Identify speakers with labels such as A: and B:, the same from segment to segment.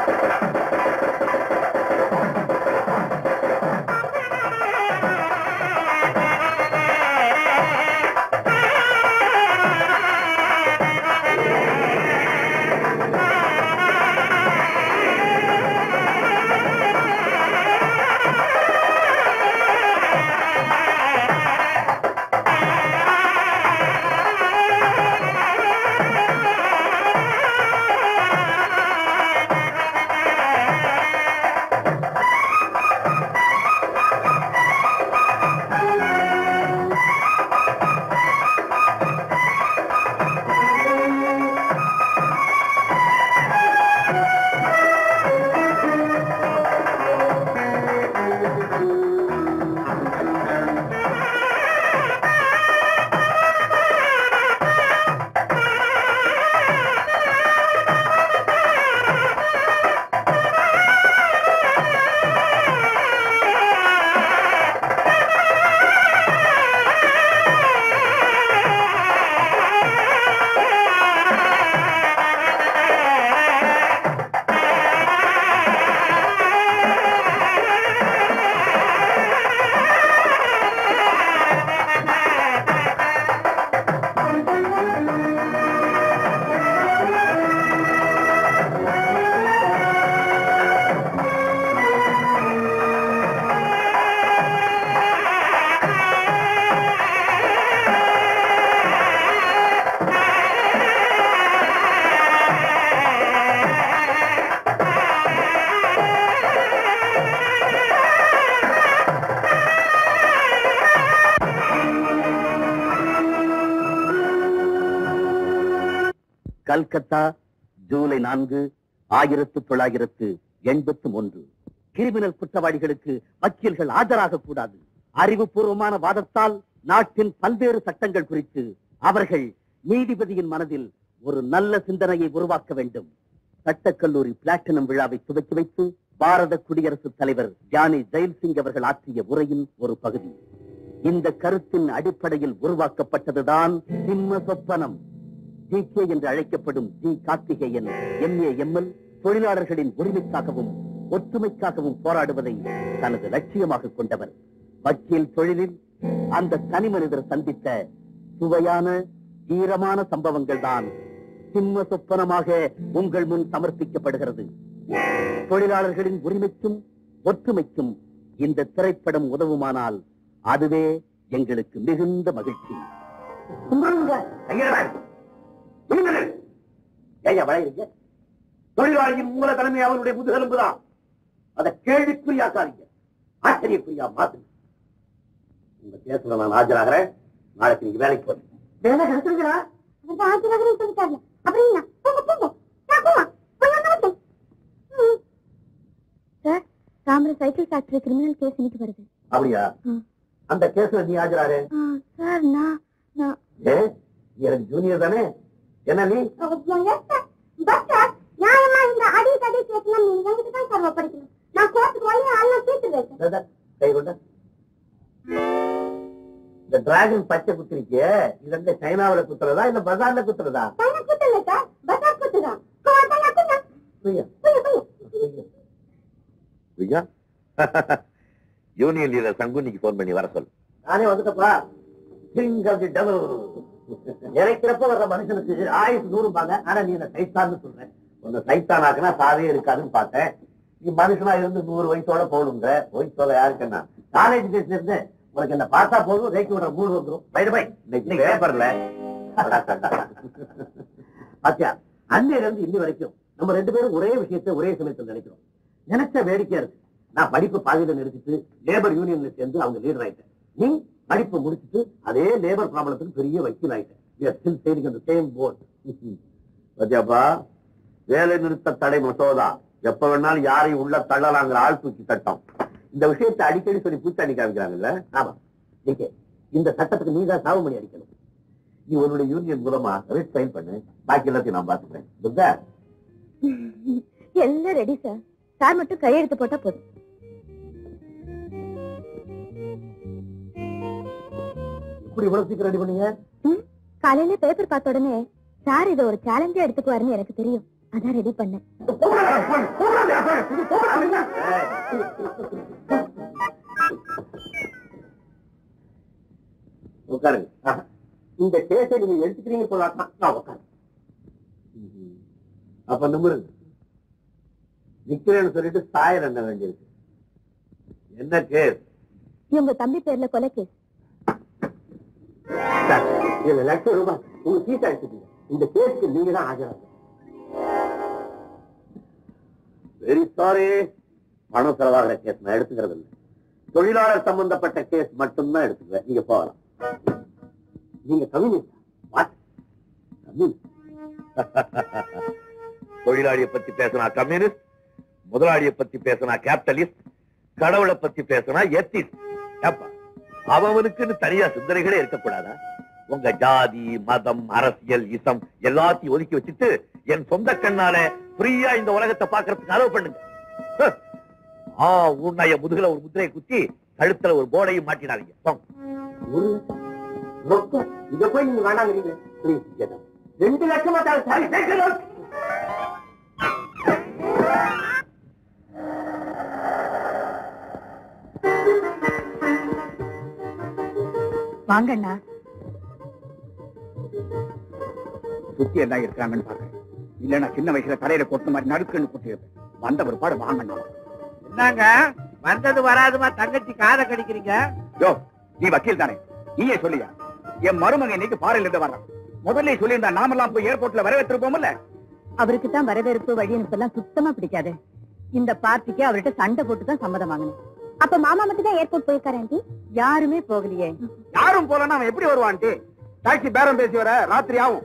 A: கல்கத்தா ஜூலை நான்கு ஆயிரத்து தொள்ளாயிரத்து எண்பத்து ஒன்று கிரிமினல் குற்றவாளிகளுக்கு வக்கீல்கள் ஆஜராக கூடாது அறிவுபூர்வமான வாதத்தால் நாட்டின் பல்வேறு சட்டங்கள் குறித்து அவர்கள் நீதிபதியின் மனதில் ஒரு நல்ல சிந்தனையை உருவாக்க வேண்டும் சட்டக்கல்லூரி பிளாட்டினம் விழாவை துவக்கி வைத்து பாரத குடியரசுத் தலைவர் ஜானி ஜெயில் சிங் அவர்கள் ஆற்றிய உரையின் ஒரு பகுதி இந்த கருத்தின் அடிப்படையில் உருவாக்கப்பட்டதுதான் சிம்ம சொப்பனம் ஜி கே என்று அழைக்கப்படும் ஜி கார்த்திகேயன் எம்ஏ எம்எல் தொழிலாளர்களின் உரிமைக்காகவும் ஒற்றுமைக்காகவும் போராடுவதை தனது லட்சியமாக கொண்டவர் வக்கீல் தொழிலில் அந்த தனி மனிதர் சந்தித்த சுவையான ஈரமான சம்பவங்கள் தான் சிம்ம சொப்பனமாக உங்கள் முன் சமர்ப்பிக்கப்படுகிறது தொழிலாளர்களின் உரிமைக்கும் ஒற்றுமைக்கும் இந்த திரைப்படம் உதவுமானால் அதுவே எங்களுக்கு மிகுந்த மகிழ்ச்சி
B: ஏன் வளையுங்க தொழிலாளியின் மூல தலைமை அவருடைய முதுகெலும்புதான் அதை கேள்விக்குறியாக்காதீங்க ஆச்சரியக்குறியா மாத்துங்க உங்க கேஸ்ல நான் ஆஜராகிறேன் நாளைக்கு நீங்க வேலைக்கு போறீங்க வேலை கிடைச்சிருக்கிறா
C: அவர்தான் ஆஜராகவே சொல்லிட்டாரு அப்புறம் என்ன போங்க போங்க நான் போமா போய் sir Thamarai cycle factory criminal case இன்னைக்கு வருது
B: அப்படியா
C: ம்.
B: அந்த கேஸ்ல நீ ஆஜராரு
C: சார் நான் நான்
B: ஏ நீ எனக்கு ஜூனியர் தானே என்ன நீ
C: நியாயமா இந்த அடி தடி கேட்கலாம் நீங்க எங்கிட்ட தான் சார் ஒப்படைக்கணும் நான் கோர்ட்டுக்கு வந்து எல்லாம் தீர்த்துருவேன் சார்
B: தாதா, கை கொண்ட இந்த டிராகன் பச்சை குத்திருக்கே இது வந்து சைனாவுல குத்துறதா இல்ல பஜார்ல குத்துறதா
C: பையன் கூட்டல சார் பசார் கூட்டுதான் கோவத்தான்
B: புரியா
C: புரியும்
B: புரியா
A: யூனியன் லீடர் சங்குனிக்கு போன் பண்ணி வர சொல்
B: நானே வந்துட்டப்பா கிங் ஆஃப் தி டபுள் இறைக்கிறப்ப வர்ற மனுஷனுக்கு ஆயுசு நூறுபாங்க ஆனா நீ என்ன சைத்தான்னு சொல்றேன் உன்னை சைத்தான் ஆக்குனா சாவே இருக்காதுன்னு பார்த்தேன் நீ மனுஷனா இருந்து நூறு வயசோட போகணுங்க வயசோட யாருக்கு என்ன காலேஜ் டேஸ்ல இருந்து உனக்கு என்ன பார்த்தா போதும் ரேக்கி விடுற மூணு வந்துடும் பை பை இன்னைக்கு பேப்பர்ல பாத்தியா அன்னையில இருந்து இன்னி வரைக்கும் நம்ம ரெண்டு பேரும் ஒரே விஷயத்தை ஒரே சமயத்தில் நினைக்கிறோம் நினைச்ச வேடிக்கையா இருக்கு நான் படிப்பு பாதியில நிறுத்திட்டு லேபர் யூனியன்ல சேர்ந்து அவங்க லீடர் ஆயிட்டேன் நீ படிப்பு முடிச்சிட்டு அதே லேபர் ப்ராப்ளத்துக்கு பெரிய வக்கீல் ஆயிட்டேன் We are still sailing on the same boat. பாத்தியாப்பா வேலை நிறுத்த தடை மசோதா எப்ப வேணாலும் யாரையும் உள்ள தள்ளலாங்கிற ஆள் தூக்கி சட்டம் இந்த விஷயத்தை அடிக்கடி சொல்லி பூச்சாண்டி காமிக்கிறாங்கல்ல ஆமா நீங்க இந்த சட்டத்துக்கு நீ தான் சாவு மணி அடிக்கணும் நீ உன்னுடைய யூனியன் மூலமா ரிட் ஃபைல் பண்ணு பாக்கி எல்லாத்தையும் நான் பாத்துக்கிறேன் துர்கா
C: எல்லாம் ரெடி சார் சார் மட்டும் கையெழுத்து போட்டா போதும்
B: இப்படி இவ்வளவு சீக்கிரம் ரெடி பண்ணீங்க
C: ம், காலையில பேப்பர் பார்த்த உடனே சார் இதை ஒரு சேலஞ்சா எடுத்துக்குவாருன்னு எனக்கு தெரியும் அதான் ரெடி பண்ணேன்
B: உட்காருங்க ஆஹா. இந்த கேஸை நீங்க எடுத்துக்கிறீங்க போலாதான் நான் உட்காரு அப்ப நம்புறேங்க நிக்கிறேன்னு சொல்லிட்டு சாயர் என்ன வேண்டியிருக்கு என்ன கேஸ்
C: இவங்க தம்பி பேர்ல கொலை கேஸ்
B: சார், இதுல லட்சம் ரூபாய் உங்க சீட்டா எடுத்துக்கீங்க இந்த கேஸுக்கு நீங்க தான் ஆஜராக வெரி சாரி பணம் செலவாகிற கேஸ் நான் எடுத்துக்கிறது இல்லை தொழிலாளர் சம்பந்தப்பட்ட கேஸ் மட்டும்தான் எடுத்துக்குவேன் நீங்க போகலாம் நீங்க கம்யூனிஸ்ட் வாட் கம்யூனிஸ்ட்
D: தொழிலாளிய பத்தி பேசினா கம்யூனிஸ்ட் முதலாளிய பத்தி பேசினா கேபிட்டலிஸ்ட் கடவுளை பத்தி பேசினா எத்திஸ்ட் ஏப்பா அவனுக்குன்னு தனியா சிந்தனைகளே இருக்கக்கூடாதா உங்க ஜாதி மதம் அரசியல் இசம் எல்லாத்தையும் ஒதுக்கி வச்சுட்டு என் சொந்த கண்ணால ஃப்ரீயா இந்த உலகத்தை பாக்குறதுக்கு அளவு பண்ணுங்க ஹ். ஆ உன்னைய முதுகுல ஒரு முத்திரையை குத்தி கழுத்துல ஒரு போர்டையும் மாட்டினாதீங்க போங்க.
B: ஒரு ரொக்கம் இத போய் நீங்க வேண்டாங்கிறீங்க ப்ளீஸ் ரெண்டு லட்சமா தான் சரி கேட்கணும்
C: வாங்கண்ணா
A: சுத்தி எல்லாம் இருக்காங்கன்னு பாக்குறேன் இல்லன்னா சின்ன வயசுல தலையில கொட்டு மாதிரி நடுக்குன்னு கொட்டியிருப்பேன் வந்த ஒரு பாடு வாங்கணும்
E: என்னங்க வந்தது வராதுமா தங்கச்சி காதை கடிக்கிறீங்க
A: யோ நீ வக்கீல் தானே நீயே சொல்லியா என் மருமகன் இன்னைக்கு பாறையில இருந்து வர்றான் முதல்ல சொல்லியிருந்தா நாமெல்லாம் போய் ஏர்போர்ட்ல வரவேற்றிருப்போம்ல
C: அவருக்கு தான் வரவேற்பு வழி அனுப்பெல்லாம் சுத்தமா பிடிக்காது இந்த பார்ட்டிக்கு அவர்கிட்ட சண்டை போட்டு தான் சம்மதம் வாங்கணும் அப்ப மாமா மட்டும் தான் ஏர்போர்ட் போயிருக்காரு யாருமே போகலையே
A: யாரும் போலன்னா அவன் எப்படி வருவான்ட்டு டாக்ஸி பேரம் பேசி வர ராத்திரி ஆகும்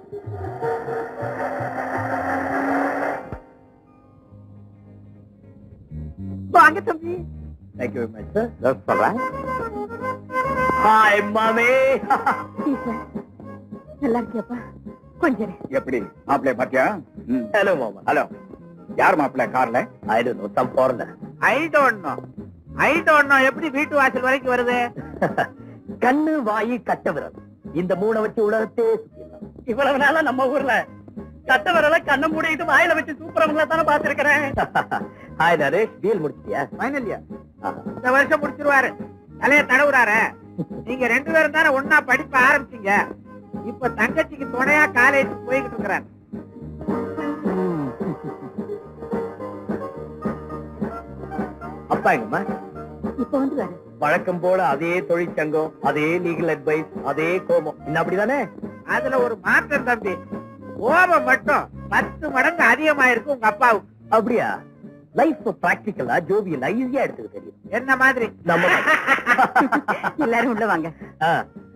E: வாங்க தம்பி
D: Thank you very much, sir. That's all right. Hi, mommy.
C: Teacher நல்லா இருக்கியப்பா கொஞ்சம் இரு.
A: எப்படி மாப்பிள்ளைய பாத்தியா
D: Hello, mama.
A: ஹலோ யார் மாப்பிள்ளை கார்ல
D: I don't know, some foreigner.
E: I don't know I don't know எப்படி வீட்டு வாசல் வரைக்கும் வருது
D: கண்ணு வாயி கட்ட விரல் இந்த மூணை வச்சு உலகத்தே சுத்திடலாம் இவ்வளவு நாளா நம்ம ஊர்ல கட்ட விரல கண்ணை மூடிட்டு வாயில வச்சு சூப்பரவங்கள தானே பாத்துருக்கிறேன் ஹாய் நரேஷ் டீல் முடிச்சிட்டியா
E: ஃபைனல் இயர் இந்த வருஷம் முடிச்சிருவாரு தலைய தடவுறாரு நீங்க ரெண்டு பேரும் தானே ஒன்னா படிப்ப ஆரம்பிச்சீங்க இப்ப தங்கச்சிக்கு துணையா காலேஜ் போய்கிட்டு இருக்கிறார்
D: அப்பா எங்கம்மா
C: இப்ப வந்து வர
D: வழக்கம் போல அதே தொழிற்சங்கம் அதே லீகல் அட்வைஸ் அதே கோபம் இன்னும் அப்படிதானே
E: அதுல ஒரு மாற்றம் தம்பி கோபம் மட்டும் பத்து மடங்கு அதிகமாயிருக்கு உங்க அப்பாவுக்கு
D: அப்படியா லைஃப் பிராக்டிக்கலா ஜோவியலா ஈஸியா எடுத்துக்க தெரியும்
E: என்ன மாதிரி
D: நம்ம
C: எல்லாரும் உள்ள வாங்க
D: ஆ,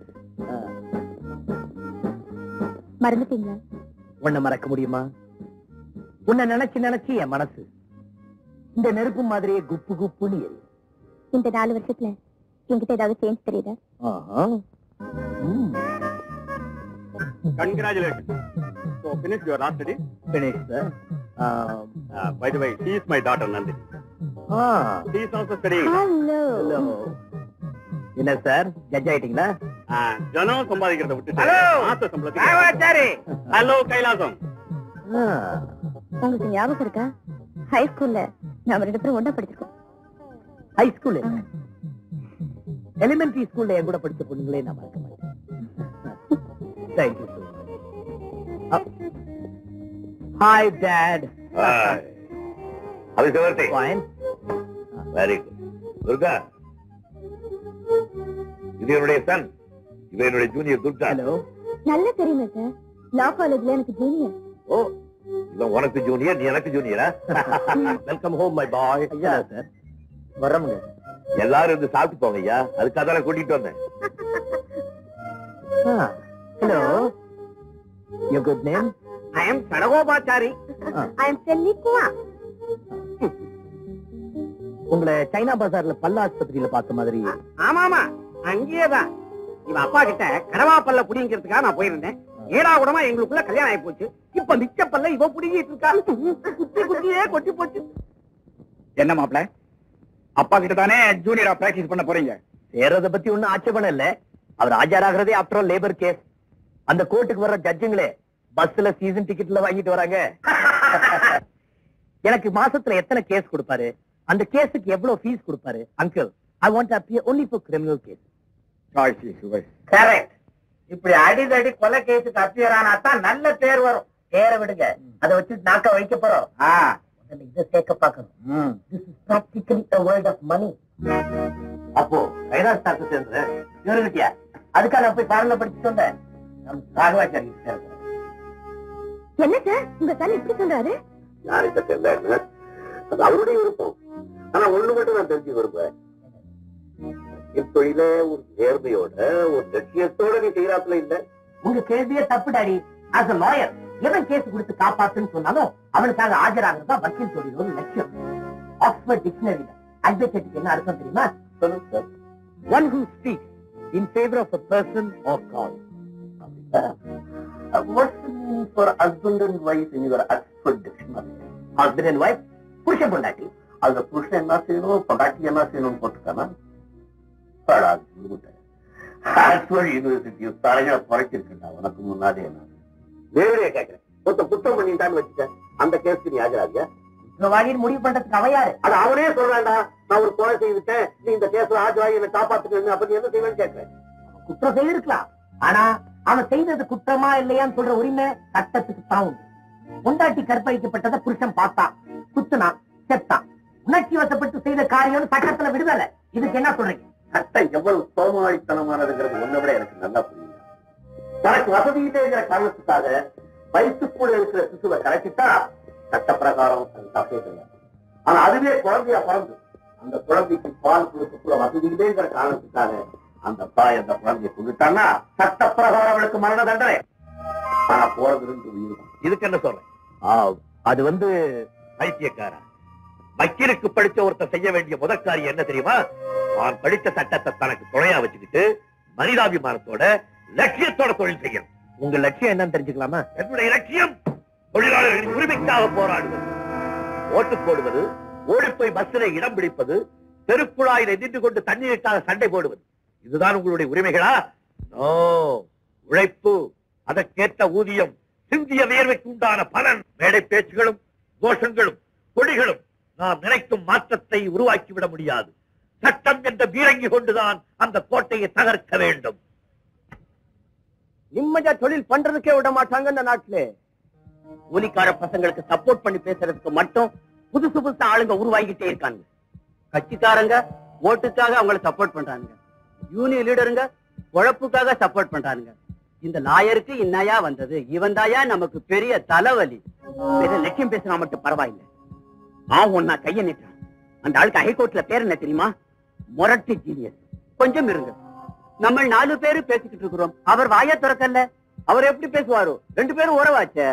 C: மறந்துட்டீங்களா
D: உன்னை மறக்க முடியுமா உன்னை நினைச்சு நினைச்சு என் மனசு இந்த நெருப்பு மாதிரியே குப்பு குப்புன்னு எரியும்
C: இந்த நாலு வருஷத்துல என்கிட்ட ஏதாவது சேஞ்ச் தெரியுதா
D: ஆஹா. ம்.
F: Congratulations. So finish your last study.
D: Finish, sir. Um,
F: Uh, by the way, she is my daughter Nandini.
D: ah,
F: She is also studying.
C: Hello
D: hello. என்ன சார் ஜட்ஜ் ஆயிட்டீங்களா
F: Uh, ஜனம் சம்பாதிக்கிறத விட்டுட்டு
E: Hello.
F: மாச சம்பளத்துக்கு
E: ராவாச்சாரி
F: ஹலோ கைலாசம்
D: ஆ,
C: உங்களுக்கு ஞாபகம் இருக்கா ஹை ஸ்கூல்ல நாம ரெண்டு பேரும் ஒண்ணா படிச்சிருக்கோம்
D: ஹை ஸ்கூல் எலிமெண்டரி ஸ்கூல்ல என் கூட படிச்ச பொண்ணுங்களே நான் மறக்க மாட்டேன் தேங்க்யூ ஹாய் டேட்
F: அது Sivarthi
D: fine
F: very good Durga இது என்னுடைய சன் இது என்னுடைய ஜூனியர் துர்கா
D: ஹலோ
C: நல்லா தெரியுமே சார் லா காலேஜ்ல எனக்கு ஜூனியர்
F: ஓ இவன் உனக்கு ஜூனியர் நீ எனக்கு ஜூனியரா வெல்கம் ஹோம் மை பாய்
D: ஐயா சார் வர்றமுங்க
F: எல்லாரும் இருந்து சாப்பிட்டு போங்க ஐயா அதுக்காக தான் கூட்டிட்டு வந்தேன்
D: hello you good name
E: I am Sadagopachari
C: I am செல்லிக்குவா
D: உங்களை சைனா பஜார்ல பல்ல ஆஸ்பத்திரியில பார்த்த மாதிரி
E: ஆமாமா அங்கேயேதான் இவ அப்பா கிட்ட கடவா பல்ல புடிங்கிறதுக்காக நான் போயிருந்தேன் ஏடா கூடமா எங்களுக்குள்ள கல்யாணம் ஆகி போச்சு இப்ப மிச்ச பல்ல இவ புடிங்கிட்டு இருக்கா குத்தி குத்தியே கொட்டி போச்சு
A: என்ன மாப்பிள்ளை அப்பா கிட்ட தானே ஜூனியரா பிராக்டிஸ் பண்ண போறீங்க
D: சேர்றத பத்தி ஒண்ணும் ஆட்சேபணம் இல்ல அவர் ஆஜராகிறதே ஆஃப்டர் லேபர் கேஸ் அந்த கோர்ட்டுக்கு வர்ற ஜட்ஜுங்களே பஸ்ல சீசன் டிக்கெட்ல வாங்கிட்டு வராங்க
A: எனக்கு மாசத்துல எத்தனை கேஸ் கொடுப்பாரு அந்த கேஸுக்கு எவ்வளவு ஃபீஸ் கொடுப்பாரு uncle I want appear only for criminal case
F: choice is yours
E: correct இப்படி அடிதடி கொலை கேஸுக்கு அப்பியர் ஆனா தான் நல்ல பேர் வரும்
B: பேரை விடுங்க அதை வச்சு நாக்க வைக்க போறோம்
E: ஆ,
B: முதல்ல இதை சேர்க்க பார்க்கணும்
E: ம்.
B: This is practically a world of money அப்போ கைலாஷ் டாக்டர் சேர்ந்து இவருகிட்டயா அதுக்காக நான் போய் பாடல படிச்சுட்டு வந்தேன் நம்ம ராகவாச்சாரி சேர்க்கிறேன்
C: என்ன சார் உங்க சன் இப்படி சொல்றாரு
D: யார்கிட்ட தெரியல அது அவருடைய விருப்பம் ஆனா ஒண்ணு மட்டும் நான் தெரிஞ்சு விரும்புறேன் என் தொழில ஒரு நேர்மையோட ஒரு லட்சியத்தோட நீ செய்யறாப்புல இல்ல
B: உங்க கேள்வியே தப்பு டாடி ஆஸ் a lawyer எவன் கேஸ் கொடுத்து காப்பாத்துன்னு சொன்னாலும் அவனுக்காக ஆஜராகிறது தான் வக்கீல் தொழில் ஒரு லட்சியம் ஆக்ஸ்போர்ட் டிக்ஷனரியில அட்வொகேட்டுக்கு என்ன அர்த்தம் தெரியுமா
D: சொல்லுங்க sir
A: one who speak in favour of a person or call
B: what's meaning for husband and wife in your Oxford dictionary husband and wife புருஷன் பொண்டாட்டி அதுல புருஷன் என்ன செய்யணும் பொண்டாட்டி என்ன செய்யணும்னு போட்டுக்கானா ஆக்ஸ்போர்ட் யூனிவர்சிட்டி தலைகளை குறைச்சிருக்கா உனக்கு முன்னாடி என்ன
D: நேரடியா கேட்கிறேன் ஒருத்த குற்றம் பண்ணிட்டான்னு வச்சுக்க அந்த கேஸ்க்கு நீ ஆஜராதியா
B: குற்றவாளின்னு முடிவு பண்றதுக்கு அவ யாரு
D: அது அவனே சொல்றான்டா நான் ஒரு கொலை செய்துட்டேன் நீ இந்த கேஸ்ல ஆஜராகி என்ன காப்பாத்துக்கணும் அப்ப நீ என்ன செய்வேன்னு கேட்கிறேன்
B: குற்றம் செய்திருக்கலாம் ஆனா அவன் செய்தது குற்றமா இல்லையான்னு சொல்ற உரிமை சட்டத்துக்கு தான் உண்டு பொண்டாட்டி கற்பழிக்கப்பட்டதை புருஷன் பார்த்தான் குத்துனான் செத்தான் உணர்ச்சி வசப்பட்டு செய்த காரியம் சட்டத்துல விடுதலை இதுக்கு என்ன சொல்றீங்க
D: சட்டம் எவ்வளவு சோமாளித்தனமானதுங்கிறது ஒன்றை விட எனக்கு நல்லா புரியுது தனக்கு வசதி இல்லைங்கிற காரணத்துக்காக வயிற்றுக்குள்ள இருக்கிற சிசுவை கரைச்சிட்டா சட்ட பிரகாரம் அது தப்பே கிடையாது ஆனா அதுவே குழந்தையா பிறந்து அந்த குழந்தைக்கு பால் கொடுக்கக்குள்ள வசதி இல்லைங்கிற காரணத்துக்காக அந்த தாய் அந்த குழந்தையை கொண்டுட்டான்னா சட்ட பிரகாரம் அவளுக்கு மரண தண்டனை ஆனா போறது ரெண்டு உயிர் இதுக்கு என்ன சொல்றேன்
A: அது வந்து
D: பைத்தியக்காரா வக்கீலுக்கு படிச்ச ஒருத்தர் செய்ய வேண்டிய முதல் காரியம் என்ன தெரியுமா தான் படித்த சட்டத்தை தனக்கு துணையா வச்சுக்கிட்டு மனிதாபிமானத்தோட லட்சியத்தோட தொழில் செய்யணும்
A: உங்க லட்சியம் என்னன்னு தெரிஞ்சுக்கலாமா
D: என்னுடைய லட்சியம் தொழிலாளர்களின் உரிமைக்காக போராடுவது ஓட்டு போடுவது ஓடிப்போய் பஸ்ஸில் இடம் பிடிப்பது தெருக்குழாயில் நின்று கொண்டு தண்ணீருக்காக சண்டை போடுவது இதுதான் உங்களுடைய உரிமைகளா நோ உழைப்பு அதற்கேற்ற ஊதியம் சிந்திய வியர்வைக்கு உண்டான பலன் மேடை பேச்சுகளும் கோஷங்களும் கொடிகளும் நாம் நினைக்கும் மாற்றத்தை உருவாக்கிவிட முடியாது சட்டம் என்ற பீரங்கி கொண்டுதான் அந்த கோட்டையை தகர்க்க வேண்டும்
A: நிம்மதியா தொழில் பண்றதுக்கே விட மாட்டாங்க இந்த நாட்டுல
E: கூலிக்கார பசங்களுக்கு சப்போர்ட் பண்ணி பேசுறதுக்கு மட்டும் புதுசு புதுசா ஆளுங்க உருவாகிட்டே இருக்காங்க கட்சிக்காரங்க ஓட்டுக்காக அவங்கள சப்போர்ட் பண்றாங்க யூனியன் லீடருங்க உழைப்புக்காக சப்போர்ட் பண்றாங்க இந்த லாயருக்கு இன்னையா வந்தது இவன் தாயா நமக்கு பெரிய தலைவலி பெரிய லட்சியம் பேசினா மட்டும் பரவாயில்லை ஆவும் ஒன்னா கைய நிட்டான் அந்த ஆளுக்கு ஹைகோர்ட்ல பேர் என்ன தெரியுமா முரட்டு ஜீனியஸ் கொஞ்சம் இருங்க நம்ம நாலு பேரு பேசிக்கிட்டு இருக்கிறோம் அவர் வாய திறக்கல அவர் எப்படி பேசுவாரோ ரெண்டு பேரும் உறவாச்சே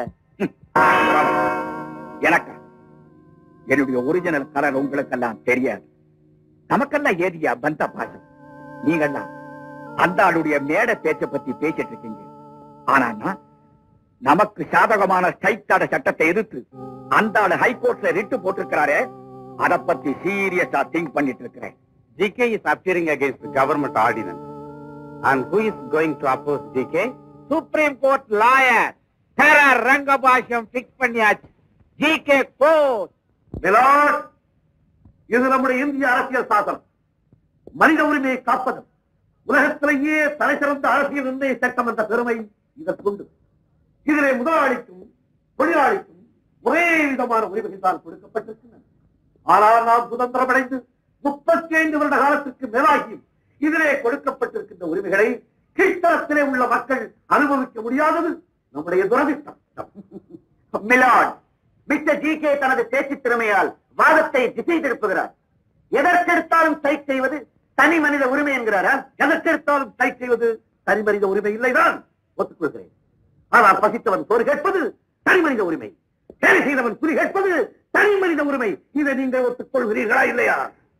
G: எனக்கா என்னுடைய ஒரிஜினல் கலர் உங்களுக்கெல்லாம் தெரியாது நமக்கெல்லாம் ஏதியா பந்த பாசம் நீங்கெல்லாம் அந்த ஆளுடைய மேடை பேச்ச பத்தி பேசிட்டு இருக்கீங்க ஆனா நான் நமக்கு சாதகமான ஸ்ட்ரைக் தடை சட்டத்தை எதிர்த்து அந்த ஆளு ஹைகோர்ட்ல ரிட்டு போட்டிருக்கிறாரே அத பத்தி சீரியஸா திங்க் பண்ணிட்டு இருக்கிறேன்
E: DK is appearing against the government ordinance. And who is going to oppose DK? Supreme Court lawyer. Terra Rangabasham fix பண்ணியாச்சு. GK court.
D: மிலாட் இது நம்முடைய இந்திய அரசியல் சாசனம் மனித உரிமையை காப்பதும் உலகத்திலேயே தலை சிறந்த அரசியல் நிர்ணய சட்டம் என்ற பெருமை இதற்குண்டு இதிலே முதலாளிக்கும் தொழிலாளிக்கும் ஒரே விதமான உரிமைகள் தான் கொடுக்கப்பட்டிருக்கின்றன ஆனால் நாம் சுதந்திரம் அடைந்து முப்பத்தி ஐந்து வருட காலத்திற்கு மேலாகியும் இதிலே கொடுக்கப்பட்டிருக்கின்ற உரிமைகளை கீழ்த்தரத்திலே உள்ள மக்கள் அனுபவிக்க முடியாதது நம்முடைய துரதிஷ்டம்
B: மிலாட் மிஸ்டர் ஜி கே தனது பேச்சு திறமையால் வாதத்தை திசை திருப்புகிறார் எதற்கெடுத்தாலும் ஸ்ட்ரைக் செய்வது தனி மனித உரிமை என்கிறாரா
D: எதற்கெடுத்தாலும் டைப் செய்வது தனி மனித உரிமை இல்லைதான் ஒத்துக்கொள்கிறேன் ஆனால் பசித்தவன் சோறு கேட்பது தனி மனித உரிமை வேலை செய்தவன் குறி கேட்பது தனி மனித உரிமை இதை நீங்கள் ஒத்துக்கொள்கிறீர்களா இல்லையா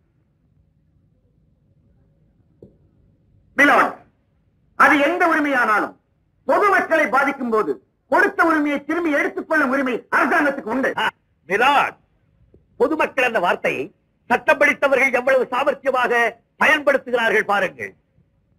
B: மிலாட் அது எந்த உரிமையானாலும் பொதுமக்களை பாதிக்கும் போது கொடுத்த உரிமையை திரும்பி எடுத்துக்கொள்ளும் உரிமை அரசாங்கத்துக்கு உண்டு
D: மிலாட் பொதுமக்கள் என்ற வார்த்தையை சட்டம் படித்தவர்கள் எவ்வளவு சாமர்த்தியமாக பயன்படுத்துகிறார்கள் பாருங்கள்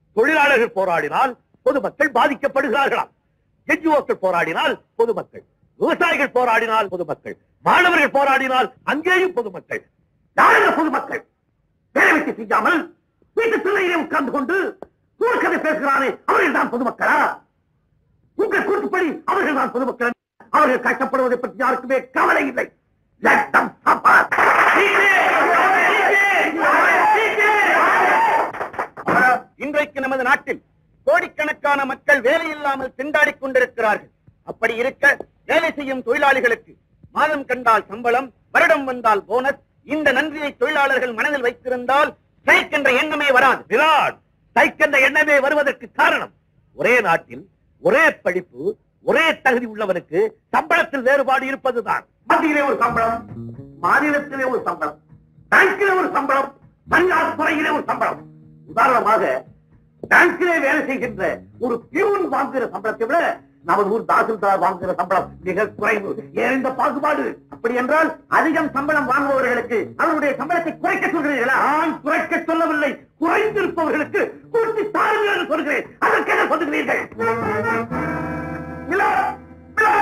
D: தொழிலாளர்கள் போராடினால் பொதுமக்கள் பாதிக்கப்படுகிறார்களாம் என்ஜிஓக்கள் போராடினால் பொதுமக்கள் விவசாயிகள் போராடினால் பொதுமக்கள் மாணவர்கள் போராடினால் அங்கேயும் பொதுமக்கள் யாருங்க பொதுமக்கள் வேலை வெட்டி செய்யாமல் வீட்டு பிள்ளையிலே உட்கார்ந்து கொண்டு தூர்க்கதை பேசுகிறானே அவர்கள் தான் பொதுமக்களா உங்கள் கூட்டுப்படி அவர்கள் தான் பொதுமக்கள் அவர்கள் கஷ்டப்படுவதை பற்றி யாருக்குமே கவலை இல்லை Let them suffer.
E: இன்றைக்கு நமது நாட்டில் கோடிக்கணக்கான மக்கள் வேலை இல்லாமல் திண்டாடிக் கொண்டிருக்கிறார்கள் அப்படி இருக்க வேலை செய்யும் தொழிலாளிகளுக்கு மாதம் கண்டால் சம்பளம் வருடம் வந்தால் போனஸ் இந்த நன்றியை தொழிலாளர்கள் மனதில் வைத்திருந்தால் ஸ்ட்ரைக் என்ற எண்ணமே வராது
D: விராட் ஸ்ட்ரைக் என்ற எண்ணமே வருவதற்கு காரணம் ஒரே நாட்டில் ஒரே படிப்பு ஒரே தகுதி உள்ளவனுக்கு சம்பளத்தில் வேறுபாடு இருப்பதுதான்
B: மத்தியிலே ஒரு சம்பளம் மாநிலத்திலே ஒரு சம்பளம் பேங்கிலே ஒரு சம்பளம் தனியார் துறையிலே ஒரு சம்பளம் உதாரணமாக பேங்கிலே வேலை செய்கின்ற ஒரு பியூன் வாங்குகிற சம்பளத்தை விட நமது ஊர் தாசில்தார் வாங்குகிற சம்பளம் மிக குறைவு ஏன் இந்த பாகுபாடு அப்படி என்றால் அதிகம் சம்பளம் வாங்குபவர்களுக்கு அவருடைய சம்பளத்தை குறைக்க சொல்கிறீர்களா நான் குறைக்க சொல்லவில்லை குறைந்திருப்பவர்களுக்கு கூட்டி தாருங்கள் என்று சொல்கிறேன் அதற்கு என்ன சொல்லுகிறீர்கள் மிலா, மிலா,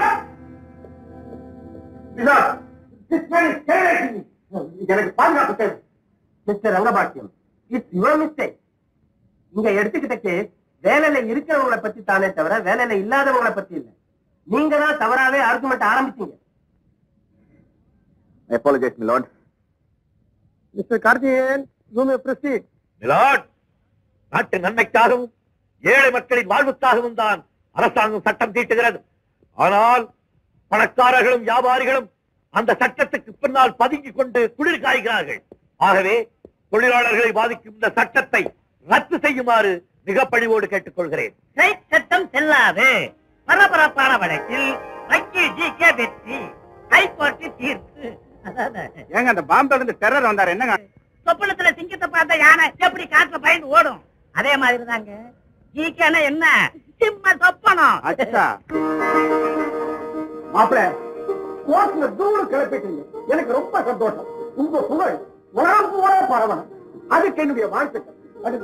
B: மிலா, this man is terrorizing me. எனக்கு பாதுகாப்பு தேவை mister Rangapattiyam it's your mistake இங்க எடுத்துக்கிட்ட கேஸ் வேலையில இருக்கிறவங்களை பத்தி தானே தவிர வேலையில இல்லாதவங்களை பத்தி இல்ல நீங்க தான் தவறாவே ஆர்குமெண்ட் ஆரம்பிச்சீங்க
F: apologize, my lord.
B: Mister Karthikeyan you may proceed
D: milord நாட்டு நன்மைக்காகவும் ஏழை மக்களின் வாழ்வுக்காகவும் தான் அரசாங்கம் சட்டம் தீட்டுகிறது ஆனால் பணக்காரர்களும் வியாபாரிகளும் அந்த சட்டத்துக்கு பின்னால் பதுங்கிக் கொண்டு குளிர் காய்கிறார்கள் ஆகவே தொழிலாளர்களை பாதிக்கும் இந்த சட்டத்தை ரத்து செய்யுமாறு மிக பணிவோடு கேட்டுக்கொள்கிறேன்
E: ஸ்ட்ரைக் சட்டம் செல்லாது பரபரப்பான வழக்கில் வக்கீல் ஜி கே வெற்றி ஹைகோர்ட்டு தீர்ப்பு
G: ஏங்க அந்த பாம்பே இருந்து டெரர் வந்தாரு என்னங்க
E: சொப்பனத்துல சிங்கத்தை பார்த்த யானை எப்படி காட்டுல பயந்து ஓடும் அதே மாதிரி தாங்க ஜிகேனா என்ன சிம்ம சொப்பனம்
G: அச்சா
B: மாப்பிள கோர்ட்ல தூள் கிளப்பிட்டீங்க எனக்கு ரொம்ப சந்தோஷம் உங்க புகழ் உலகம் பூரா பரவணும் அதுக்கு என்னுடைய வாழ்த்துக்கள்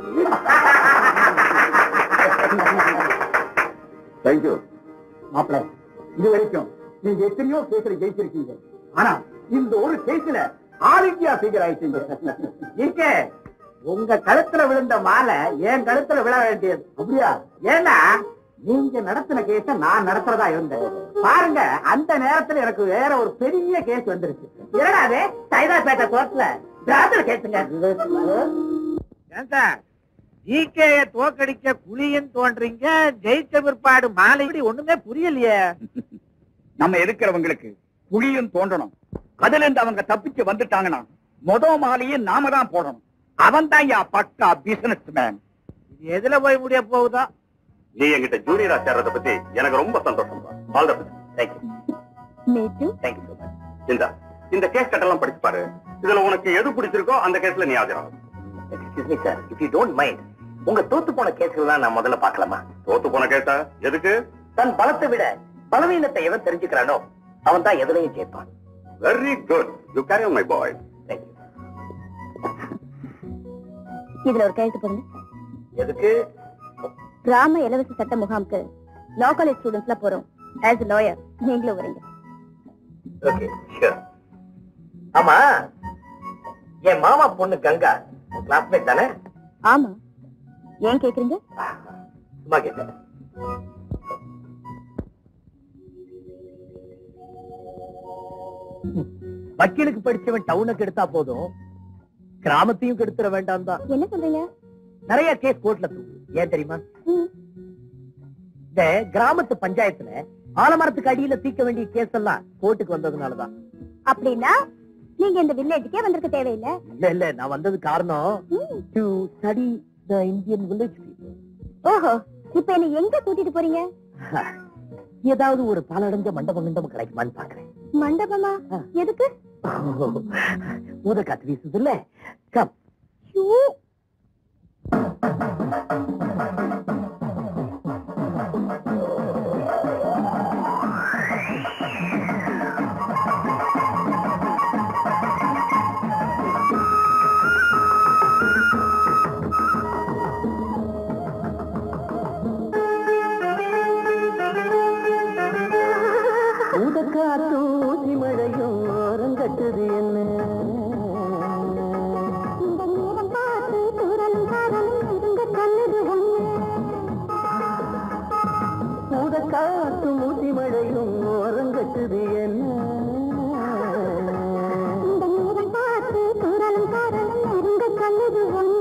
F: Thank you.
B: மாப்பிள இது வரைக்கும் நீங்க எத்தனையோ கேஸ்ல ஜெயிச்சிருக்கீங்க ஆனா இந்த ஒரு கேஸ்ல ஆல் இந்தியா ஃபிகர் ஆயிட்டீங்க இங்கே உங்க கழுத்துல விழுந்த மாலை என் கழுத்துல விழ வேண்டியது அப்படியா ஏன்னா நீங்க நடத்தின கேஸ நான் நடத்துறதா இருந்தேன் பாருங்க அந்த நேரத்துல எனக்கு வேற ஒரு பெரிய கேஸ் வந்துருச்சு என்னடாவே சைதாப்பேட்டை கோர்ட்ல டிராப்ல கேட்டுங்க
E: ஏன் சார் ஜிகேய தோக்கடிக்க புலியும் தோன்றீங்க ஜெயிச்ச பிற்பாடு மாலை இப்படி ஒண்ணுமே புரியலையே
G: நம்ம இருக்கிறவங்களுக்கு புலியும் தோன்றணும் அதுல இருந்து அவங்க தப்பிச்சு வந்துட்டாங்கன்னா மொத மாலையும் நாம தான் போடணும் அவன் தான் யா பக்கா பிசினஸ் மேன்
E: இது எதுல போய் முடிய போகுதோ
F: நீ என்கிட்ட ஜூனியரா சேர்றத பத்தி எனக்கு ரொம்ப சந்தோஷம் ஆல் த பெஸ்ட்
C: நேற்று
F: தேங்க்யூ சோ மச் இந்த இந்த கேஸ் கட்டெல்லாம் படிச்சு பாரு இதுல உனக்கு எது பிடிச்சிருக்கோ அந்த கேஸ்ல நீ ஆஜராகும்
B: excuse me sir if you don't mind உங்க தோத்து போன கேஸ்கள் நான் முதல்ல பார்க்கலாமா
F: தோத்து போன கேஸா எதுக்கு
B: தன் பலத்தை விட பலவீனத்தை எவன் தெரிஞ்சுக்கிறானோ அவன் தான் எதுலையும் ஜெயிப்பான்
F: very good you carry on my boy
B: thank you
C: இதுல ஒரு கையெழுத்து போடுங்க
B: எதுக்கு
C: கிராம இலவச சட்ட முகாமுக்கு லா காலேஜ் ஸ்டூடெண்ட்ஸ்ல போறோம் ஆஸ் லாயர் நீங்களும் வரீங்க
B: ஓகே ஷூர் ஆமா என் மாமா பொண்ணு கங்கா கிளாஸ்மேட் தானே
C: ஆமா ஏன் கேக்குறீங்க
B: சும்மா கேட்டேன்
A: வக்கீலுக்கு படிச்சவன் டவுனுக்கு எடுத்தா போதும் கிராமத்தையும் கெடுத்துட வேண்டாம் தான்
C: என்ன சொல்றீங்க
A: நிறைய கேஸ் கோர்ட்ல தூக்கு ஏன் தெரியுமா
C: ம்,
A: இந்த கிராமத்து பஞ்சாயத்துல ஆலமரத்துக்கு அடியில தீர்க்க வேண்டிய கேஸ் எல்லாம் கோர்ட்டுக்கு வந்ததுனாலதான்
C: அப்படின்னா நீங்க இந்த வில்லேஜுக்கே வந்திருக்க தேவையில்லை
A: இல்ல இல்ல நான் வந்தது காரணம்
C: ம்,
A: to study the Indian village people
C: ஓஹோ இப்ப என்ன எங்க கூட்டிட்டு போறீங்க
A: ஏதாவது ஒரு பாலடைஞ்ச மண்டபம் மண்டபம் கிடைக்குமான்னு பாக்குறேன்
C: மண்டபமா எதுக்கு
A: ஊத காத்து வீசுது இல்ல கம்
C: ஐயோ,
B: ஊதக்காற்றும் ஊசி மழையும் ஓரங்கட்டுது என்ன
C: இந்த நேரம் பார்த்து தூரலும் காரலும் நெருங்க சொன்னது ஒண்ணு
B: ஊதக்காற்றும் ஊசி மழையும் ஓரங்கட்டுது என்ன
C: இந்த நேரம் பார்த்து தூரலும் காரலும் நெருங்க சொன்னது ஒண்ணு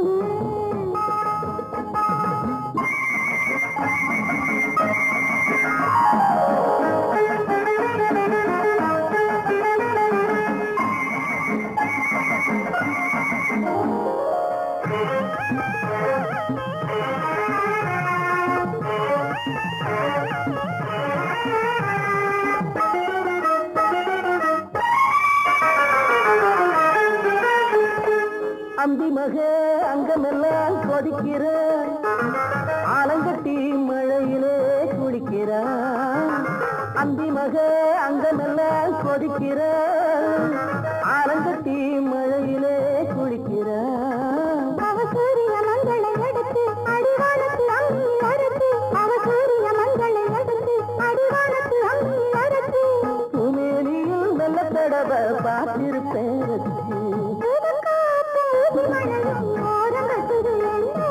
B: அம்பி மக அங்கமெல்லாம் கொதிக்கிற ஆலங்கட்டி மழையிலே குளிக்கிற அம்பி மக அங்கமெல்லாம் கொதிக்கிற ஆலங்கட்டி மழையிலே குளிக்கிற
C: அவ சூரிய மங்களை எடுத்து அடிவானத்து அம்மி அறுத்து அவ சூரிய மங்களை எடுத்து அடிவானத்து அம்மி அறுத்து
B: பூமேனியில் நல்ல தடவை பார்த்திருப்பேன் ரசிச்சு.
C: ஊதக்காத்து ஊசி மழையும் ஓரங்கட்டுது என்ன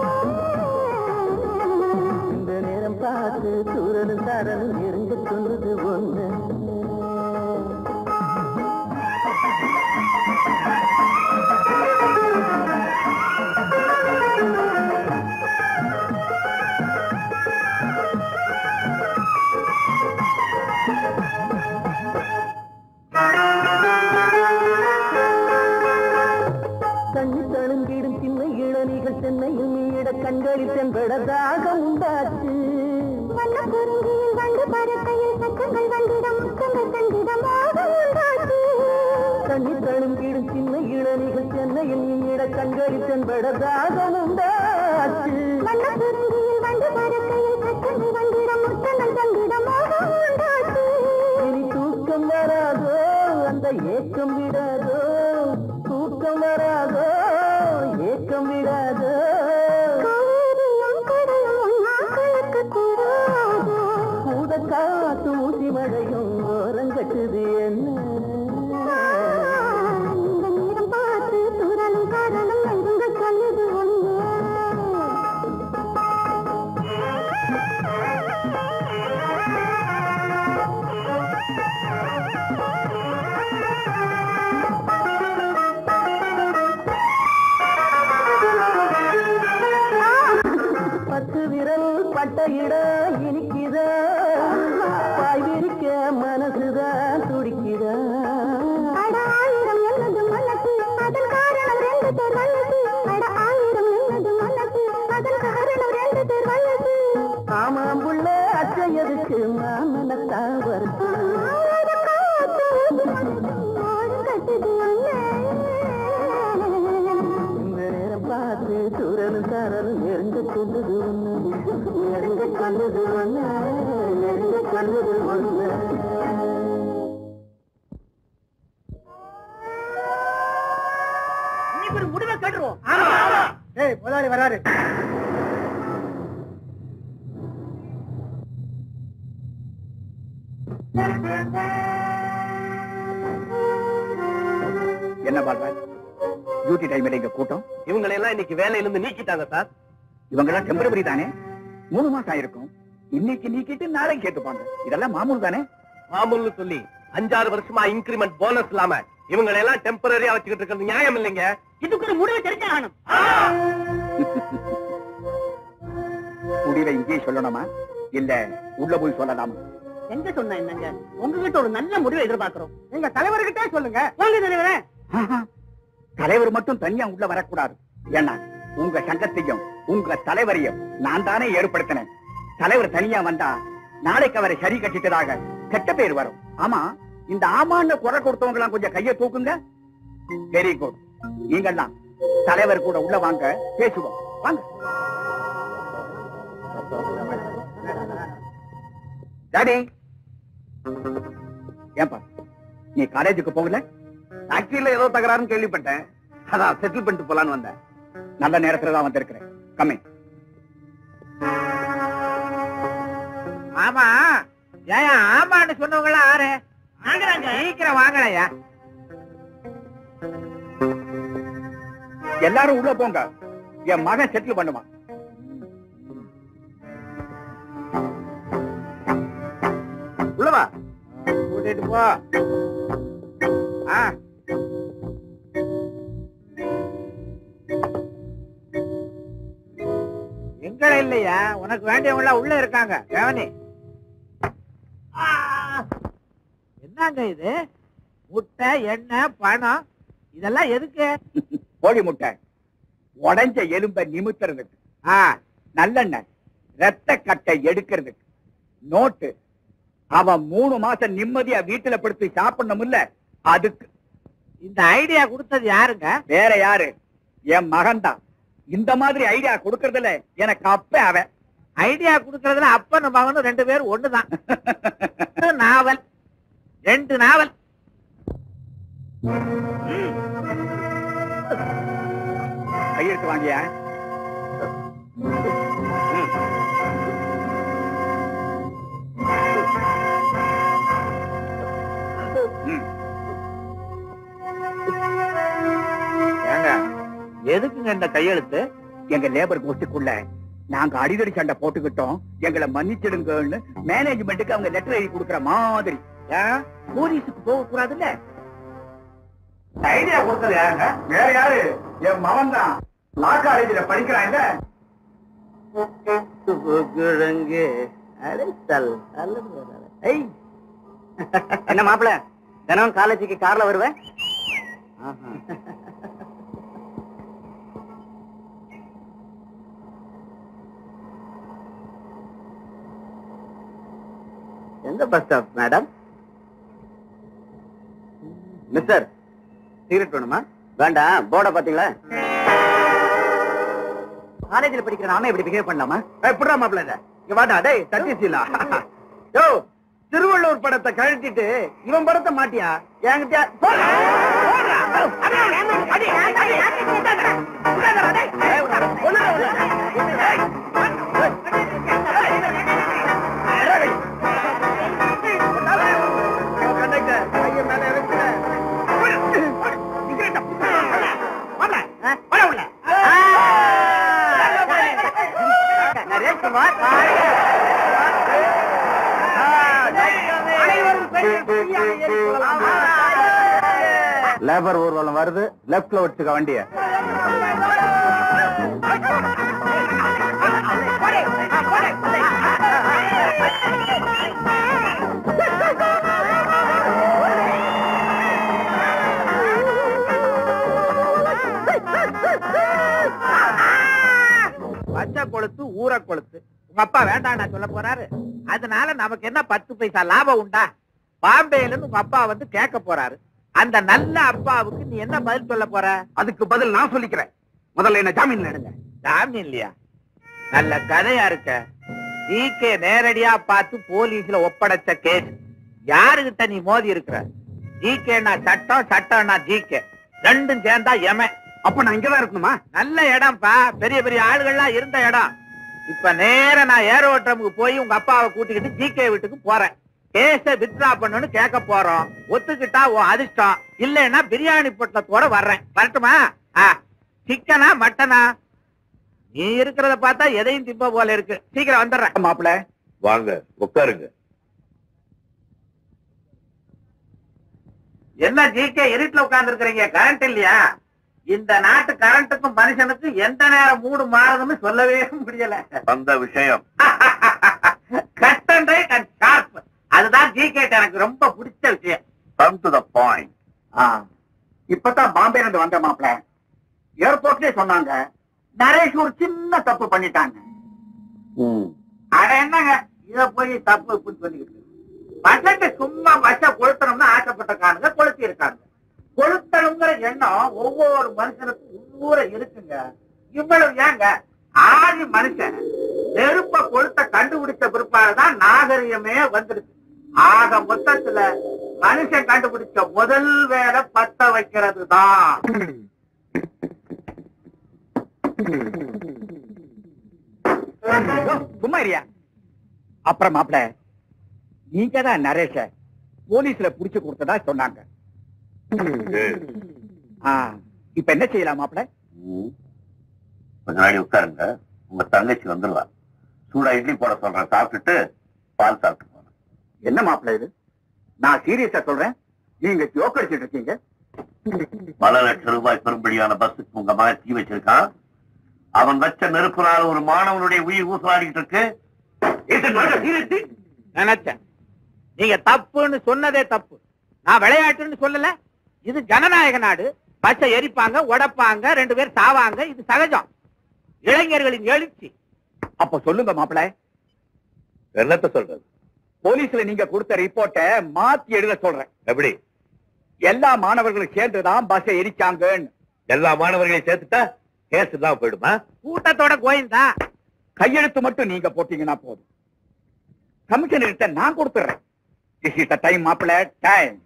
B: இந்த நேரம் பார்த்து சூரனும் சாரனும் நெருங்க சொன்னது ஒண்ணு கண்ணி தழுங்கிடும் சின்ன இளநிகள் சென்னையில் மீட கண்களில் தென்பட தாகம் உண்டாச்சு
C: வண்ண குருங்கியில் வண்டு பறக்கையில் சக்கங்கள் வந்திடம் முத்தங்கள் தந்திடம் மோகம் உண்டாச்சு
B: கண்ணி தழுங்கிடும் சின்ன இளநிகள் சென்னையில் மீட கண்களில் தென்பட தாகம் உண்டாச்சு
C: வண்ண குருங்கியில் வண்டு பறக்கையில் சக்கங்கள் வந்திடம் முத்தங்கள் தந்திடம் மோகம் உண்டாச்சு
B: இனி தூக்கம் வராதோ அந்த ஏக்கம் விடாதோ தூக்கம் வராதோ ஏக்கம் விடாதோ
C: காவேரியும் கடையும் ஒன்னாக்களுக்கு கூடாது
B: பூத காத்து ஊசி மழையும் ஓரங்கட்டுது என்ன
C: இந்த நேரம் பார்த்து தூரலும் காரலும் நெருங்க சொல்லுது ஒண்ணு
B: பத்து விரல் பட்ட இடம் இனிக்குத பாய் விரிக்க மனசுதான் துடிக்குத
C: அட ஆயிரம் என்னது மனசு அதன் காரணம் ரெண்டு பேர் வயசு அட ஆயிரம் என்னது மனசு அதன் காரணம் ரெண்டு பேர் வயசு
B: ஆமாம் புள்ள அச்சை எதுக்கு மாமனத்தான் வருது இந்த நேரம் பார்த்து சூரனும் சாரனும் நெருங்க கொண்டது ஒண்ணு நெருங்க கொண்டது ஒண்ணு நெருங்க கொண்டது ஒண்ணு
E: ஒரு முடிவை கேட்டுருவோம்
B: ஏய் முதலாளி வராரு
G: என்ன பால்ராஜ் டியூட்டி டைம் இங்க கூட்டம்
E: இவங்களை எல்லாம் இன்னைக்கு வேலையில இருந்து நீக்கிட்டாங்க சார்
G: இவங்க எல்லாம் டெம்பரவரி தானே மூணு மாசம் ஆயிருக்கும் இன்னைக்கு நீக்கிட்டு நாளைக்கு கேட்டுப்பாங்க இதெல்லாம் மாமூல் தானே
E: மாமூல்னு சொல்லி அஞ்சாறு வருஷமா இன்கிரிமெண்ட் போனஸ் இல்லாம இவங்களை எல்லாம் டெம்பரரியா வச்சுக்கிட்டு இருக்கிறது நியாயம் இல்லைங்க இதுக்கு ஒரு முடிவு தெரிஞ்சாகணும்
G: முடிவை இங்கேயே சொல்லணுமா இல்ல உள்ள போய் சொல்லலாமா
E: எங்க சொன்ன என்னங்க உங்ககிட்ட ஒரு நல்ல முடிவை எதிர்பார்க்கிறோம் எங்க தலைவர்கிட்டே சொல்லுங்க வாங்க தலைவரே
G: ஆஹா. தலைவர் மட்டும் தனியா உள்ள வரக்கூடாது ஏன்னா உங்க சங்கத்தையும் உங்க தலைவரையும் நான் தானே ஏற்படுத்தினேன் தலைவர் தனியா வந்தா நாளைக்கு அவரை சரி கட்டிட்டதாக கெட்ட பேர் வரும் ஆமா இந்த ஆமான்னு குறை கொடுத்தவங்க எல்லாம் கொஞ்சம் கைய தூக்குங்க வெரி குட் நீங்கெல்லாம் தலைவர் கூட உள்ள வாங்க பேசுவோம் வாங்க டாடி ஏன்பா நீ காலேஜுக்கு போகல
E: ஃபேக்டரியில ஏதோ தகராறுன்னு கேள்விப்பட்டேன் அதான் செட்டில் பண்ணிட்டு போலான்னு வந்தேன்
G: நல்ல நேரத்துல தான் வந்திருக்கிறேன் கம்மி
E: ஆமா ஏன் ஆமான்னு சொன்னவங்க ஆறு
G: சீக்கிரம் வாங்கலையா எல்லாரும் உள்ள போங்க என் மகன் செட்டில் பண்ணுவான்
B: உள்ளவா
G: கூட்டிட்டு போ ஆ எங்க இல்லையா உனக்கு வேண்டியவங்க உள்ள இருக்காங்க கவனி ஆ! என்னங்க இது முட்டை எண்ணெய் பணம் இதெல்லாம் எதுக்கு கோழி முட்டை உடைஞ்ச எலும்பை நிமித்துறதுக்கு ஆ நல்லெண்ணெய் ரத்த கட்டை எடுக்கிறதுக்கு நோட்டு அவன் மூணு மாசம் நிம்மதியா வீட்டுல படுத்து சாப்பிடணும்ல அதுக்கு இந்த ஐடியா கொடுத்தது யாருங்க வேற யாரு என் மகன்தான் இந்த மாதிரி ஐடியா கொடுக்கறதுல எனக்கு அப்ப அவன் ஐடியா கொடுக்கறதுல அப்பனும் மகனும் ரெண்டு பேரும் ஒண்ணுதான் நாவல் ரெண்டு நாவல் கையெழுத்து வாங்கியா ஏங்க எதுக்குங்க இந்த கையெழுத்து எங்க லேபர் கோஷ்டிக்குள்ள நாங்க அடிதடி சண்டை போட்டுக்கிட்டோம் எங்களை மன்னிச்சிடுங்கன்னு மேனேஜ்மெண்ட்டுக்கு அவங்க லெட்டர் எழுதி கொடுக்கற மாதிரி ஏன் போலீஸுக்கு போக கூடாதுல்ல ஐடியா கொடுத்தது யாருங்க வேற யாரு என் மகன் தான் லா காலேஜ்ல படிக்கிறாங்க
E: கிழங்கு அடைத்தல் என்ன மாப்பிள தினம் காலேஜுக்கு கார்ல வருவேன் எந்த bus stop madam mister cigarette வேணுமா வேண்டாம் போர்டை பாத்தீங்களா காலேஜ்ல படிக்கிற நானே இப்படி பிஹேவ் பண்ணலாமா
G: எப்படா மாப்பிள்ள இத? இங்க வாடா டேய் தட்டிசீலா யோ திருவள்ளூர் படத்தை கழட்டிட்டு இவன் படத்தை மாட்டியா என்கிட்ட போடா, போடா. அடி, அடி, அடி, அடி, விடாதடா, விடாதடா, டேய். ஏய், விடாத, கொல்லுடா, விடாத. ஏய், கண்டக்டர், கையை மேல இறக்குற. சிகரெட்டை வாடா, வாடா, வாடா உள்ள.
E: நரேஷ்குமார்
B: லேபர் ஊர்வலம் வருது லெப்ட்ல வச்சுக்க வண்டிய
G: பச்சை கொளுத்து ஊற கொளுத்து உங்க அப்பா வேண்டாம் நான் சொல்ல போறாரு அதனால நமக்கு என்ன பத்து பைசா லாபம் உண்டா பாம்பேல இருந்து உங்க அப்பா வந்து கேட்க போறாரு அந்த நல்ல அப்பாவுக்கு நீ என்ன பதில் சொல்ல போற
B: அதுக்கு பதில் நான் சொல்லிக்கிறேன் முதல்ல என்ன ஜாமீன்ல எடுங்க
G: ஜாமீன் இல்லையா நல்ல கதையா இருக்க ஜிகே நேரடியா பார்த்து போலீஸ்ல ஒப்படைச்ச கேஸ் யாருகிட்ட நீ மோதி இருக்கிற ஜிகேனா சட்டம் சட்டம்னா ஜிகே ரெண்டும் சேர்ந்தா எம
B: அப்ப நான் இங்கதான் இருக்கணுமா
G: நல்ல இடம்ப்பா பெரிய பெரிய ஆளுகள்லாம் இருந்த இடம் இப்ப நேரா நான் ஏரோட்ரமுக்கு போய் உங்க அப்பாவை கூட்டிக்கிட்டு ஜிகே வீட்டுக்கு போறேன் கேஸ வித்ரா பண்ணணும்னு கேட்க போறோம் ஒத்துக்கிட்டா உன் அதிர்ஷ்டம் இல்லைன்னா பிரியாணி பொட்டலத்தோட வர்றேன் வரட்டுமா ஆ, சிக்கனா மட்டனா நீ இருக்கிறத பார்த்தா எதையும் திம்ப போல இருக்கு சீக்கிரம் வந்துடுறேன் மாப்பிள்ள
D: வாங்க உட்காருங்க
G: என்ன ஜிகே இருட்டுல உட்கார்ந்து இருக்கிறீங்க கரண்ட் இல்லையா இந்த நாட்டு கரண்ட்டுக்கும் மனுஷனுக்கும் எந்த நேரம் மூடு மாறுதுன்னு சொல்லவே முடியல
D: அந்த விஷயம்
G: cut and right and sharp அதுதான் ஜிகே எனக்கு ரொம்ப பிடிச்ச விஷயம்
D: கம் டு த பாயிண்ட்
G: இப்பதான் பாம்பே இருந்து வந்த மாப்பிள ஏர்போர்ட்லயே சொன்னாங்க நரேஷ் ஒரு சின்ன தப்பு பண்ணிட்டாங்க அட என்னங்க இத போய் தப்பு இப்படி சொல்லிக்கிட்டு பட்ஜெட்டை சும்மா பஸ்ஸ கொளுத்தணும்னு ஆசைப்பட்டிருக்கானுங்க கொளுத்தி இருக்காங்க கொளுத்தணுங்கிற எண்ணம் ஒவ்வொரு மனுஷனுக்கும் உள்ளூர இருக்குங்க இவ்வளவு ஏங்க ஆதி மனுஷன் நெருப்ப கொளுத்த கண்டுபிடிச்ச பிற்பாடுதான் நாகரிகமே வந்துடுச்சு ஆக மொத்தத்துல மனுஷன் கண்டுபிடிச்ச முதல் வேலை பத்த வைக்கிறது தான் சும்மா இருயா அப்புறம் மாப்பிள நீங்க தான் நரேஷ போலீஸ்ல புடிச்சு கொடுத்ததா சொன்னாங்க ஆ, இப்ப என்ன செய்யலாம் மாப்பிள
D: ம். கொஞ்ச நாடி உட்காருங்க உங்க தங்கச்சி வந்துடுவா சூடா இட்லி போட சொல்றேன் சாப்பிட்டுட்டு பால் சாப்பிட்டு போறேன்
G: என்ன மாப்பிள இது நான் சீரியஸா சொல்றேன் நீங்க ஜோக் அடிச்சிட்டு இருக்கீங்க
D: பல லட்சம் ரூபாய் பெரும்படியான பஸ்ஸுக்கு உங்க மகன் தீ வச்சிருக்கான் அவன் வச்ச நெருப்புனால ஒரு மாணவனுடைய உயிர் ஊசலாடிட்டு இருக்கு இது நல்ல சீரியஸ்
E: நினைச்சேன் நீங்க தப்புன்னு சொன்னதே தப்பு நான் விளையாட்டுன்னு சொல்லல இது ஜனநாயக நாடு பச்சை எரிப்பாங்க உடைப்பாங்க ரெண்டு பேர் சாவாங்க இது சகஜம் இளைஞர்களின் எழுச்சி
G: அப்ப சொல்லுங்க மாப்பிள
D: என்னத்த சொல்றது
G: போலீஸ்ல நீங்க கொடுத்த ரிப்போர்ட்டை மாத்தி எழுத சொல்றேன்
D: எப்படி
G: எல்லா மாணவர்களும் சேர்ந்துதான் பஸ் எரிச்சாங்கன்னு
D: எல்லா மாணவர்களையும் சேர்த்துட்டா கேஸ் தான் போயிடுமா
E: கூட்டத்தோட கோயந்தா
G: கையெழுத்து மட்டும் நீங்க போட்டீங்கன்னா போதும் கமிஷனர்கிட்ட நான் கொடுத்துறேன் திஸ் இஸ் டைம் மாப்பிள டைம்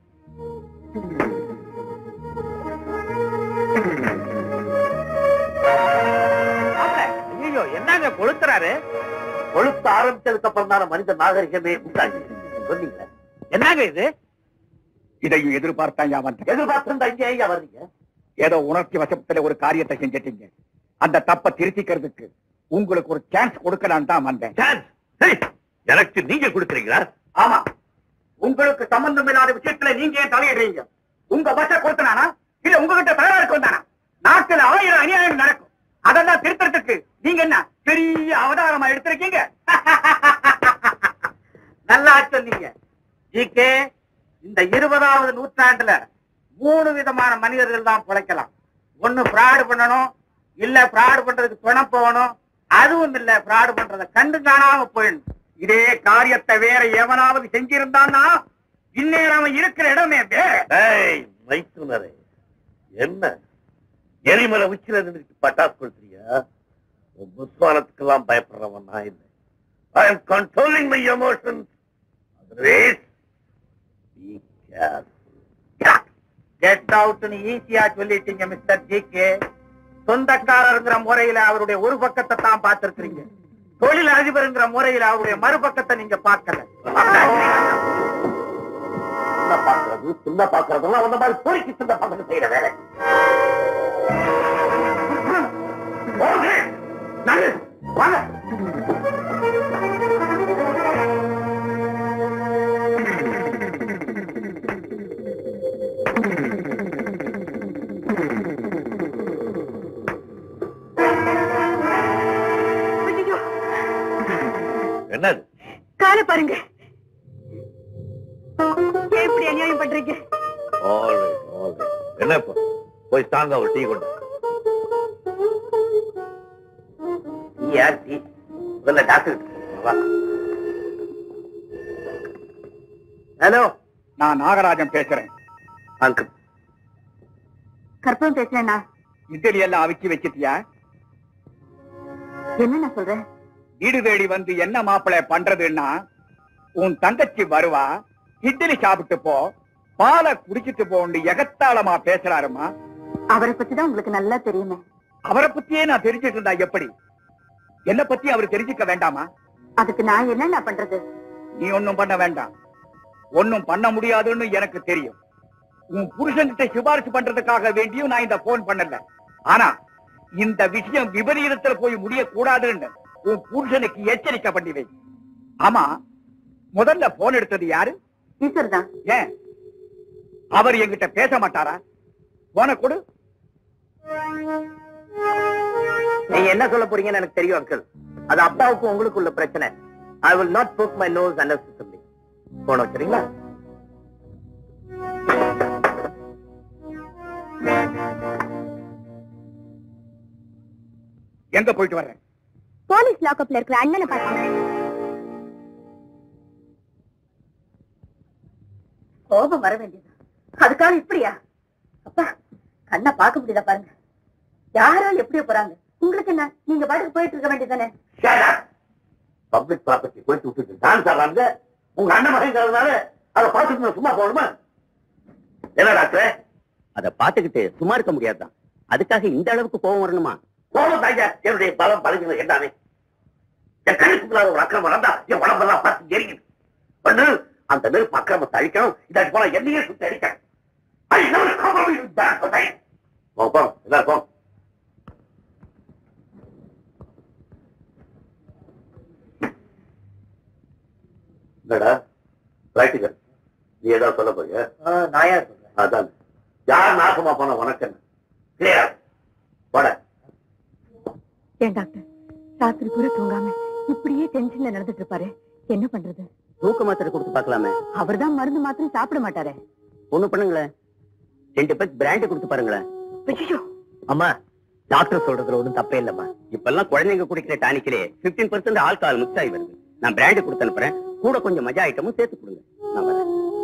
E: ஐயோ என்னங்க கொளுத்துறாரு
D: கொளுத்த ஆரம்பிச்சதுக்கு அப்புறம் தானே மனித நாகரிகமே உண்டாச்சு சொன்னீங்க
E: என்னங்க இது
G: இதையும் எதிர்பார்த்தான் யா வந்தேன்
D: எதிர்பார்த்திருந்தா இங்க ஐயா வர்றீங்க
G: ஏதோ உணர்ச்சி வசத்துல ஒரு காரியத்தை செஞ்சிட்டீங்க அந்த தப்ப திருத்திக்கிறதுக்கு உங்களுக்கு ஒரு சான்ஸ் கொடுக்கலாம் தான் வந்தேன்
D: சான்ஸ் சரி, எனக்கு நீங்க கொடுக்குறீங்களா
G: ஆமா உங்களுக்கு சம்பந்தம் இல்லாத விஷயத்துல நீங்க ஏன் தலையிடுறீங்க உங்க பஸ்ஸ கொடுத்தனானா இல்ல உங்ககிட்ட தகராறுக்கு வந்தானா நாட்டுல ஆயிரம் அநியாயம் நடக்கும் அதெல்லாம் திருத்தறதுக்கு நீங்க என்ன பெரிய அவதாரமா எடுத்திருக்கீங்க
E: நல்லா சொன்னீங்க ஜிகே இந்த இருபதாவது நூற்றாண்டுல மூணு விதமான மனிதர்கள் தான் பிழைக்கலாம் ஒண்ணு fraud பண்ணணும் இல்ல fraud பண்றதுக்கு துணை போகணும் அதுவும் இல்ல fraud பண்றத கண்டு காணாம போயிடணும்
G: இதே காரியத்தை வேற எவனாவது செஞ்சிருந்தான்னா இந்நேரம் அவன் இருக்கிற இடமே வேற
D: ஏய் மைத்துனரே என்ன எரிமலை உச்சில நின்றுட்டு பட்டாசு கொடுத்துறியா உன் புஸ்வானத்துக்கெல்லாம் பயப்படுறவன் நான் இல்லை I am controlling my emotions otherwise be careful
E: get அவுட்னு ஈஸியா சொல்லிட்டீங்க மிஸ்டர் ஜிகே சொந்தக்காரருங்கிற முறையில அவருடைய ஒரு பக்கத்தை தான் பார்த்திருக்கிறீங்க தொழில் அதிபருங்கிற முறையில அவருடைய மறுபக்கத்தை நீங்க பார்க்கல
D: சின்ன பாக்குறது சின்ன பாக்குறதெல்லாம் அந்த மாதிரி பொறுக்கி சின்ன பசங்க செய்யற வேலை போங்க. நடு. வாங்க. என்னது
C: காலை பாருங்க ஏன் இப்படி அநியாயம் பண்றீங்க
D: All right, all right. என்ன இப்போ போய் ஸ்ட்ராங்கா ஒரு டீ கொண்டு டீ யார் டீ முதல்ல டாக்டர் வா
E: ஹலோ
G: நான் நாகராஜன் பேசுறேன்
D: அங்கிள்
C: கற்பகம் பேசுறேன்னா
G: இட்லி எல்லாம் அவிச்சு வச்சிட்டியா
C: என்ன நான் சொல்றேன்
G: வீடு தேடி வந்து என்ன மாப்பிள்ளை பண்றதுன்னா உன் தங்கச்சி வருவா இட்லி சாப்பிட்டு போ பாலை குடிச்சிட்டு போன்னு எகத்தாளமா பேசுறாருமா
C: அவரை பத்தி தான் உங்களுக்கு நல்லா தெரியுமே
G: அவரை பத்தியே நான் தெரிஞ்சுட்டு இருந்தா எப்படி என்ன பத்தி அவர் தெரிஞ்சுக்க வேண்டாமா
C: அதுக்கு நான் என்ன நான் பண்றது
G: நீ ஒண்ணும் பண்ண வேண்டாம் ஒண்ணும் பண்ண முடியாதுன்னு எனக்கு தெரியும் உன் புருஷன்கிட்ட சிபாரிசு பண்றதுக்காக வேண்டியும் நான் இந்த போன் பண்ணல ஆனா இந்த விஷயம் விபரீதத்துல போய் முடியக்கூடாதுன்னு உன் புருஷனுக்கு எச்சரிக்கை பண்ணி வை ஆமா முதல்ல போன் எடுத்தது யாரு
C: டீச்சர் தான்
G: ஏன் அவர் என்கிட்ட பேச மாட்டாரா போன கொடு
E: நீங்க என்ன சொல்ல போறீங்கன்னு எனக்கு தெரியும் அங்கிள் அது அப்பாவுக்கும் உங்களுக்குள்ள பிரச்சனை I will not poke my nose unnecessary போன வச்சுறீங்களா
G: எங்க போயிட்டு வர்றேன்
C: போலீஸ் லாக்அப்ல இருக்கிற அண்ணனை பார்த்தேன் கோபம் வர வேண்டியது அதுக்காக இப்படியா அப்பா கண்ணை பார்க்க முடியல பாருங்க யாரோ எப்படியோ போறாங்க உங்களுக்கு என்ன நீங்க பாட்டுக்கு போயிட்டு இருக்க வேண்டியதானே
D: பப்ளிக் ப்ராப்பர்ட்டி போயிட்டு விட்டுட்டு டான்ஸ் ஆடுறாங்க உங்க அண்ணன் மகங்கிறதுனால அதை பார்த்துட்டு நான் சும்மா போகணுமா என்ன டாக்டர்
E: அத பாத்துக்கிட்டு சும்மா இருக்க முடியாதுதான் அதுக்காக இந்த அளவுக்கு கோபம் வரணுமா
D: கோபம் தாங்க என்னுடைய பலம் பழகிறது எல்லாமே என் கண்ணுக்குள்ளார ஒரு அக்கிரமம் நடந்தா என் உடம்பெல்லாம் பார்த்து எரியுது ஒண்ணு அந்த நெருப்பு அக்கிரமத்தை அழிக்கணும் இதாட்டி போல என்னையே சுத்தி அடிக்கணும் I never compromise with that, okay? போங்க, போங்க, எல்லாரும் போங்க. என்னடா பிராக்டிகல் நீ ஏதாவது சொல்ல போறியா
E: நான் யார் சொல்றேன்
D: அதான் யார் நாசமா போன உனக்கு என்ன கிளியர் போட
C: ஏன் டாக்டர் ராத்திரி பூரா தூங்காம இப்படியே டென்ஷன்ல நடந்துட்டு இருப்பாரு என்ன பண்றது
E: தூக்க மாத்திரை கொடுத்து பார்க்கலாமே
C: அவர்தான் மருந்து மாத்திரம் சாப்பிட மாட்டாரே
E: ஒண்ணு பண்ணுங்களேன் ரெண்டு பேர் பிராண்ட் கொடுத்து பாருங்களேன்
C: ஐயோ
E: அம்மா டாக்டர் சொல்றதுல ஒண்ணும் தப்பே இல்லம்மா இப்பெல்லாம் குழந்தைங்க குடிக்கிற டானிக்கிலே 15% பர்சன்ட் ஆல்கஹால் மிக்ஸ் ஆகி வருது நான் பிராண்ட் கொடுத்து அனுப்புறேன் கூட கொஞ்சம் மஜா ஐட்டமும் சேர்த்து கொடுங்க நான் வரேன்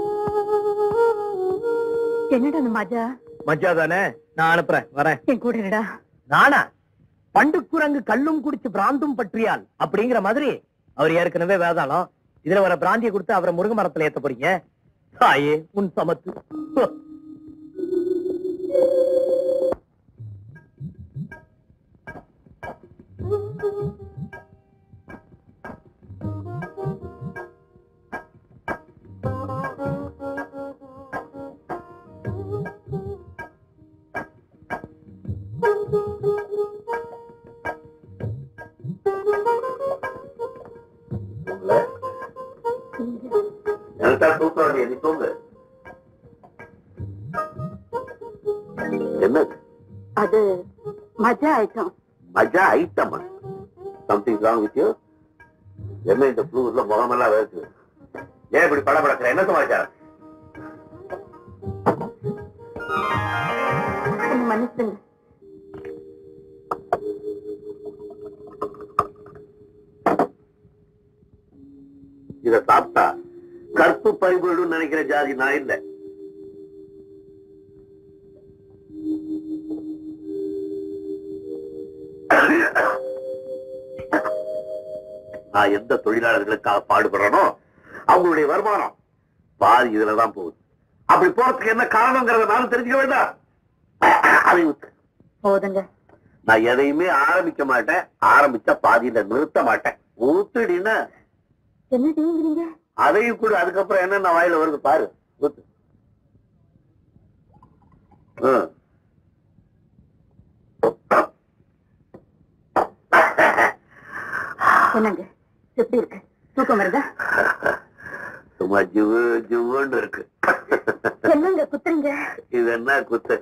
C: என்னடா அந்த மஜா
E: மஜா தானே நான் அனுப்புறேன் வரேன்
C: என் கூட இருடா
E: நானா பண்டுக்குரங்கு கல்லும் குடிச்சு பிராந்தும் பற்றியால் அப்படிங்கிற மாதிரி அவர் ஏற்கனவே வேதாளம் இதுல வர பிராந்திய கொடுத்து அவரை முருங்க மரத்துல ஏத்த போறீங்க தாயே உன் சமத்து ஹோ.
D: உங்களை எனக்கு தூக்கம் வரலையே, நீ தூங்கு என்ன
C: அது மஜா ஐட்டம்
D: மஜா ஐட்டமா சம்திங் ராங் வித் யூ என்ன இந்த ப்ளூஸ்ல முகமெல்லாம் வேர்க்கு ஏன் இப்படி படம் படக்கிற என்ன சமாச்சாரம்
C: மனுஷங்க
D: இத சாப்பிட்டா கற்பு பறிபோடும் நினைக்கிற ஜாதி நான் இல்ல நான் எந்த தொழிலாளர்களுக்காக பாடுபடுறனோ அவங்களுடைய வருமானம் பாதி இதுலதான் போகுது அப்படி போறதுக்கு என்ன காரணங்கிறத நானும் தெரிஞ்சுக்க வேண்டாம் அதை விட்டு.
C: போதுங்க
D: நான் எதையுமே ஆரம்பிக்க மாட்டேன் ஆரம்பிச்சா பாதியில நிறுத்த மாட்டேன் ஊத்துடின்னா
C: என்ன செய்யுங்கிறீங்க
D: அதையும் கூட அதுக்கப்புறம் என்னென்ன வாயில வருது பாரு ஊத்து. ஆ.
C: என்னங்க எப்படி இருக்கு தூக்கம் வருதா
D: சும்மா ஜிவு ஜிவுன்னு இருக்கு
C: என்னங்க குத்துறீங்க
D: இது என்ன குத்து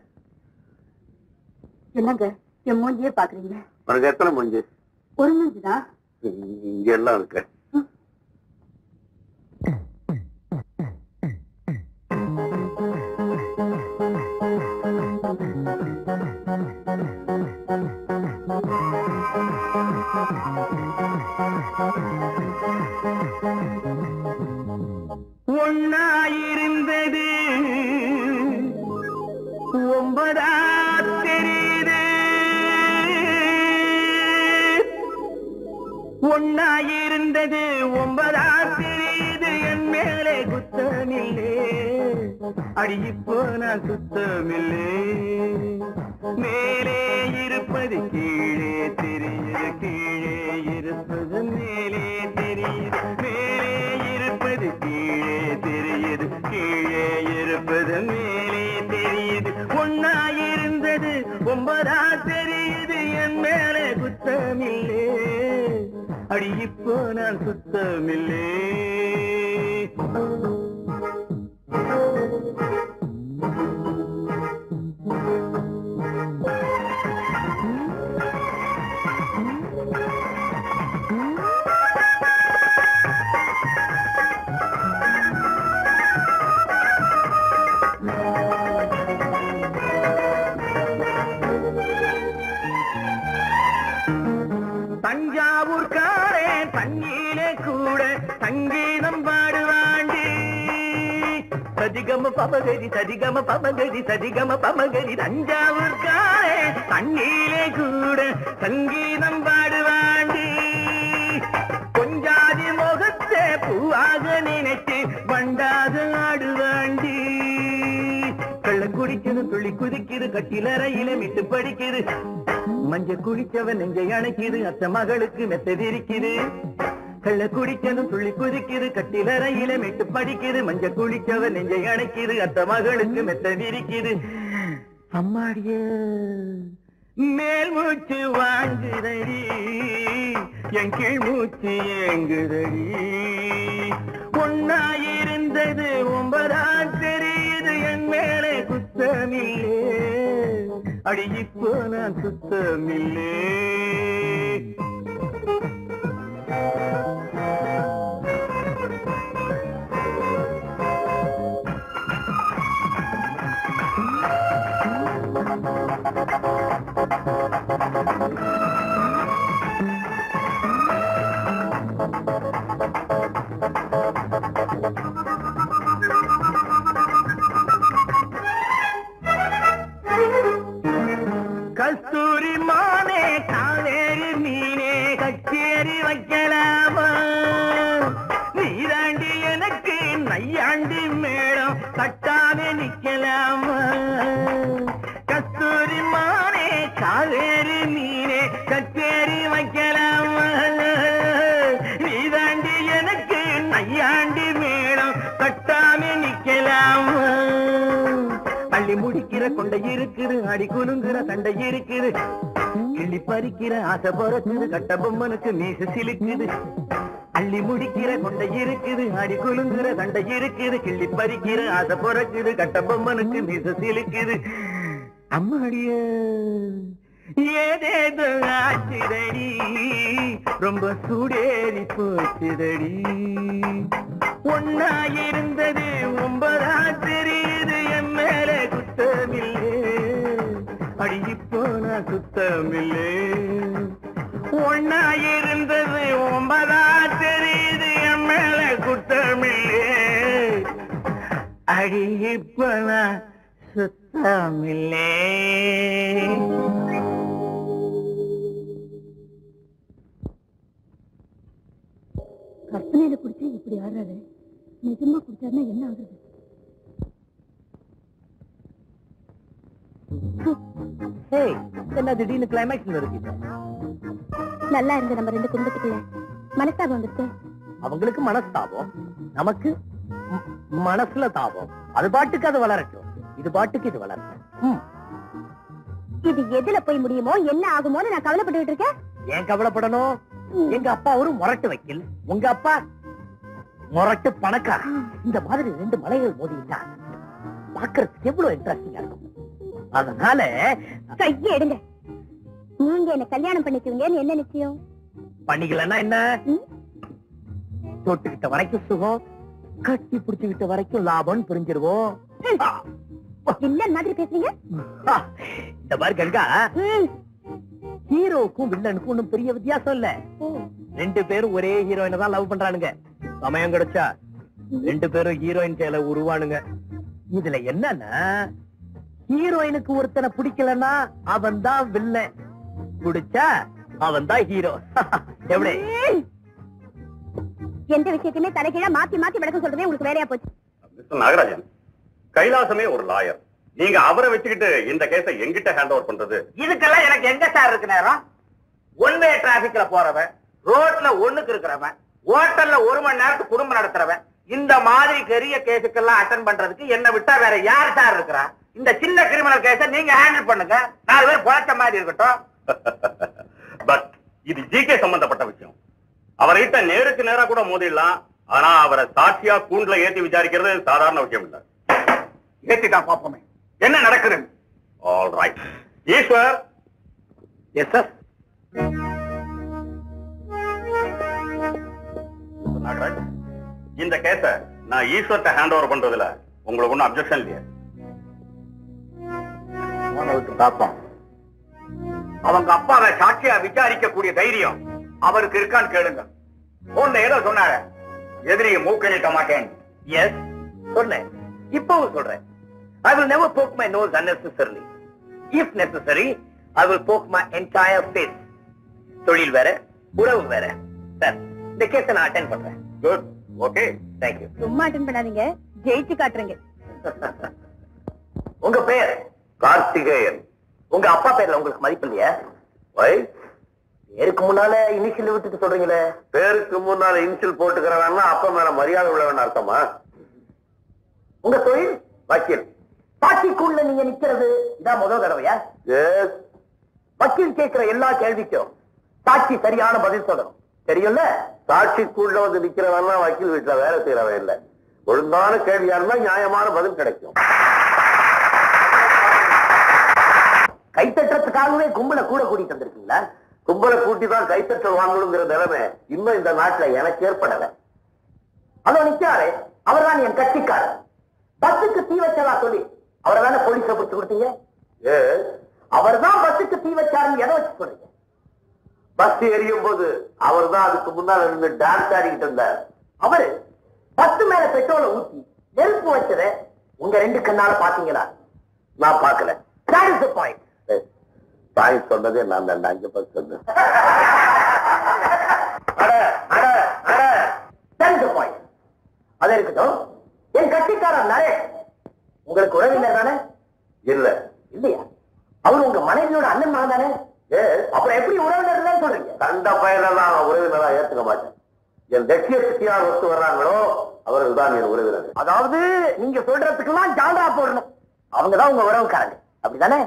C: என்னங்க என் மூஞ்சியே பாக்குறீங்க
D: உனக்கு எத்தனை மூஞ்சி
C: ஒரு மூஞ்சி தான்
D: இங்க எல்லாம் இருக்கு
E: ஒன்னாயிருந்தது ஒன்பதா தெரியுது ஒன்னாயிருந்தது ஒன்பதா தெரியுது என் மேலே குத்தமில்லே அடி இப்போ நான் சுத்தமில்லே மேலே இருப்பது கீழே தெரியுது கீழே இருப்பது மேலே தெரியுது மேலே இருப்பது கீழே தெரியுது கீழே இருப்பது மேலே தெரியுது ஒன்னா இருந்தது ஒன்பதா தெரியுது என் மேலே குத்தமில்லே அடி இப்போ நான் சுத்தமில்லே தஞ்சாவூர்காரே தண்ணியிலே கூட சங்கீதம் பாடுவாண்டி சதிகம பமகரி சதிகம பமகரி சதிகம பமகரி தஞ்சாவூர்காரே தண்ணியிலே கூட சங்கீதம் பாடுவாண்டி கொஞ்சாதி முகத்தை பூவாக நினைத்து வண்டாக ஆடுவாண்டி கள்ளம் குடிக்குது துள்ளி குதிக்குது கட்டிலறையில மிட்டு படிக்குது மஞ்ச குளிச்சவன் நெஞ்சை அணைக்குது அத்த மகளுக்கு மெத்ததிரிக்குது கள்ள குடிக்கணும் துள்ளி குதிக்குது கட்டிலறையில மெட்டு படிக்குது மஞ்ச குளிச்சவ நெஞ்சை அணைக்குது அத்த மகளுக்கு மெத்த விரிக்குது அம்மாடிய மேல் மூச்சு வாங்குதடி என் கீழ் மூச்சு ஏங்குதடி ஒன்னாயிருந்தது ஒன்பதா தெரியுது என் மேலே குத்தமில்லே அடி இப்போ நான் சுத்தமில்லே கஸ்தூரி மானே காவேரி மீனே கச்சேரி வைக்கலாமா நீதாண்டி எனக்கு நையாண்டி மேடம் கட்டாவே நிக்கலாமா கஸ்தூரி மானே காவேரி மீனே கச்சேரி வைக்கலாமா நீதாண்டி எனக்கு நையாண்டி மேடம் கட்டாமே நிக்கலாமா அள்ளி முடிக்கிற கொண்டை இருக்குது அடி குலுங்குற சண்டை இருக்குது கிள்ளி பறிக்கிற ஆசை பொறக்குது கட்ட பொம்மனுக்கு மீச சிலுக்குது அள்ளி முடிக்கிற கொண்டை இருக்குது அடி குலுங்குற சண்டை இருக்குது கிள்ளி பறிக்கிற ஆசை பொறக்குது கட்ட பொம்மனுக்கு மீச சிலுக்குது அம்மாடிய ஏதேதோ ஆச்சுதடி ரொம்ப சூடேறி போச்சுதடி ஒன்னா இருந்தது ஒன்பதா தெரியுது என் மேல குத்தமில்லே அடி இப்போ நான் குத்தமில்லே ஒன்னா இருந்தது ஒன்பதா தெரியுது என் மேல குத்தமில்லே அடி இப்போ நான் சுத்தமில்லே
C: கற்பனையில குடிச்சு இப்படி ஆடுறாரு நிஜமா குடிச்சாருன்னா என்ன ஆகுறது
E: ஏய் என்ன திடீர்னு கிளைமேக்ஸ்ல இருக்கு
C: நல்லா இருந்த நம்ம ரெண்டு குடும்பத்துக்குள்ள மனஸ்தாபம் வந்துருச்சு
E: அவங்களுக்கு மனஸ்தாபம் நமக்கு ம- மனசுல தாபம் அது பாட்டுக்கு அது வளரட்டும் இது பாட்டுக்கு இது வளரட்டும் ம்.
C: இது எதுல போய் முடியுமோ என்ன ஆகுமோன்னு நான் கவலைப்பட்டுட்டு இருக்கேன்
E: ஏன் கவலைப்படணும் எங்க அப்பா ஒரு முரட்டு வைக்கல் உங்க அப்பா முரட்டு பணக்கார இந்த மாதிரி ரெண்டு மலைகள் மோதிட்டா பாக்குறதுக்கு எவ்வளவு இன்ட்ரெஸ்டிங்கா இருக்கும் அதனால
C: கையை எடுங்க நீங்க என்ன கல்யாணம் பண்ணிக்குவீங்கன்னு என்ன நிச்சயம்
E: பண்ணிக்கலன்னா என்ன
C: ம்?
E: தொட்டுக்கிட்ட வரைக்கும் சுகம் கட்டி பிடிச்சுக்கிட்ட வரைக்கும் லாபம்னு புரிஞ்சிருவோம்
C: வில்லன் மாதிரி பேசுறீங்க
E: ஆ, இந்த மாதிரி கங்கா
C: ம்.
E: ஹீரோவுக்கும் வில்லனுக்கும் ஒண்ணும் பெரிய வித்தியாசம் இல்ல
C: ஓ.
E: ரெண்டு பேரும் ஒரே ஹீரோயினை தான் லவ் பண்றானுங்க சமயம் கிடைச்சா ரெண்டு பேரும் ஹீரோயின் செயல உருவானுங்க இதுல என்னன்னா ஹீரோயினுக்கு ஒருத்தனை பிடிக்கலன்னா அவன் தான் வில்லன் பிடிச்சா அவன் தான் ஹீரோ எப்படி
C: ம். எந்த விஷயத்தையுமே தலைகீழா மாத்தி மாத்தி விளக்கம் சொல்றதே உங்களுக்கு வேலையா போச்சு
F: மிஸ்டர் நாகராஜன் கைலாசமே ஒரு லாயர் நீங்க அவரை வச்சுக்கிட்டு இந்த கேஸை எங்கிட்ட ஹேண்ட் ஓவர் பண்றது
E: இதுக்கெல்லாம் எனக்கு எங்க சார் இருக்கு நேரம் ஒன் வே டிராபிக்ல போறவன் ரோட்ல ஒண்ணுக்கு இருக்கிறவன் ஹோட்டல்ல ஒரு மணி நேரத்துக்கு குடும்பம் நடத்துறவன் இந்த மாதிரி பெரிய கேஸுக்கெல்லாம் அட்டன் பண்றதுக்கு என்ன விட்டா வேற யார் சார் இருக்கிறா இந்த சின்ன கிரிமினல் கேஸ நீங்க ஹேண்டில் பண்ணுங்க நாலு பேர் பொழைச்ச மாதிரி இருக்கட்டும்
F: பட் இது ஜிகே சம்பந்தப்பட்ட விஷயம் அவர்கிட்ட நேருக்கு நேரா கூட மோதிடலாம் ஆனா அவரை சாட்சியா கூண்டுல ஏத்தி விசாரிக்கிறது சாதாரண விஷயம் இல்ல
G: ஏத்திதான் பாப்போமே என்ன நடக்குது
F: all right Eswar
E: yes sir
F: Nagaraj இந்த கேஸ நான் ஈஸ்வர்ட்ட ஹேண்ட் ஓவர் பண்றதுல உங்களுக்கு ஒன்றும் அப்செக்ஷன் இல்லையா
E: போனதுக்கு பாப்போம்
G: அவங்க அப்பாவை சாட்சியா விசாரிக்க கூடிய தைரியம் அவருக்கு இருக்கான்னு கேளுங்க போன்ல ஏதோ சொன்னாரு எதிரியை மூக்க நீட்ட மாட்டேன்
E: எஸ் சொன்னேன் இப்பவும் சொல்றேன் I will never poke my nose unnecessarily. If necessary, I will poke my entire face. தொழில் வேற உறவு வேற சார் இந்த கேஸ நான் அட்டென்ட் பண்றேன்
F: குட் ஓகே
E: தேங்க்யூ
C: சும்மா அட்டன் பண்ணாதீங்க ஜெயிச்சு காட்டுறீங்க
E: உங்க பேர்
F: கார்த்திகேயன்
E: உங்க அப்பா பேர்ல உங்களுக்கு மதிப்பு இல்லையா
F: வை
B: பேருக்கு முன்னால இனிஷியல் விட்டுட்டு சொல்றீங்களே
F: பேருக்கு முன்னால இன்சில் போட்டுக்கிறவன்னா அப்ப மேல மரியாதை உள்ளவன் அர்த்தமா
B: உங்க தொழில்
F: வக்கீல்
B: சாட்சிக்குள்ள நீங்க நிக்கிறது இதான் முதல் தடவையா
F: எஸ்
B: வக்கீல் கேட்கிற எல்லா கேள்விக்கும் சாட்சி சரியான பதில் சொல்லணும் தெரியும்ல
F: சாட்சிக்குள்ள வந்து நிக்கிறவன்னா வக்கீல் வீட்டுல வேலை செய்யறவன் இல்ல ஒழுங்கான கேள்வியா இருந்தா நியாயமான பதில் கிடைக்கும்
B: கைத்தட்டுறதுக்காகவே கும்பலை கூட கூட்டிட்டு வந்திருக்கீங்களா
F: கும்பலை கூட்டி தான் கைத்தட்டல் வாங்கணுங்கிற நிலைமை இன்னும் இந்த நாட்டுல எனக்கு ஏற்படல
B: அதோ நிக்காரு அவர்தான் என் கட்சிக்காரர் பஸ்ஸுக்கு தீ வச்சதா சொல்லி அவரை தானே போலீஸ பிடிச்சு கொடுத்தீங்க
F: ஏ
B: அவர்தான் பஸ்ஸுக்கு தீ வச்சாருன்னு எதை வச்சு சொல்றீங்க
F: பஸ் எரியும் போது அவர் தான் அதுக்கு முன்னால நின்று டான்ஸ் ஆடிக்கிட்டு இருந்தார்
B: அவரு பஸ் மேல பெட்ரோலை ஊத்தி நெருப்பு வச்சத உங்க ரெண்டு கண்ணால பாத்தீங்களா
F: நான் பார்க்கல
B: That is the point.
F: தாய் சொன்னதே நான் தான் அஞ்சு பஸ் சொன்னேன்
B: அட, அட, அட. That is the point. அது இருக்கட்டும் என் கட்சிக்காரர் நரேஷ் உங்களுக்கு உறவினர் தானே
F: இல்ல
B: இல்லையா அவர் உங்க மனைவியோட அண்ணன் மகன் தானே
F: ஏ
B: அப்புறம் எப்படி உறவினர் இல்லைன்னு சொல்றீங்க
F: கண்ட பயனெல்லாம் நான் உறவினரா ஏத்துக்க மாட்டேன் என் லட்சியத்துக்கு யார் ஒத்து வர்றாங்களோ அவர்கள் தான் என் உறவினர்
B: அதாவது நீங்க சொல்றதுக்கெல்லாம் ஜாலரா போடணும் அவங்கதான் உங்க உறவுக்காரங்க அப்படிதானே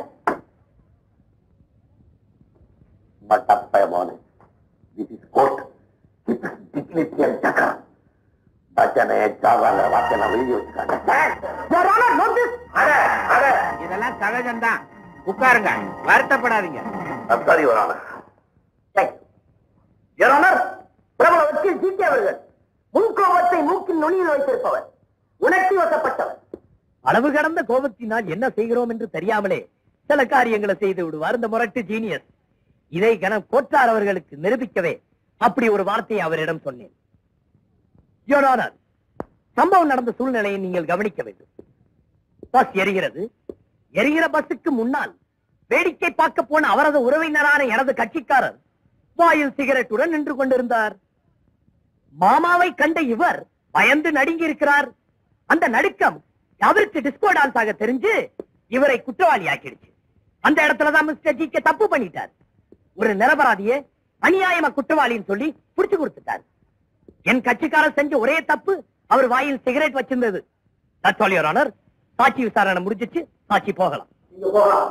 F: மட்டப்பயமான this is court dignity and சக்கரம் பச்சனை சாவாங்க வாச்சனை எழுதி வச்சுக்காங்க
B: Your Honor, notice.
F: அட அட
G: இதெல்லாம் சகஜம்தான் உட்காருங்க வருத்தப்படாதீங்க
F: அத்தாரி வரான
B: Thank you. Your Honor, பிரபல வக்கீல் ஜி கே அவர்கள் முன்கோபத்தை மூக்கின் நுனியில் வைத்திருப்பவர் உணர்ச்சி வசப்பட்டவர்
E: அளவு கடந்த கோபத்தினால் என்ன செய்கிறோம் என்று தெரியாமலே சில காரியங்களை செய்து விடுவார் இந்த முரட்டு ஜீனியஸ் இதை கணம் கோட்டார் அவர்களுக்கு நிரூபிக்கவே அப்படி ஒரு வார்த்தையை அவரிடம் சொன்னேன் Your Honor, சம்பவம் நடந்த சூழ்நிலையை நீங்கள் கவனிக்க வேண்டும் பஸ் எரிகிறது எரிகிற பஸ்ஸுக்கு முன்னால் வேடிக்கை பார்க்க போன அவரது உறவினரான எனது கட்சிக்காரர் வாயில் சிகரெட்டுடன் நின்று கொண்டிருந்தார் மாமாவை கண்ட இவர் பயந்து நடுங்கி இருக்கிறார் அந்த நடுக்கம் அவருக்கு டிஸ்கோ டான்ஸ் ஆக தெரிஞ்சு இவரை குற்றவாளி ஆக்கிடுச்சு அந்த இடத்துலதான் மிஸ்டர் ஜி தப்பு பண்ணிட்டார் ஒரு நிரபராதியே அநியாயமா குற்றவாளின்னு சொல்லி புடிச்சு கொடுத்துட்டார் என் கட்சிக்காரர் செஞ்ச ஒரே தப்பு அவர் வாயில் சிகரெட் வச்சிருந்தது That's all, Your Honor. சாட்சி விசாரணை முடிஞ்சிச்சு சாட்சி போகலாம்
B: நீங்க போகலாம்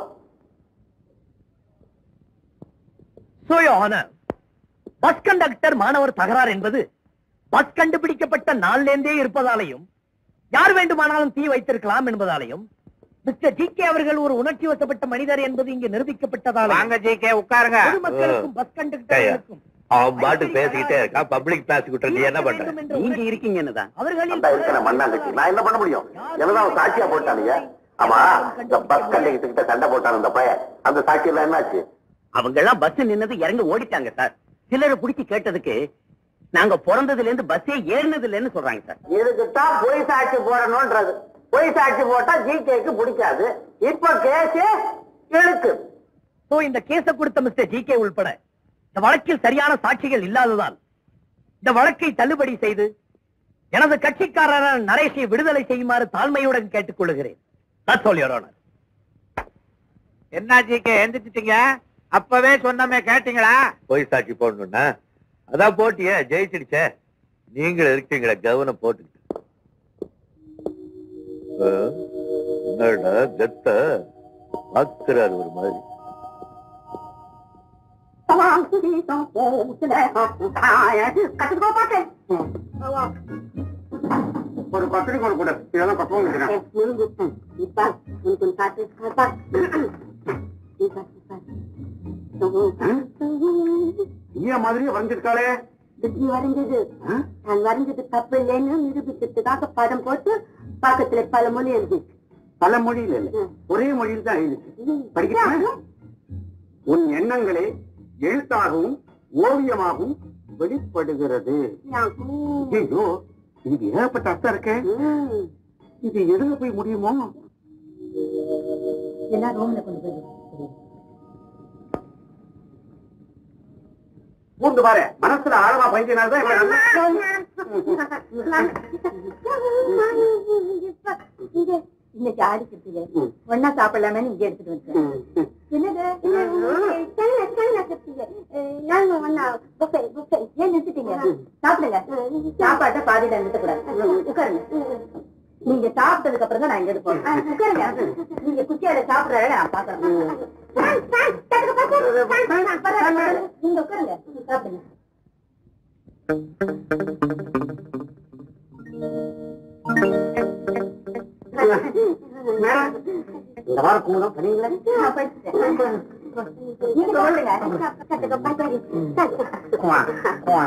E: So, Your Honor, bus conductor மாணவர் தகராறு என்பது பஸ் கண்டுபிடிக்கப்பட்ட நாளிலேந்தே இருப்பதாலையும் யார் வேண்டுமானாலும் தீ வைத்திருக்கலாம் என்பதாலையும் மிஸ்டர் ஜி கே அவர்கள் ஒரு உணர்ச்சி வசப்பட்ட மனிதர் என்பது இங்கு நிரூபிக்கப்பட்டதாலும்
G: வாங்க ஜி கே உட்காருங்க
E: பொதுமக்களுக்கும் பஸ் கண்டக்டர்களுக்கும்
D: அவன் பாட்டு பேசிக்கிட்டே இருக்கான் பப்ளிக் ப்ராசிக்யூட்டர் நீ என்ன பண்ற
E: நீங்க இருக்கீங்கன்னு தான் அவர்களில்
F: அந்த இருக்கிற மண்ணாங்கட்டி நான் என்ன பண்ண முடியும் என்னதான் அவன் சாட்சியா போட்டானுங்க ஆமா இந்த பஸ் கண்டக்டர் கிட்ட சண்டை போட்டான் அந்த பையன் அந்த சாட்சி எல்லாம் என்னாச்சு
E: அவங்க எல்லாம் பஸ் நின்னது இறங்கி ஓடிட்டாங்க சார் சிலரை பிடிச்சி கேட்டதுக்கு நாங்க பிறந்ததுல இருந்து பஸ்ஸே ஏறினது இல்லைன்னு சொல்றாங்க சார்
B: இதுக்குத்தான் பொய் சாட்சி போடணும்ன்றது பொய் சாட்சி போட்டா ஜி கேக்கு பிடிக்காது இப்ப கேஸ் இழுக்கு
E: சோ இந்த கேஸ கொடுத்த மிஸ்டர் ஜி கே உள்பட இந்த வழக்கில் சரியான சாட்சிகள் இல்லாததால் இந்த வழக்கை தள்ளுபடி செய்து எனது கட்சிக்காரரான நரேஷை விடுதலை செய்யுமாறு தாழ்மையுடன் கேட்டுக் கொள்கிறேன் That's all, Your Honor.
G: என்ன ஜி கே எந்திரிச்சிட்டீங்க அப்பவே சொன்னமே கேட்டீங்களா
D: போய் சாட்சி போடணும்னா அதான் போட்டியே ஜெயிச்சிடுச்சே நீங்களும் இருக்கீங்களே கவனம் போட்டுக்கிட்டு ஆ, என்னடா கத்த பாக்குறாரு ஒரு மாதிரி
F: ஒரு பத்திரி கொடு கூட இதெல்லாம் பக்கம் ஐயா மாதிரியே வரைஞ்சிருக்காளே
C: புத்தி வரைஞ்சது நான் வரைஞ்சது தப்பு இல்லைன்னு நிரூபிக்கிறதுக்காக படம் போட்டு பக்கத்துல பல மொழி எழுதி
F: பல மொழியில இல்ல ஒரே மொழியில் தான் எழுதிச்சு படிக்கிறேன் உன் எண்ணங்களே எழுத்தாகவும் ஓவியமாகவும் வெளிப்படுகிறது ஐயோ இது ஏகப்பட்ட அர்த்தம் இருக்கே இது எழுத போய் முடியுமோ
C: எல்லாம் ரூம்ல கொண்டு போய்
F: பூந்து பாரு மனசுல ஆழமா பயந்தினால்தான்
C: இன்னைக்கு ஆடிக்கிறதுக்கு ஒன்னா சாப்பிடலாமே இங்க எடுத்துட்டு வந்தேன் என்னது ஏன் நிறுத்திட்டீங்க சாப்பிடுங்க சாப்பாட்டை பாதியில நிறுத்தக்கூடாது உட்காருங்க நீங்க சாப்பிட்டதுக்கு அப்புறம் தான் நான் இங்க போறேன் உட்காருங்க நீங்க குச்சியால சாப்பிடுற நான் பாக்குறேன் நீங்க உட்காருங்க சாப்பிடுங்க
B: மேடம் இந்த வாரம் குமுதம் பண்ணீங்களா
C: நான் படிச்சுட்டேன். நீங்க சொல்லுங்க
B: குவா, குவா.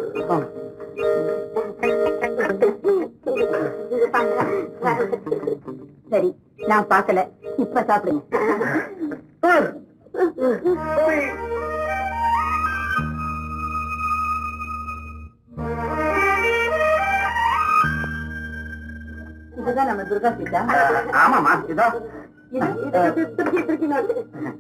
C: சரி நான் பார்க்கல இப்ப சாப்பிடுங்க இதுதான் நம்ம துர்கா சீட்டா
B: ஆமாமா இதோ
C: இது இது திருப்பி திருப்பி நோட்டு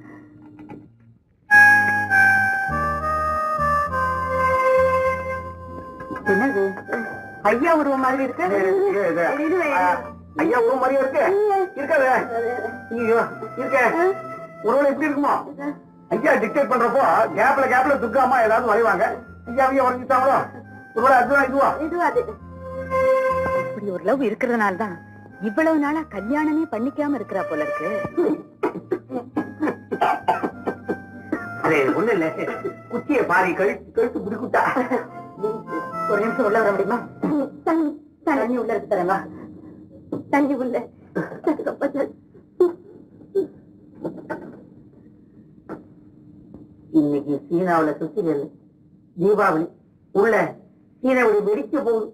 C: என்னது ஐயா உருவம் மாதிரி இருக்கு
B: இது, இது.
C: இது
B: ஆ, ஐயா உருவம் மாதிரியே இருக்கு இருக்காது ஐயோ இருக்க உருவம் எப்படி இருக்குமோ ஐயா டிக்டேட் பண்றப்போ கேப்ல கேப்ல துர்காமா ஏதாவது வரைவாங்க ஐயா ஐயா வரைஞ்சிட்டாங்களோ ஒருவேளை அதுதான் இதுவா
C: இது அது இப்படி ஒரு லவ் இருக்கிறதுனால தான் இவ்வளவு நாளா கல்யாணமே பண்ணிக்காம இருக்கிறா போல இருக்கு
B: அது ஒண்ணு இல்ல குச்சியை பாரி கழுத்து கழுத்து புடிக்குட்டா
C: ஒரு நிமிஷம் உள்ள வர முடியுமா தண்ணி தண்ணி உள்ள இருக்கு தரமா தண்ணி உள்ள
B: இன்னைக்கு சீனாவுல சுத்தி நெல் தீபாவளி உள்ள சீனாவுல வெடிக்க போகுது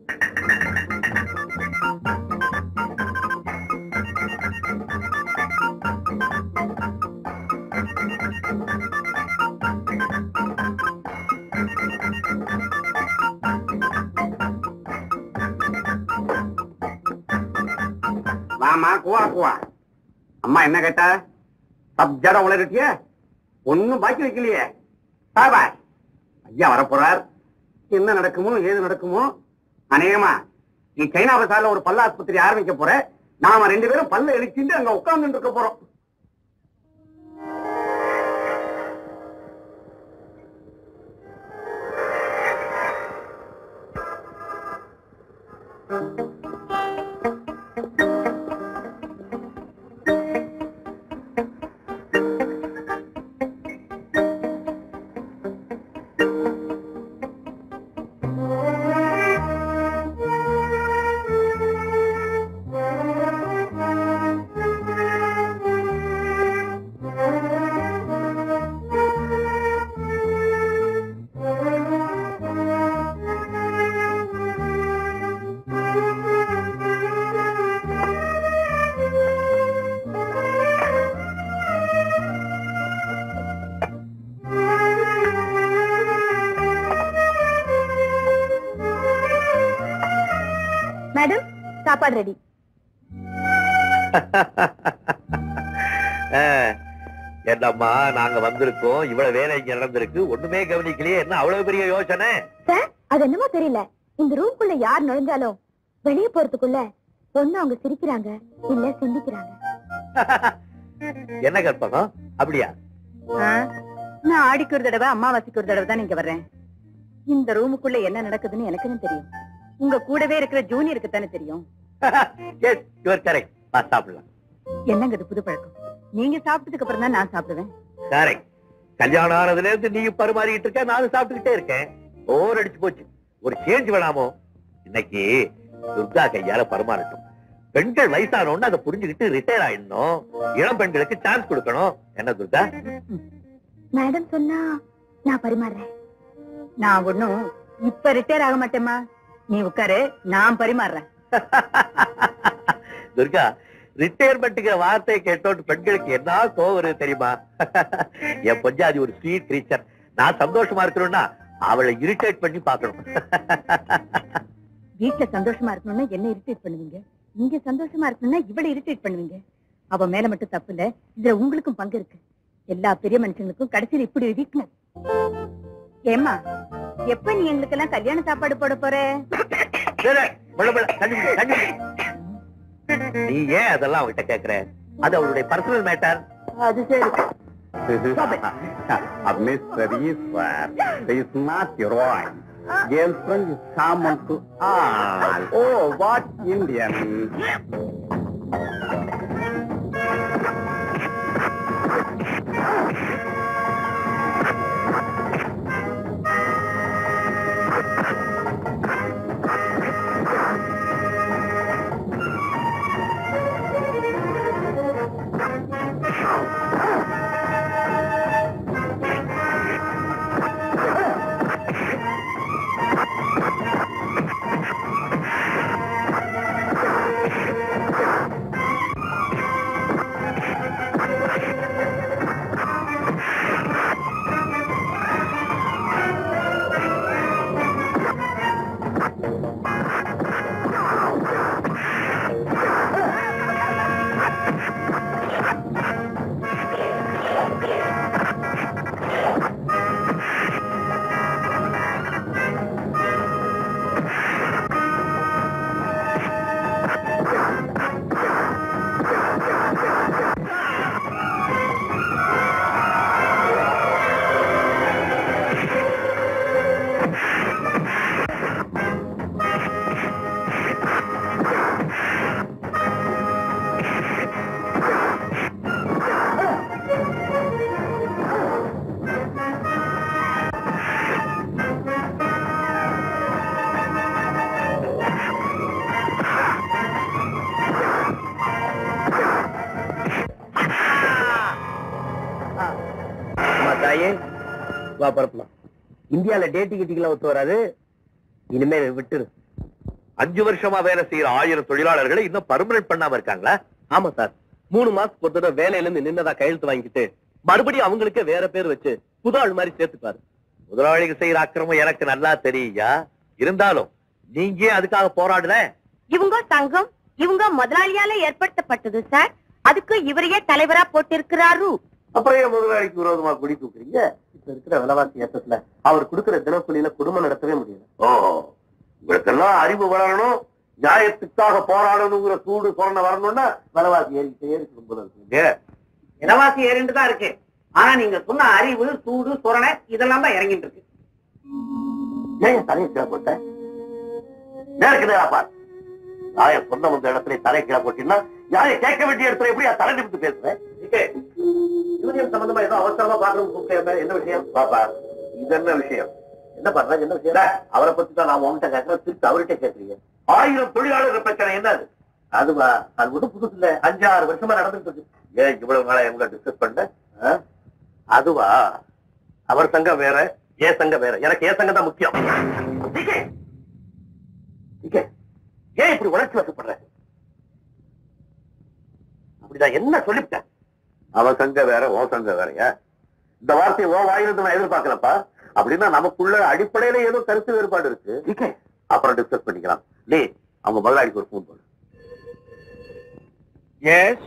B: வாமா குவா குவா அம்மா என்ன கேட்டா சப் ஜடம் உலகட்டிய ஒண்ணும் பாக்கி வைக்கலையே பாய் பாய் ஐயா வரப்போறார் என்ன நடக்குமோ ஏது நடக்குமோ அநேகமா நீ சைனா பசார்ல ஒரு பல்ல ஆஸ்பத்திரி ஆரம்பிக்க போற நாம ரெண்டு பேரும் பல்ல எழுச்சிட்டு அங்க உட்கார்ந்து இருக்க போறோம்
C: மேடம் சாப்பாடு ரெடி
D: என்னம்மா நாங்க வந்திருக்கோம் இவ்வளவு வேலை இங்க நடந்திருக்கு ஒண்ணுமே கவனிக்கலையே என்ன அவ்வளவு பெரிய யோசனை
C: சார் அது என்னமோ தெரியல இந்த ரூம்குள்ள யார் நுழைஞ்சாலும் வெளியே போறதுக்குள்ள ஒண்ணு அவங்க சிரிக்கிறாங்க இல்ல சிந்திக்கிறாங்க
D: என்ன கற்பகம் அப்படியா
C: நான் ஆடிக்கு ஒரு தடவை அம்மாவாசைக்கு ஒரு தடவை தான் இங்க வர்றேன் இந்த ரூமுக்குள்ள என்ன நடக்குதுன்னு எனக்குன்னு தெரியும் உங்க கூடவே இருக்கிற ஜூனியருக்கு தானே தெரியும்
D: எஸ் யுவர் கரெக்ட் வா சாப்பிடலாம்
C: என்னங்க இது புது பழக்கம் நீங்க சாப்பிட்டதுக்கு அப்புறம் தான் நான் சாப்பிடுவேன்
D: கரெக்ட் கல்யாணம் ஆனதுல இருந்து நீ பரிமாறிக்கிட்டு இருக்க நானும் சாப்பிட்டுக்கிட்டே இருக்கேன் ஓர் அடிச்சு போச்சு ஒரு சேஞ்ச் வேணாமோ இன்னைக்கு துர்கா கையால பரிமாறட்டும் பெண்கள் வயசானோன்னு அதை புரிஞ்சுக்கிட்டு ரிட்டையர் ஆயிடணும் இளம் பெண்களுக்கு சான்ஸ் கொடுக்கணும் என்ன துர்கா
C: மேடம் சொன்னா நான் பரிமாறுறேன் நான் ஒண்ணும் இப்ப ரிட்டையர் ஆக மாட்டேமா நீ உட்காரு நான் பரிமாறுறேன்
D: துர்கா ரிட்டையர்மெண்ட்டுக்கு வார்த்தை கேட்டோட்டு பெண்களுக்கு என்ன கோவம் வருது தெரியுமா என் பொஞ்சாதி ஒரு ஸ்வீட் கிரீச்சர் நான் சந்தோஷமா இருக்கணும்னா அவளை இரிட்டேட் பண்ணி பார்க்கணும்
C: வீட்டுல சந்தோஷமா இருக்கணும்னா என்ன இரிட்டேட் பண்ணுவீங்க இங்க சந்தோஷமா இருக்கணும்னா இவளை இரிட்டேட் பண்ணுவீங்க அவ மேல மட்டும் தப்பு இல்ல இதுல உங்களுக்கும் பங்கு இருக்கு எல்லா பெரிய மனுஷங்களுக்கும் கடைசியில் இப்படி ஒரு வீக்னஸ் ஏமா எப்ப நீ எங்களுக்கு எல்லாம் கல்யாண சாப்பாடு போட போற
D: டேய், டேய், பிள்ளை, பிள்ளை, தண்ணி குடி, தண்ணி குடி. நீ ஏன் அதெல்லாம் அவகிட்ட கேக்குற அது அவளுடைய பர்சனல் மேட்டர்
C: அது சரி
B: Mr. Iswar, is not wrong. Girlfriend is common to all. Oh, what Indian?
E: அம்மா தாயே வா பரப்பலாம் இந்தியால டேட்டி கிட்டிக்கெல்லாம் ஒத்து வராது இனிமே விட்டுரு
D: அஞ்சு வருஷமா வேலை செய்யற ஆயிரம் தொழிலாளர்களை இன்னும் பர்மனன்ட் பண்ணாம இருக்காங்களா
E: ஆமா சார் மூணு மாசத்துக்கு ஒரு தடவை வேலையில இருந்து நின்னதா கையெழுத்து வாங்கிட்டு மறுபடியும் அவங்களுக்கே வேற பேர் வச்சு புது ஆள் மாதிரி சேர்த்துப்பாரு
D: முதலாளிகள் செய்யற அக்கிரமம் எனக்கு நல்லா தெரியா இருந்தாலும் நீங்க ஏன் அதுக்காக போராடல
C: இவங்க சங்கம் இவங்க முதலாளியால ஏற்படுத்தப்பட்டது சார் அதுக்கு இவரையே தலைவரா போட்டிருக்கிறாரு
B: அப்புறம் ஏன் முதலாளிக்கு விரோதமா குடி தூக்குறீங்க இப்ப இருக்கிற விலைவாசி ஏற்றத்துல அவர் கொடுக்கிற தினக்கூலியில குடும்பம் நடத்தவே முடியல
D: ஓ உங்களுக்கெல்லாம் அறிவு வளரணும் நியாயத்துக்காக போராடணுங்கிற சூடு சொரணை வரணும்னா
B: விலைவாசி ஏறிக்கிட்டே இருக்கும் போல இருக்கு
D: ஏ,
E: விலைவாசி ஏறிண்டு தான் இருக்கு ஆனா நீங்க சொன்ன அறிவு சூடு சுரணை இதெல்லாம் தான் இறங்கிட்டு இருக்கு
B: ஏன் என் தலையை கீழே போட்ட நேருக்கு நேரா பார் நான் சொன்ன வந்த இடத்துல தலையை கீழே போட்டீங்கன்னா யாரை கேட்க வேண்டிய இடத்துல எப்படி தலை நிமித்து பேசுறேன் யூனியன் சம்பந்தமா ஏதோ அவசரமா பாக்கணும் கூப்பிட்டேன் என்ன விஷயம் பாப்பா இது என்ன விஷயம் என்ன பண்ற என்ன விஷயம் டேய், அவரை பத்தி தான் நான் உங்ககிட்ட கேட்கறேன் திருப்பி அவர்கிட்ட கேட்கறீங்க
D: ஆயிரம் தொழிலாளர்கள் பிரச்சனை என்னது
B: அதுவா அது ஒன்றும் புதுசு இல்ல அஞ்சு ஆறு வருஷமா நடந்துட்டு இருக்கு
D: ஏன் இவ்வளவு நாளா எங்களை டிஸ்கஸ் பண்ண
B: ஆ?
D: அதுவா அவர் சங்கம் வேற ஏன் சங்கம் வேற எனக்கு ஏன் சங்கம் தான் முக்கியம்
B: டிகே. டிகே. ஏன் இப்படி உணர்ச்சி வசப்படுற அப்படிதான் என்ன சொல்லிவிட்டேன்
D: அவன் சங்கம் வேற ஓ சங்கம் வேறயா இந்த வார்த்தையை ஓ வாயிலிருந்து நான் எதிர்பார்க்கலப்பா அப்படின்னா நமக்குள்ள அடிப்படையில ஏதோ கருத்து வேறுபாடு இருக்கு
B: டிகே.
D: அப்புறம் டிஸ்கஸ் பண்ணிக்கலாம் நீ அவங்க முதலாளிக்கு ஒரு ஃபோன் பண்ணு
G: எஸ்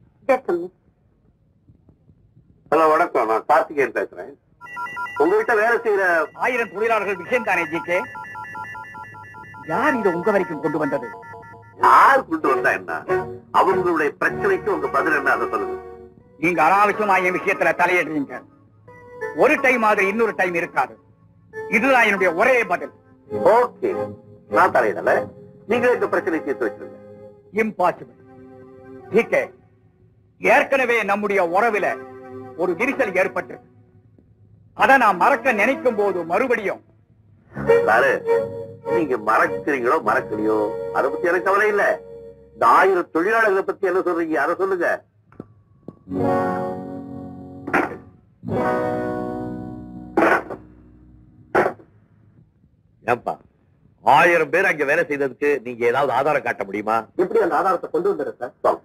D: ஹலோ வணக்கம் நான் கார்த்திகேயன் பேசுறேன் உங்ககிட்ட வேலை செய்யற
G: ஆயிரம் தொழிலாளர்கள் விஷயம் தானே ஜிகே யார் இதை உங்க வரைக்கும் கொண்டு வந்தது
D: யார் கொண்டு வந்தா என்ன அவங்களுடைய பிரச்சனைக்கு உங்க பதில் என்ன அதை சொல்லுங்க
G: நீங்க அனாவசியமா என் விஷயத்துல தலையிடுறீங்க ஒரு டைம் அது இன்னொரு டைம் இருக்காது இதுதான் என்னுடைய ஒரே பதில்
D: ஓகே நான் தலையிடல நீங்களே இந்த பிரச்சனை தீர்த்து வச்சிருங்க
G: இம்பாசிபிள் ஜிகே ஏற்கனவே நம்முடைய உறவில ஒரு விரிசல் ஏற்பட்டிருக்கு அதை நான் மறக்க நினைக்கும் போது மறுபடியும்
D: சாரு நீங்க மறக்கிறீங்களோ மறக்கலையோ அதை பத்தி எனக்கு கவலை இல்ல இந்த ஆயிரம் தொழிலாளர்களை பத்தி என்ன சொல்றீங்க அதை சொல்லுங்க ஏன்பா ஆயிரம் பேர் அங்க வேலை செய்ததுக்கு நீங்க ஏதாவது ஆதாரம் காட்ட முடியுமா
B: எப்படி அந்த ஆதாரத்தை கொண்டு வந்துடுற சார்
D: சொல்.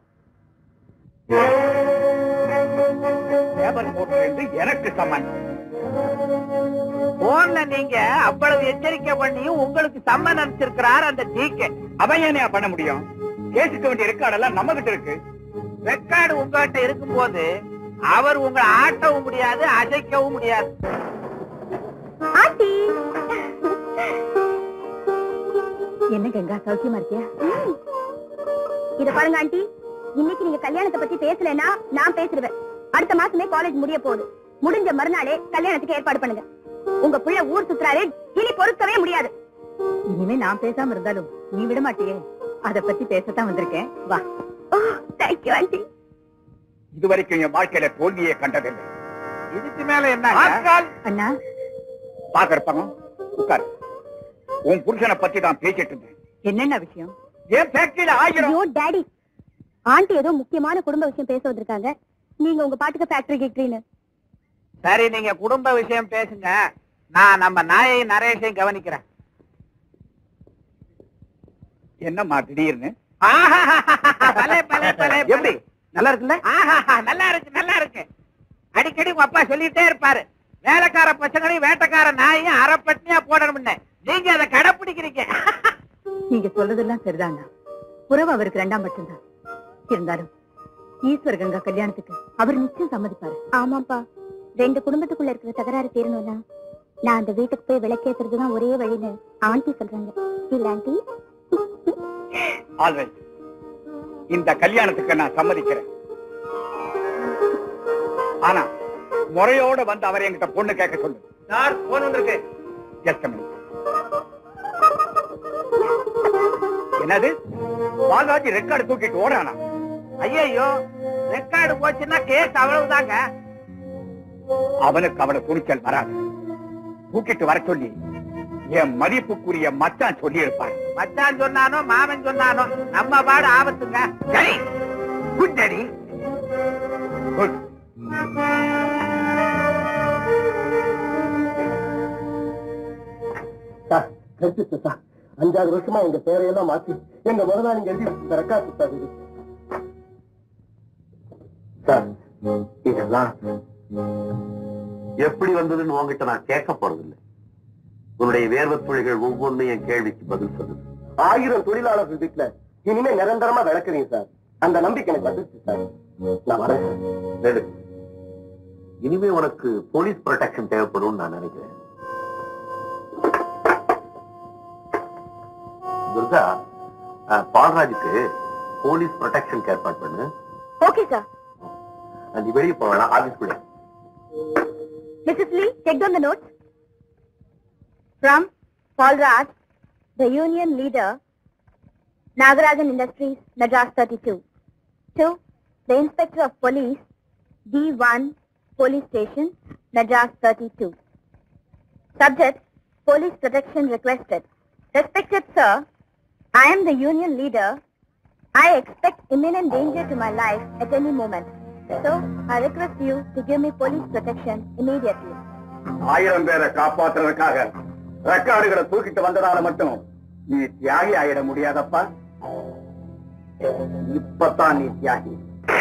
G: லேபர் கோர்ட்ல இருந்து எனக்கு சம்மன்
E: போன்ல நீங்க அவ்வளவு எச்சரிக்கை பண்ணியும் உங்களுக்கு சம்மன் அனுப்பிச்சிருக்கிறார் அந்த ஜிகே
G: அவன் என்ன பண்ண முடியும் கேட்டுக்க வேண்டிய ரெக்கார்டெல்லாம் நம்ம கிட்ட இருக்கு
E: ரெக்கார்டு உங்ககிட்ட இருக்கும்போது அவர் உங்களை ஆட்டவும் முடியாது அசைக்கவும் முடியாது
C: ஆண்டி என்ன கங்கா சௌக்கியமா இருக்கியா இத பாருங்க ஆண்டி இன்னைக்கு நீங்க கல்யாணத்தை பத்தி பேசலைன்னா நான் பேசிடுவேன் அடுத்த மாசமே காலேஜ் முடிய போகுது முடிஞ்ச மறுநாளே கல்யாணத்துக்கு ஏற்பாடு பண்ணுங்க உங்க புள்ள ஊர் சுத்துறாரு இனி பொறுக்கவே முடியாது இனிமே நான் பேசாம இருந்தாலும் நீ விட மாட்டியே அத பத்தி பேசத்தான் வந்திருக்கேன் வா தேங்க்யூ ஆண்டி
G: இதுவரைக்கும் என் வாழ்க்கையில தோல்வியே கண்டதில்லை
E: இதுக்கு மேல என்ன
C: அண்ணா
G: பாக்கறப்பாங்க உட்கார் உன் புருஷனை பத்தி நான் பேசிட்டு இருந்தேன்
C: என்னென்ன விஷயம்
G: என் ஃபேக்டரியில ஆயிரம்
C: ஐயோ டாடி ஆண்டி ஏதோ முக்கியமான குடும்ப விஷயம் பேச வந்திருக்காங்க நீங்க உங்க பாட்டுக்கு ஃபேக்டரி கேட்கிறீன்னு
E: சரி நீங்க குடும்ப விஷயம் பேசுங்க நான் நம்ம நாயையும் நரேஷையும் கவனிக்கிறேன்
G: என்னம்மா திடீர்னு
E: பலே, பலே, பலே,
B: எப்படி நல்லா இருக்குல்ல
E: ஆஹாஹா, நல்லா இருக்கு நல்லா இருக்கு அடிக்கடி உங்க அப்பா சொல்லிட்டே இருப்பாரு வேலைக்கார பசங்களையும் வேட்டைக்கார நாயையும் அரைப்பட்டினியா போடணும்னு நீங்க அதை கடைப்பிடிக்கிறீங்க
C: நீங்க சொல்றதெல்லாம் சரிதாங்க உறவு அவருக்கு ரெண்டாம் பட்சம்தான் இருந்தாலும் ஈஸ்வர் கங்கா கல்யாணத்துக்கு அவர் நிச்சயம் சம்மதிப்பாரு ஆமாப்பா ரெண்டு குடும்பத்துக்குள்ள இருக்கிற தகராறு தீரணும்னா நான் அந்த வீட்டுக்கு போய் விளக்கேத்துறதுதான் ஒரே வழின்னு ஆண்டி சொல்றாங்க இல்ல ஆண்டி
G: ஆல்ரைட் இந்த கல்யாணத்துக்கு நான் சம்மதிக்கிறேன் ஆனா முறையோட வந்து அவர் என்கிட்ட பொண்ணு கேட்க சொல்லு
E: சார் போன் வந்திருக்கு
G: ஜஸ்ட் என்னது பாலாஜி ரெக்கார்டு தூக்கிட்டு ஓடானா
E: ஐயோ ரெக்கார்டு போச்சுன்னா கேஸ் அவ்வளவுதாங்க
G: அவனுக்கு அவனை துணிச்சல் வராது தூக்கிட்டு வர சொல்லி என் மதிப்புக்குரிய மச்சான் சொல்லி இருப்பார்
E: மச்சான் சொன்னானோ மாமன் சொன்னானோ நம்ம பாடு ஆபத்துங்க
G: சரி குட் டேடி குட்
B: சார் கிடைச்சிச்சு சார் அஞ்சாறு வருஷமா எங்க பேரையெல்லாம் மாத்தி எங்க முதலாளிங்க எழுதி வச்சிருந்த ரெக்கார்டு சார் இது சார் இதெல்லாம்
D: எப்படி வந்ததுன்னு உங்ககிட்ட நான் கேட்க போறதில்லை உன்னுடைய வேர்வத் துளிகள் ஒவ்வொன்றும் என் கேள்விக்கு பதில் சொல்லுது
B: ஆயிரம் தொழிலாளர்கள் வீட்டுல இனிமே நிரந்தரமா விளக்குறீங்க சார் அந்த நம்பிக்கை எனக்கு வந்துருச்சு சார் நான் வரேன் சார்.
D: நெடு. இனிமே உனக்கு போலீஸ் ப்ரொடெக்ஷன் தேவைப்படும்னு நான் நினைக்கிறேன் துர்கா அஹ், பால்ராஜுக்கு போலீஸ் ப்ரொடெக்ஷன் ஏற்பாடு பண்ணு
C: ஓகே சார்
D: நீ வெளியே போகலாம் ஆபீஸ்க்குள்ள
C: Mrs. Lee, take down the notes. From Paul Raj, the union leader, Nagarajan Industries, Madras 32. To the inspector of police, D1 Police Station, Madras 32. Subject, police protection requested. Respected sir, I am the union leader. I expect imminent danger to my life at any moment. So, I request you to give me police protection immediately.
G: ஆயிரம் பேரை காப்பாத்துறதுக்காக ரெக்கார்டுகளை தூக்கிட்டு வந்ததால மட்டும் நீ தியாகி ஆயிட முடியாதப்பா இப்பதான் நீ தியாகி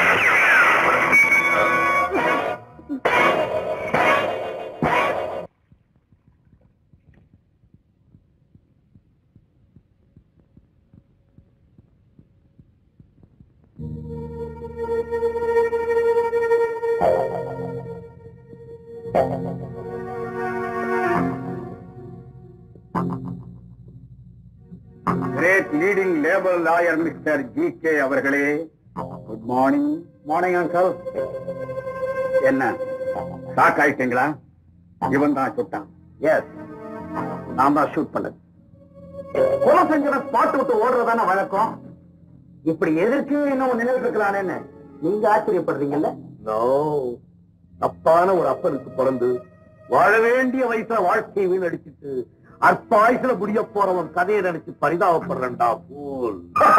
G: great leading labour lawyer mister G K அவர்களே குட் மார்னிங் மார்னிங் அங்கிள் என்ன ஷாக் ஆயிட்டீங்களா இவன் தான் சுட்டான் எஸ் நான் தான் ஷூட் பண்ணது கொலை செஞ்சவன் ஸ்பாட் விட்டு ஓடுறதான வழக்கம் இப்படி எதிர்க்கு இன்னும் நினைவு இருக்கலான்னு நீங்க ஆச்சரியப்படுறீங்கல்ல
D: நோ தப்பான ஒரு அப்பனுக்கு பிறந்து வாழ வேண்டிய வயசுல வாழ்க்கையை வீணடிச்சிட்டு அற்ப ஆயுசுல முடிய போறவன் கதையை நினைச்சு பரிதாபப்படுறேன்டா போல்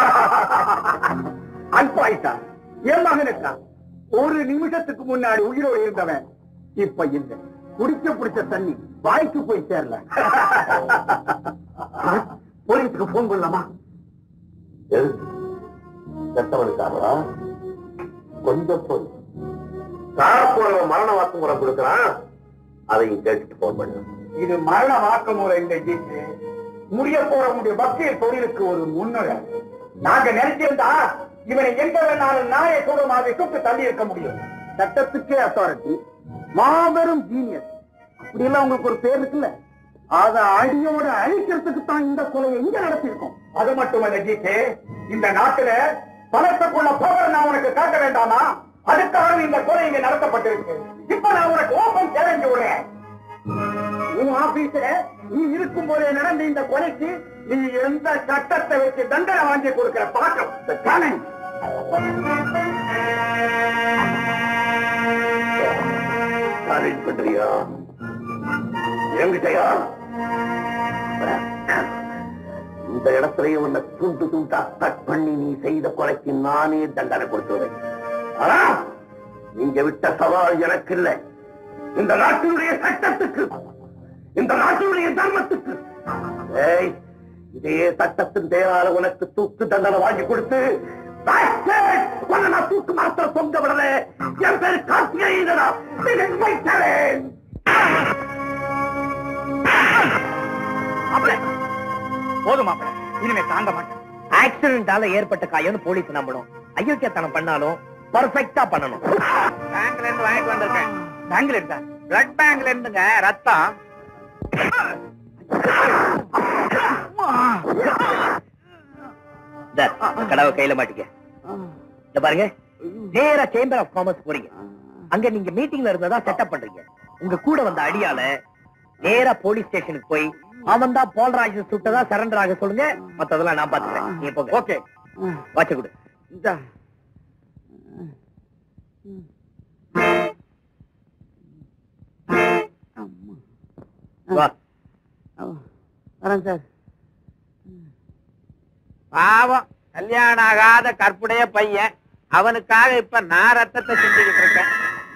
G: அன்பாயிட்டா என் மகனுக்கா ஒரு நிமிஷத்துக்கு முன்னாடி உயிரோடு இருந்தவன் இப்ப இல்லை குடிக்க பிடிச்ச தண்ணி வாய்க்கு போய் சேரல போலீஸுக்கு போன் பண்ணலாமா
D: செத்தவனுக்காகவா கொஞ்சம் போய் காரப்போறவன் மரண வாக்குமூலம் கொடுக்கறான் அதையும் கேட்டுட்டு போன் பண்ணு
G: இது மரண வாக்குமூலம் இந்த ஜீக்கு முடிய போறவனுடைய பக்திய தொழிலுக்கு ஒரு முன்னுரை நாங்க நினைச்சிருந்தா இவனை எங்க வேணாலும் நாயை கூட மாதிரி சுட்டு தள்ளி இருக்க முடியும் சட்டத்துக்கே அத்தாரிட்டி மாபெரும் ஜீனியஸ் அப்படி எல்லாம் உங்களுக்கு ஒரு பேர் இருக்குல்ல அத அடியோட அழிக்கிறதுக்கு தான் இந்த கொலையை இங்க நடத்திருக்கோம் அது மட்டுமல்ல ஜிகே இந்த நாட்டுல பலத்தை கொள்ள போகிற நான் உனக்கு காட்ட வேண்டாமா அதுக்காக இந்த கொலை இங்க நடத்தப்பட்டிருக்கு இப்ப நான் உனக்கு ஓபன் சேலஞ்சு விடுறேன் உன் ஆபீஸ்ல நீ இருக்கும் போதே நடந்த இந்த கொலைக்கு நீ எந்த சட்டத்தை வச்சு தண்டனை வாங்கி கொடுக்கிற பாக்கம் சேலஞ்ச்
D: சேலஞ்ச் பண்றியா என்கிட்டயா இந்த இடத்துலயே உன்னை துண்டு துண்டா கட் பண்ணி நீ செய்த கொலைக்கு நானே தண்டனை கொடுத்துவேன் ஆனா நீங்க விட்ட சவால் எனக்கு இல்லை இந்த நாட்டினுடைய சட்டத்துக்கு இந்த நாட்டினுடைய தர்மத்துக்கு ஏய், இதே சட்டத்தின் பேரால உனக்கு தூக்கு தண்டனை வாங்கி கொடுத்து bastard! உன்னை நான் தூக்கு மாத்திர தொங்க விடல என் பேரு கார்த்திகேயனா வைத்தேன்
G: போதும் மாப்பிள இனிமே தாங்க மாட்டேன்
E: ஆக்சிடென்டால ஏற்பட்ட காயம்னு போலீஸ் நம்பணும் அயோக்கியத்தனம் பண்ணாலும் பர்ஃபெக்டா பண்ணணும்
G: பேங்க்ல இருந்து வாங்கிட்டு வந்திருக்கேன் பேங்க்ல இருந்தா பிளட் பேங்க்ல இருந்துங்க ரத்தம்
E: இந்த கடவை கையில மாட்டிக்க இந்த பாருங்க நேரா சேம்பர் ஆஃப் காமர்ஸ் போறீங்க அங்க நீங்க மீட்டிங்ல இருந்ததா செட்டப் பண்றீங்க உங்க கூட வந்த அடியால நேரா போலீஸ் ஸ்டேஷனுக்கு போய் அவன் தான் போல்ராஜ் சுட்டதா சரண்டர் ஆக சொல்லுங்க மத்ததெல்லாம் நான் பாத்துக்கிறேன் நீ போங்க
G: ஓகே
E: வாட்ச கொடு வா
B: வரேன் சார்
G: பாவம் கல்யாணம் ஆகாத கற்புடைய பையன் அவனுக்காக இப்ப நான் ரத்தத்தை சிந்திக்கிட்டு இருக்கேன்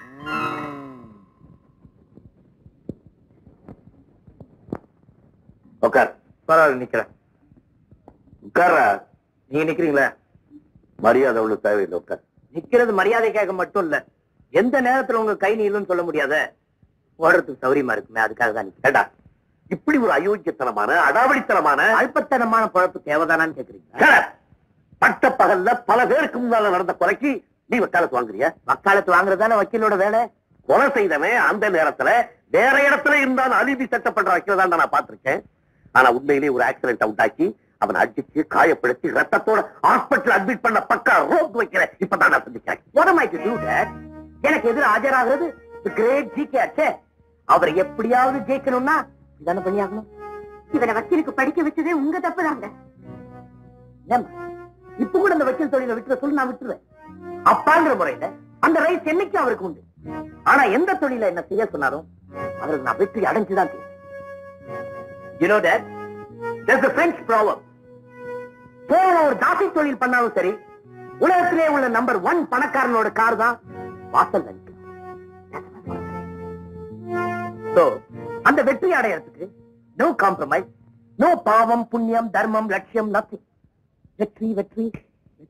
D: உட்கார் பரவாயில்ல நிக்கிறேன் உட்கார நீங்க நிக்கிறீங்களா மரியாதை அவ்வளவு தேவையில்லை உட்கார்
E: நிக்கிறது மரியாதைக்காக மட்டும் இல்ல எந்த நேரத்துல உங்க கை நீளும் சொல்ல முடியாத ஓடுறதுக்கு சௌரியமா இருக்குமே அதுக்காக தான் நிக்கிறேன்
D: ஏண்டா இப்படி ஒரு அயோக்கியத்தனமான அடாவடித்தனமான
E: அல்பத்தனமான பழப்பு தேவைதானான்னு கேக்குறீங்க
D: கடை, பட்ட பகல்ல பல பேருக்கு முன்னால நடந்த கொலைக்கு நீ வக்காலத்து வாங்குறியா
E: வக்காலத்து வாங்குறதானே வக்கீலோட வேலை
D: கொலை செய்தவன் அந்த நேரத்துல வேற இடத்துல இருந்தாலும் அலிபி செட்டப் பண்ற வைக்கிறதா நான் பார்த்திருக்கேன் ஆனா உண்மையிலேயே ஒரு ஆக்சிடென்ட் அவுட்டாக்கி அவனை அடிச்சு காயப்படுத்தி ரத்தத்தோட ஹாஸ்பிட்டல் அட்மிட் பண்ண பக்கா ரோப் வைக்கிற இப்பதான் நான் சந்திக்கிறேன்
E: What am I to do, Dad? எனக்கு எதிர ஆஜராகிறது கிரேட் ஜிகே ஆச்சே அவரை எப்படியாவது ஜெயிக்கணும்னா இதான பண்ணியாகணும்
C: இவனை வக்கீலுக்கு படிக்க வச்சதே உங்க தப்பு தாங்க
E: ஏம்மா, இப்ப கூட அந்த வக்கீல் தொழிலை விட்டுற சொல்லி நான் விட்டுருவேன் அப்பாங்கிற முறையில அந்த ரைஸ் என்னைக்கும் அவருக்கு உண்டு ஆனா எந்த தொழில என்ன செய்ய சொன்னாலும் அவருக்கு நான் வெற்றி அடைஞ்சுதான் தீரும். You know that? There's a French proverb. போன ஒரு தாசி தொழில் பண்ணாலும் சரி உலகத்திலே உள்ள நம்பர் ஒன் பணக்காரனோட கார் தான் வாசல் So, அந்த வெற்றி அடையறதுக்கு நோ காம்ப்ரமைஸ் நோ பாவம் புண்ணியம் தர்மம் லட்சியம் நத்திங் வெற்றி வெற்றி வெற்றி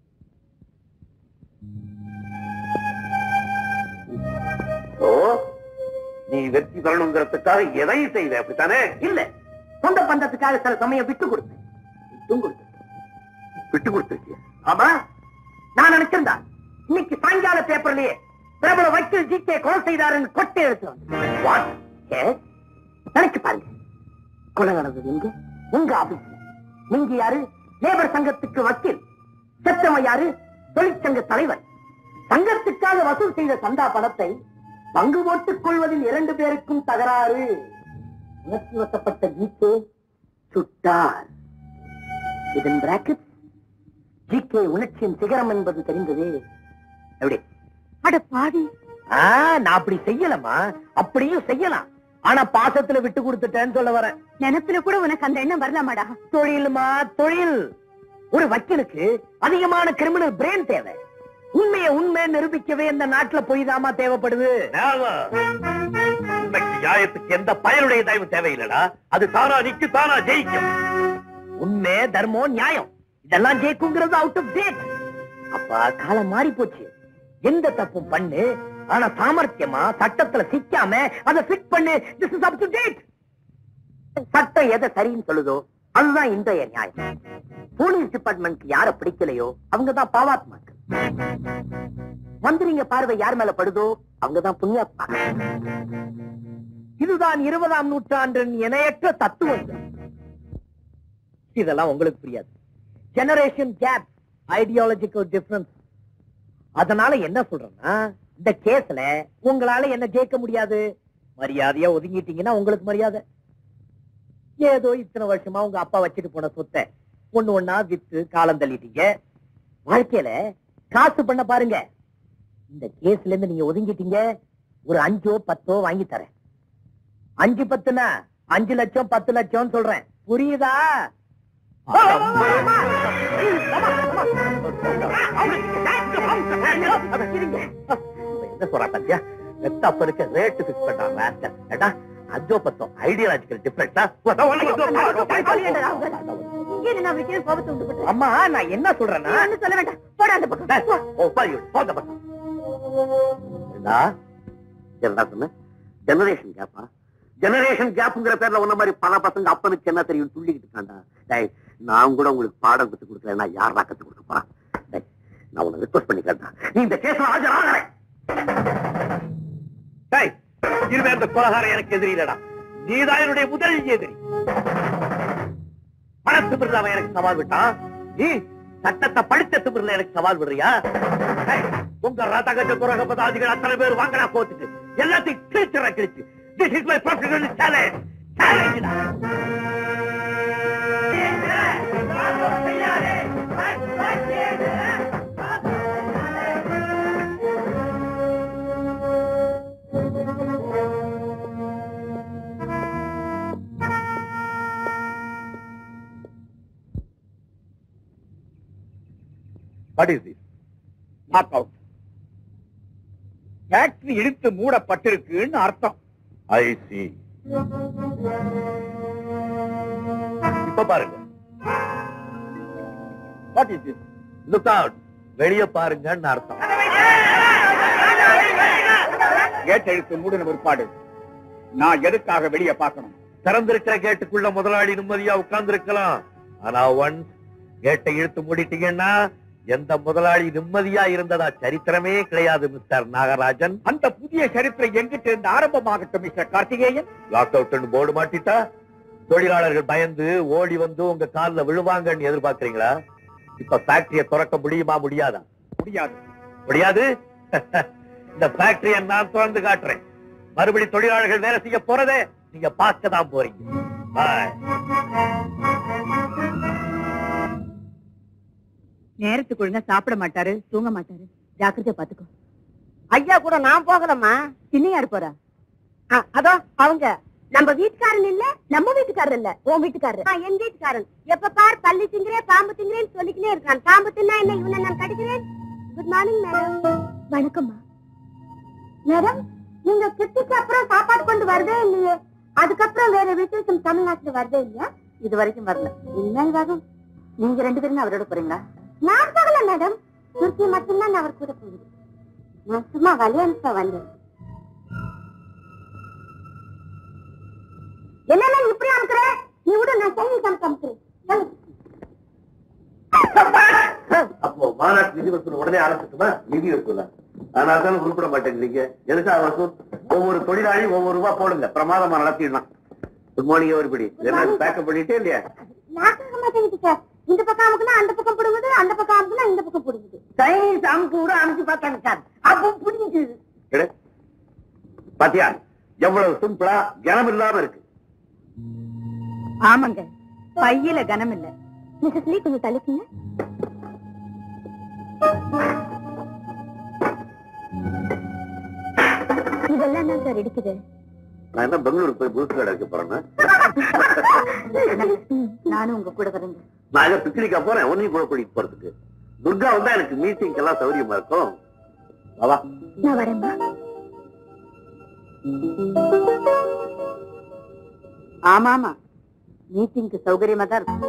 D: ஓ நீ வெற்றி பெறணுங்கிறதுக்காக எதையும் செய்த அப்படித்தானே
E: இல்ல சொந்த பந்தத்துக்காக சில சமயம் விட்டு கொடுத்தேன் விட்டும் கொடுத்தேன்
D: விட்டு கொடுத்துருக்கிய
E: ஆமா நான் நினைச்சிருந்தா இன்னைக்கு சாயங்கால பேப்பர்லயே பிரபல வக்கீல் ஜி கே கொலை செய்தாருன்னு கொட்டை எடுத்து வந்தேன். What? Yes? நினைச்சு பாருங்க கொலை நடந்தது எங்க உங்க ஆபீஸ்ல நீங்க யாரு லேபர் சங்கத்துக்கு வக்கீல் செத்தவன் யாரு தொழிற்சங்க தலைவர் சங்கத்துக்காக வசூல் செய்த சந்தா பணத்தை பங்கு போட்டுக் கொள்வதில் இரண்டு பேருக்கும் தகராறு உணர்ச்சி வசப்பட்ட ஜிகே சுட்டார் இதன் பிராக்கெட் ஜிகே உணர்ச்சியின் சிகரம் என்பது தெரிந்தது எப்படி
C: அட பாவி
E: ஆ, நான் அப்படி செய்யலமா அப்படியும் செய்யலாம் ஆனா பாசத்துல விட்டு கொடுத்துட்டேன்னு சொல்ல வரேன்
C: நினைப்புல கூட உனக்கு அந்த எண்ணம் வரலாமாடா
E: தொழிலுமா தொழில் ஒரு வக்கீலுக்கு அதிகமான கிரிமினல் பிரெயின் தேவை உண்மையை உண்மை நிரூபிக்கவே இந்த நாட்டுல பொய் தாமா தேவைப்படுது
D: உண்மைக்கு நியாயத்துக்கு எந்த பயனுடைய தயவு தேவையில்லடா அது தானா நிக்கு தானா ஜெயிக்கும்
E: உண்மை தர்மம் நியாயம் இதெல்லாம் ஜெயிக்குங்கிறது அவுட் ஆஃப் டேட் அப்பா காலம் மாறி போச்சு எந்த தப்பும் பண்ணு ஆனா சாமர்த்தியமா சட்டத்துல சிக்காம அதை ஃபிட் பண்ணு this is up to date சட்டம் எதை சரின்னு சொல்லுதோ அதுதான் இன்றைய நியாயம் போலீஸ் டிபார்ட்மெண்ட் யார பிடிக்கலையோ அவங்கதான் பாவாத்மாக்கள் மந்திரிங்க பார்வை யார் மேல படுதோ அவங்கதான் புண்ணியாத்மா இதுதான் இருபதாம் நூற்றாண்டின் இணையற்ற தத்துவங்கள் இதெல்லாம் உங்களுக்கு புரியாது ஜெனரேஷன் கேப் ஐடியாலஜிக்கல் டிஃபரன்ஸ் அதனால என்ன சொல்றேன்னா இந்த கேஸ்ல உங்களால என்ன ஜெயிக்க முடியாது மரியாதையா ஒதுங்கிட்டீங்கன்னா உங்களுக்கு மரியாதை ஏதோ இத்தனை வருஷமா உங்க அப்பா வச்சுட்டு போன சொத்தை ஒண்ணு ஒண்ணா வித்து காலம் தள்ளிட்டீங்க வாழ்க்கையில காசு பண்ண பாருங்க இந்த கேஸ்ல இருந்து நீங்க ஒதுங்கிட்டீங்க ஒரு அஞ்சோ பத்தோ வாங்கி தரேன் அஞ்சு பத்துனா அஞ்சு லட்சம் பத்து லட்சம் சொல்றேன் புரியுதா என்ன சொல்றா பத்தியா வெத்தப்பருக்கு ரேட் பிக்ஸ் பண்றாங்க ஏடா அஞ்சோ பத்தோ ஐடியாலஜிக்கல் டிஃபரன்ஸா
C: இங்கே நின்னு அவருக்கு ஏன் கோபத்தை உண்டு பண்ற?
E: அம்மா நான் என்ன சொல்றேன்னா
C: நீ ஒண்ணும் சொல்ல வேண்டாம் போடா அந்த பக்கம்
B: என்ன சொன்ன ஜெனரேஷன் கேப்பா ஜெனரேஷன் கேப்ங்கிற பேர்ல உன்ன மாதிரி பல பசங்க அப்பனுக்கு என்ன தெரியும் துள்ளிக்கிட்டு இருக்காண்டா டேய் நான் கூட உங்களுக்கு பாடம் கத்து கொடுக்கலன்னா யாரா கத்து கொடுக்க போறா டேய் நான் உன்னை ரிக்வஸ்ட் பண்ணிக்கிறேன்டா நீ இந்த கேஸ்ல ஆஜராகல
D: டேய், இனிமே அந்த கொலகாரம் எனக்கு எதிரி இல்லடா நீதான் என்னுடைய முதல் எதிரி பணத்து பிறகு அவன் எனக்கு சவால் விட்டான் நீ சட்டத்தை படித்த திமிர்ல எனக்கு சவால் விடுறியா டேய், உங்க ரதகஜ துரக பதாதிகள் அத்தனை பேர் வாங்கடா கோத்துக்கு எல்லாத்தையும் கிழிச்சுற கிழிச்சு this is my professional challenge challenge what is this
G: knock out factory இழுத்து மூடப்பட்டிருக்குன்னு அர்த்தம்
D: ஐ சி இப்ப பாருங்க
G: what is this
D: look out வெளிய பாருங்கன்னு அர்த்தம்
G: கேட் இழுத்து மூடின பிற்பாடு நான் எதுக்காக வெளியே பார்க்கணும்
D: திறந்திருக்கிற கேட்டுக்குள்ள முதலாளி நிம்மதியா உட்கார்ந்து இருக்கலாம் ஆனா ஒன்ஸ் கேட்டை இழுத்து மூடிட்டீங்கன்னா எந்த முதலாளி நிம்மதியா இருந்ததா சரித்திரமே கிடையாது மிஸ்டர் நாகராஜன்
G: அந்த புதிய சரித்திரம் எங்கிட்ட இருந்து ஆரம்பமாகட்டும் mister Karthikeyan
D: lock out board மாட்டிட்டா தொழிலாளர்கள் பயந்து ஓடி வந்து உங்க கால்ல விழுவாங்கன்னு எதிர்பார்க்கறீங்களா இப்ப ஃபேக்டரிய திறக்க முடியுமா முடியாதா
G: முடியாது
D: முடியாது இந்த ஃபேக்டரிய நான் திறந்து காட்டுறேன் மறுபடி தொழிலாளர்கள் வேலை செய்ய போறதே நீங்க பார்க்க தான் போறீங்க Bye.
C: நேரத்துக்கு ஒழுங்கா சாப்பிட மாட்டாரு தூங்க மாட்டாரு ஜாக்கிரதையா பாத்துக்கோ
H: ஐயா கூட நான் போகலம்மா
C: சின்ன யாரு போறா
H: ஆ, அதோ அவங்க
C: நம்ம வீட்டுக்காரன் இல்ல நம்ம வீட்டுக்காரர் இல்ல உன் வீட்டுக்காரர்
H: ஆ, என் வீட்டுக்காரன் எப்ப பார் பள்ளி திங்கிறேன் பாம்பு திங்கிறேன்னு சொல்லிக்கினே இருக்கான் பாம்பு தின்னா என்ன இவனை நான் கடிக்கிறேன் குட் மார்னிங் மேடம்
C: வணக்கம்மா
H: மேடம் நீங்க கிட்டிக்கு அப்புறம் சாப்பாடு கொண்டு வரதே இல்லையே அதுக்கப்புறம் வேற விசேஷம் தமிழ்நாட்டுல வரதே இல்லையா
C: இது வரைக்கும் வரல
H: இனிமேல் வரும்
C: நீங்க ரெண்டு பேரும் அவரோட போறீங்களா
H: நான் போகல மேடம் துர்க்கி மட்டும்தான் அவர் கூட போகுது நான் சும்மா விளையாடுப்ப வந்தேன் என்ன இப்படி அமுக்குற நீ விட நான் செய்தி சமைச்சு அமுக்குறேன் சொல்லு.
B: அப்போ மாநாட்டு நிதி வசூல் உடனே ஆரம்பிச்சுமா நிதி வசூலா அதனால தானே உருப்பிட மாட்டேங்கிறீங்க எதுக்காக வசூல் ஒவ்வொரு தொழிலாளி ஒவ்வொரு ரூபா போடுங்க பிரமாதமா நடத்திடலாம் குட் மார்னிங் everybody என்ன பேக்கப் பண்ணிட்டே இல்லையா
H: நான் கேட்க மாட்டேங்குது சார் இந்த பக்கம் அமுக்குனா அந்த பக்கம் பிடுங்குது அந்த பக்கம் அமுக்குனா இந்த பக்கம் பிடுங்குது
E: சைனீஸ் அமுக்கு கூட அமுச்சு பார்த்தாங்க சார் அப்போ புரிஞ்சுது
B: எடு. பாத்தியா எவ்வளவு சிம்பிளா கனம் இல்லாம இருக்கு
C: ஆமாங்க பையில கனம் இல்ல
H: மிஸ்ஸஸ் லீ கொஞ்சம் தள்ளிக்குங்க இதெல்லாம் தான் சார் இருக்குது
B: நான் என்ன பெங்களூருக்கு போய் புதுசு கடை வைக்க போறேன்னா
C: நானும் உங்க கூட வரேங்க
B: நான் எங்க பிக்னிக்கா போறேன் ஒன்னையும் கூட கூட்டிட்டு போறதுக்கு துர்கா வந்தா எனக்கு மீட்டிங் எல்லாம் சௌரியமா இருக்கும் வா, வா
H: நான் வரேம்மா
C: ஆமா ஆமா மீட்டிங்க்கு சௌகரியமா தான் இருக்கும்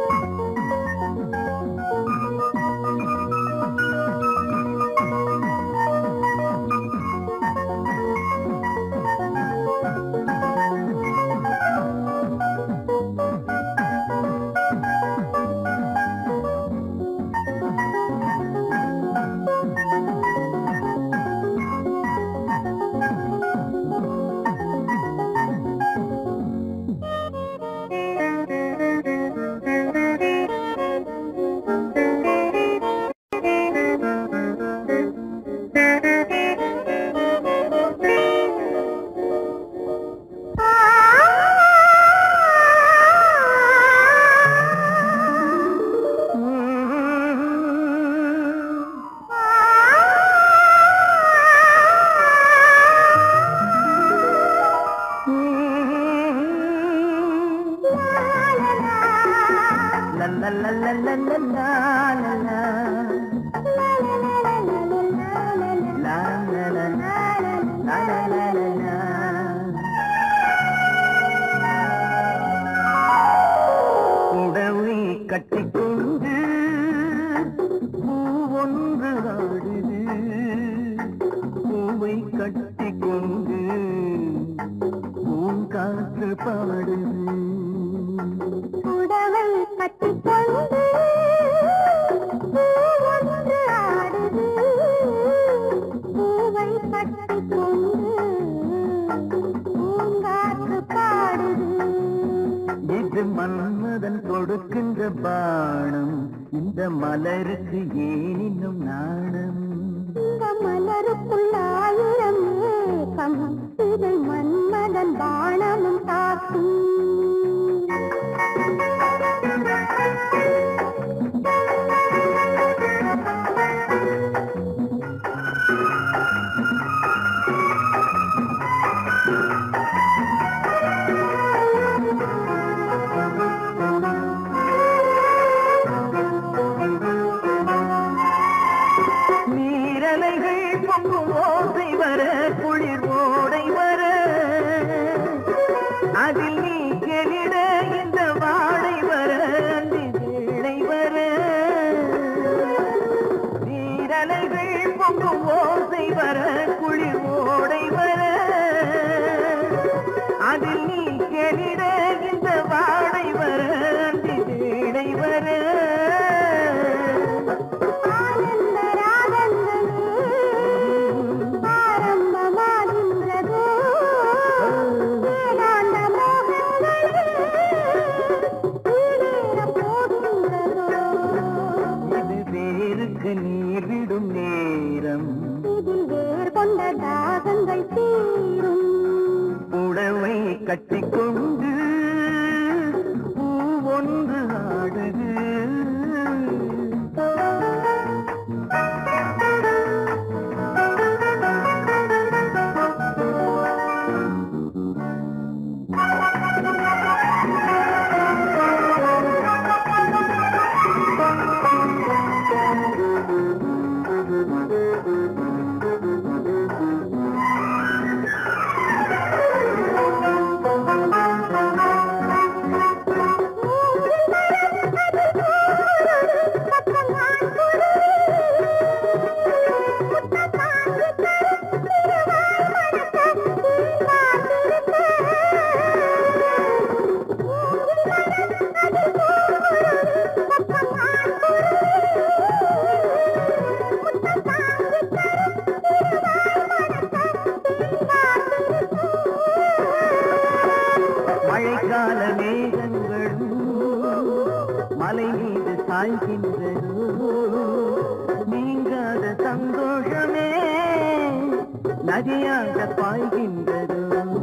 B: கட்டி கொண்டு பூங்காற்று பாடுது
H: புடவை கட்டிக்கொண்டு பூவொன்று ஆடுது பூவை கட்டிக்கொண்டு பூங்காற்று பாடுது
B: இது மன்மதன் கொடுக்கின்ற பானம் இந்த மலருக்கு ஏன் இன்னும் நாணம்
H: இந்த மலருக்குள் ஆயிரம் ஏக்கம் இதை மன்மதன் பானமும் தாக்கும்
B: நீரலைகள் பொங்கும் ஓசை வர குளிர் ஓடை வர அதில் நீ கெளிட இந்த வாடை வர அந்தி வேளை வர நீரலைகள் பொங்கும் ஓசை வர குளிர் ஓடை வர அதில் நீ கெளிட இந்த வாடை வர அந்தி வேளை வர
H: ஆனந்த ராகங்களே ஆரம்பமாகின்றதோ வேதாந்த மோகங்களே ஈடேறப் போகின்றதோ
B: இது வேருக்கு நீர் விடும் நேரம்
H: இதில் வேர் கொண்ட தாகங்கள் தீரும்
B: புடவை கட்டிக்கொண்டு பூ ஒன்று ஆடுது மழைக்கால மேகங்களும் மலை மீது சாய்கின்றதோ நீங்காத சந்தோஷமே நதியாக பாய்கின்றதோ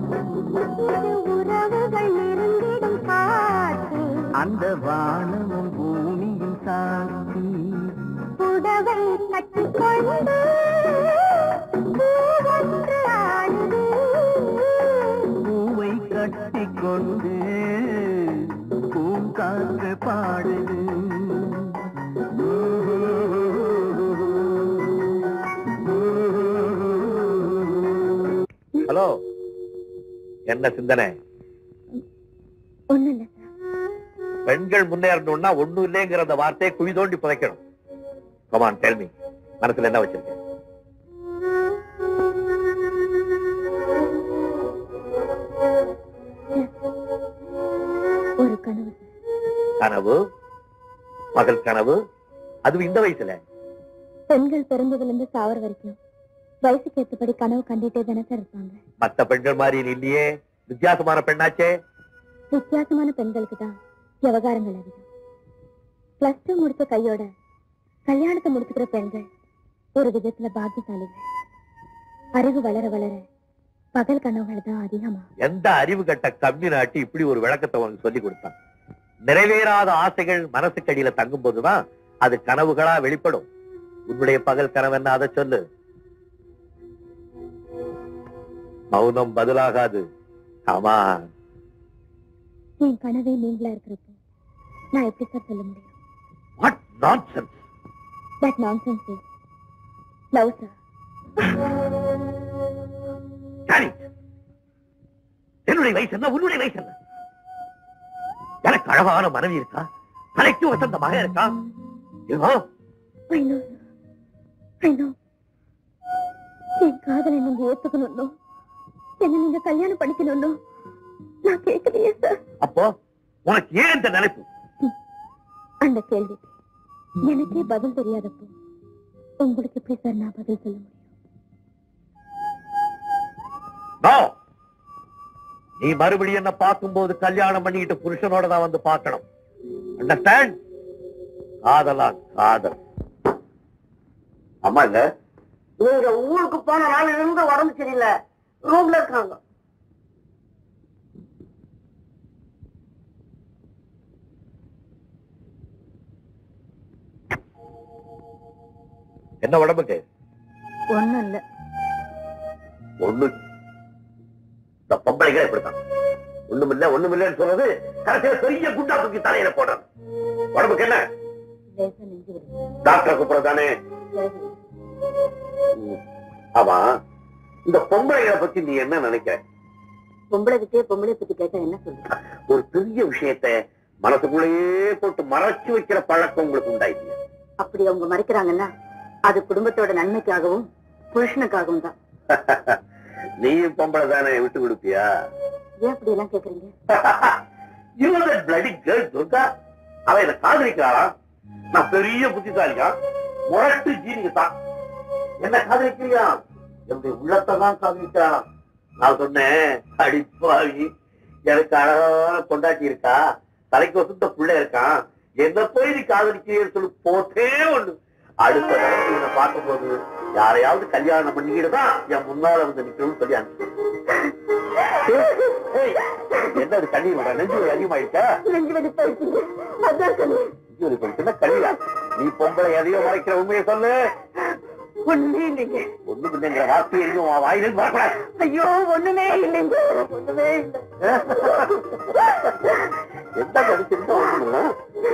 H: உறவுகள் நெருங்கிடும் காற்று
B: அந்த வானமும் பூமியும் சாட்சி
H: புடவை கட்டிக்கொண்டு பூவொன்று ஆடுது
B: பூவை கட்டிக்கொண்டு பூங்காற்று பாடுது
D: ஹலோ என்ன சிந்தனை
H: ஒண்ணு இல்ல சார்
D: பெண்கள் முன்னேறணும்னா ஒண்ணும் இல்லைங்கிற அந்த வார்த்தையை குழி தோண்டி புதைக்கணும் கமான் டெல்மி மனசுல என்ன வச்சிருக்க
H: ஒரு கனவு சார்
D: கனவு மகள் கனவு அதுவும் இந்த வயசுல
H: பெண்கள் பிறந்ததுல இருந்து சாவர வரைக்கும் வயசுக்கு ஏற்றபடி கனவு கண்டுட்டே தானே சார் இருப்பாங்க
D: மத்த பெண்கள் மாதிரி நீ இல்லையே வித்தியாசமான பெண்ணாச்சே
H: வித்தியாசமான பெண்களுக்கு தான் விவகாரங்கள் அதிகம் பிளஸ் டூ முடிச்ச கையோட கல்யாணத்தை முடிச்சுக்கிற பெண்கள் ஒரு விதத்துல பாக்கியசாலிகள் அறிவு வளர வளர பகல் கனவுகள் தான் அதிகமா
D: எந்த அறிவு கட்ட கம்மி நாட்டி இப்படி ஒரு விளக்கத்தை உனக்கு சொல்லி கொடுத்தான் நிறைவேறாத ஆசைகள் மனசுக்கடியில தங்கும் போதுதான் அது கனவுகளா வெளிப்படும் உன்னுடைய பகல் கனவு என்ன அதை சொல்லு மௌனம் பதிலாகாது ஆமா
H: என் கனவே நீங்களா இருக்கிறப்போ நான் எப்படி சார் சொல்ல முடியும்
D: what nonsense
H: that nonsense is love sir
D: Danny என்னுடைய வயசு என்ன உன்னுடைய வயசு என்ன எனக்கு அழகான மனைவி இருக்கா தலைக்கு வசந்த மகன் இருக்கா ஏதோ
H: I know, sir. I know. என் காதலை நீங்க ஏத்துக்கணும் என்ன நீங்க கல்யாணம் பண்ணிக்கணும் நான் கேட்கலையே சார்
D: அப்போ உனக்கு ஏன் இந்த நினைப்பு
H: அந்த கேள்விக்கு எனக்கே பதில் தெரியாதப்போ உங்களுக்கு எப்படி சார் நான் பதில் சொல்ல முடியும்
D: No. நீ மறுபடியும் என்ன பார்க்கும்போது கல்யாணம் பண்ணிக்கிட்டு புருஷனோட தான் வந்து பார்க்கணும் அண்டர்ஸ்டாண்ட் காதலா காதல்
B: அம்மா இல்ல
E: நீங்க ஊருக்கு போன நாள் இருந்து உடம்பு சரியில்லை ரூம்ல இருக்காங்க
D: என்ன உடம்புக்கு
C: ஒண்ணும் இல்ல
D: ஒண்ணு இந்த பொம்பளைகளே இப்படித்தான் ஒண்ணுமில்ல ஒண்ணுமில்லன்னு சொல்றது கடைசியில பெரிய குண்டா தூக்கி தலையில போடுறது உடம்புக்கு என்ன
C: லேசா நெஞ்சு வலி.
D: டாக்டர் கூப்பிடுறதானே ஆமா இந்த பொம்பளைகளை பத்தி நீ என்ன நினைக்கிற
C: பொம்பளை கிட்டே பொம்பளை பத்தி கேட்டா என்ன சொல்லுங்க
D: ஒரு பெரிய விஷயத்த மனசுக்குள்ளேயே போட்டு மறைச்சு வைக்கிற பழக்கம் உங்களுக்கு உண்டாயிடுச்சு
C: அப்படி அவங்க மறைக்கிறாங்கன்னா அது குடும்பத்தோட நன்மைக்காகவும் புருஷனுக்காகவும் தான்
D: நீயும் பொம்பளை தானே விட்டு கொடுப்பியா
C: ஏன் அப்படி எல்லாம் கேக்குறீங்க
D: You know that bloody girl, Durga அவ என்ன காதலிக்கிறாளா நான் பெரிய புத்திசாலியா முரட்டு ஜீனிக்கு தான் என்ன காதலிக்கிறியா என்னுடைய உள்ளத்தை தான் காதலிக்கிறான் நான் சொன்னேன் அடிப்பாவி எனக்கு அழகான கொண்டாட்டி இருக்கா தலைக்கு வசந்த புள்ள இருக்கான் என்ன போய் நீ காதலிக்கிறேன்னு சொல்லி போட்டே ஒண்ணு அடுத்த தடவை இவனை பார்க்கும்போது யாரையாவது கல்யாணம் பண்ணிக்கிட்டு தான் என் முன்னால வந்து நிக்கணும்னு சொல்லி அனுப்பிச்சு ஏய், என்ன அது கண்ணீர் விட நெஞ்சு வலி அதிகமாயிட்டா
C: நெஞ்சு வலி போயிடுச்சுங்க அதான் சொன்னேன்
D: நெஞ்சு வலி போயிடுச்சுன்னா கண்ணியா நீ பொம்பளை எதையோ மறைக்கிற உண்மையை சொல்லு
C: ஒண்ணுமே இல்லைங்க
D: ஒண்ணும் இல்லைங்கிற வார்த்தை எதுவும் உன் வாயிலிருந்து வரக்கூடாது
C: ஐயோ ஒண்ணுமே இல்லைங்க ஒண்ணுமே இல்லை
D: எந்த கடிச்சிருந்தா ஒண்ணும் இல்லை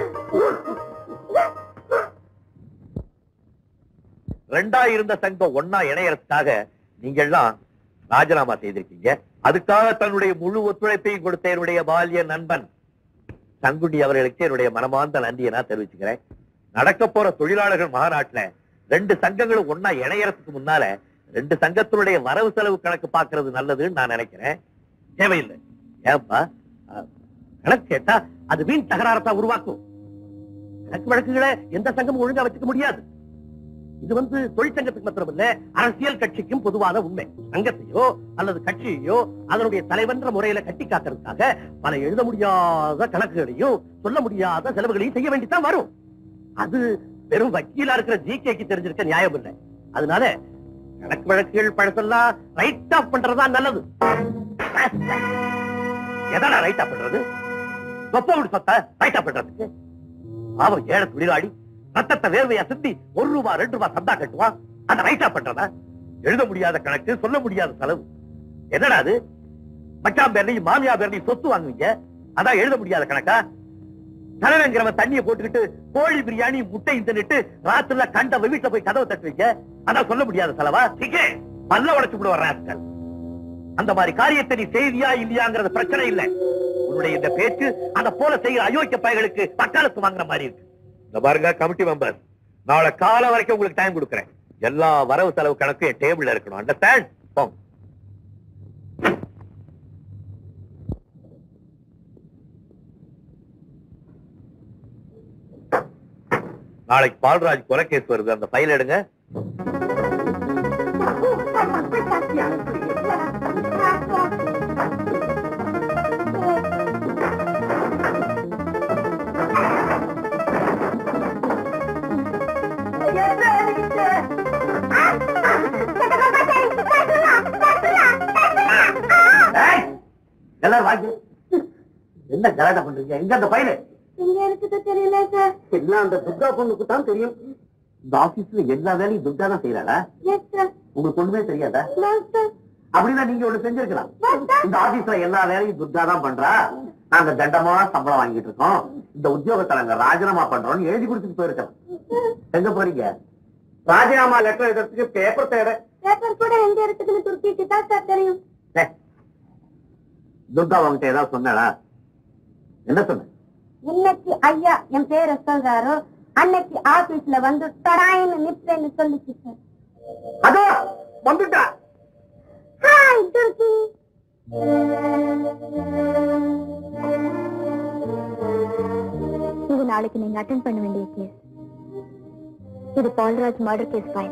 D: ரெண்டா இருந்த சங்கம் ஒன்னா இணையறதுக்காக நீங்க எல்லாம் ராஜினாமா செய்திருக்கீங்க அதுக்காக தன்னுடைய முழு ஒத்துழைப்பையும் கொடுத்த என்னுடைய பால்ய நண்பன் சங்குண்டி அவர்களுக்கு என்னுடைய மனமார்ந்த நன்றியை நான் தெரிவிச்சுக்கிறேன் நடக்க போற தொழிலாளர்கள் மாநாட்டுல ரெண்டு சங்கங்களும் ஒன்னா இணையறதுக்கு முன்னால ரெண்டு சங்கத்தினுடைய வரவு செலவு கணக்கு பாக்குறது நல்லதுன்னு நான் நினைக்கிறேன் தேவையில்லை ஏன்பா அஹ், கணக்கு கேட்டா அது வீண் தகராறத்தான் உருவாக்கும் கணக்கு வழக்குகளை எந்த சங்கமும் ஒழுங்கா வச்சுக்க முடியாது இது வந்து தொழிற்சங்கத்துக்கு மாத்திரம் இல்ல அரசியல் கட்சிக்கும் பொதுவான உண்மை சங்கத்தையோ அல்லது கட்சியையோ அதனுடைய தலைவன்ற முறையில கட்டி காக்கிறதுக்காக பல எழுத முடியாத கணக்குகளையும் சொல்ல முடியாத செலவுகளையும் செய்ய வேண்டித்தான் வரும் அது வெறும் வக்கீலா இருக்கிற ஜிகேக்கு தெரிஞ்சிருக்க நியாயம் இல்லை அதனால கணக்கு வழக்குகள் பழசெல்லாம் ரைட் ஆஃப் பண்றதா நல்லது எதனா ரைட் ஆஃப் பண்றது சொப்ப விடு சொத்த ரைட் ஆஃப் பண்றதுக்கு பாவம் ஏழை தொழிலாளி ரத்தத்தை வேர்வையா சிந்தி ஒரு ரூபா ரெண்டு ரூபா சந்தா கட்டுவான் அதை ரைட் ஆஃப் பண்றதா எழுத முடியாத கணக்கு சொல்ல முடியாத செலவு என்னடா அது மச்சான் பேர்லையும் மாமியா பேர்லையும் சொத்து வாங்குவீங்க அதான் எழுத முடியாத கணக்கா தலைவங்கிறவன் தண்ணியை போட்டுக்கிட்டு கோழி பிரியாணி முட்டை தின்னுட்டு ராத்திரில கண்ட வீட்டுல போய் கதவை தட்டுவீங்க அதான் சொல்ல முடியாத செலவா சீக்கே பல்ல உடைச்சு விடுவார் ராஸ்கல் அந்த மாதிரி காரியத்தை நீ செய்தியா இல்லையாங்கிறது பிரச்சனை இல்லை உன்னுடைய இந்த பேச்சு அத போல செய்கிற அயோக்கிய பயர்களுக்கு வக்காலத்து வாங்குற மாதிரி இருக்கு இந்த பாருங்க கமிட்டி மெம்பர் நாளை காலை வரைக்கும் உங்களுக்கு டைம் கொடுக்குறேன் எல்லா வரவு செலவு கணக்கும் என் டேபிள்ல இருக்கணும் அண்டர்ஸ்டாண்ட் போங்க நாளைக்கு பால்ராஜ் கொலை கேஸ் வருது அந்த ஃபைல் எடுங்க ஏய், எல்லாரும் வாங்க என்ன கலாட்டா பண்றீங்க எங்க அந்த ஃபைல்
H: இங்க இருக்குது தெரியல சார்
B: எல்லாம் அந்த துர்கா பொண்ணுக்கு தான் தெரியும் இந்த ஆபீஸ்ல எல்லா வேலையும் துர்கா தான் செய்யறாளா
H: எஸ் சார்
B: உங்களுக்கு ஒண்ணுமே தெரியாதா
H: சார்
B: அப்படின்னா நீங்க ஒண்ணு செஞ்சிருக்கலாம் இந்த ஆபீஸ்ல எல்லா வேலையும் துர்கா தான் பண்றா நாங்க தண்டமா சம்பளம் வாங்கிட்டு இருக்கோம் இந்த உத்தியோகத்தை நாங்க ராஜினாமா பண்றோம்னு எழுதி கொடுத்துட்டு போயிருக்கோம் எங்க போறீங்க ராஜினாமா லெட்டர் எழுதுறதுக்கு பேப்பர் தேட
H: பேப்பர் கூட எங்க இருக்குதுன்னு துருக்கிட்டு தான் சார் தெரியும்
B: ஏய், துர்கா உங்ககிட்ட ஏதாவது சொன்னாளா என்ன சொன்ன
H: இன்னைக்கு ஐயா என் பேரை சொல்றாரோ அன்னைக்கு ஆபீஸ்ல வந்து தொடாயின்னு நிப்பேன்னு சொல்லிச்சு சார்
B: அதோ வந்துட்டா
H: ஹாய் துர்கி இது நாளைக்கு நீங்க அட்டென்ட் பண்ண வேண்டிய கேஸ் இது பால்ராஜ் மர்டர் கேஸ் ஃபைல்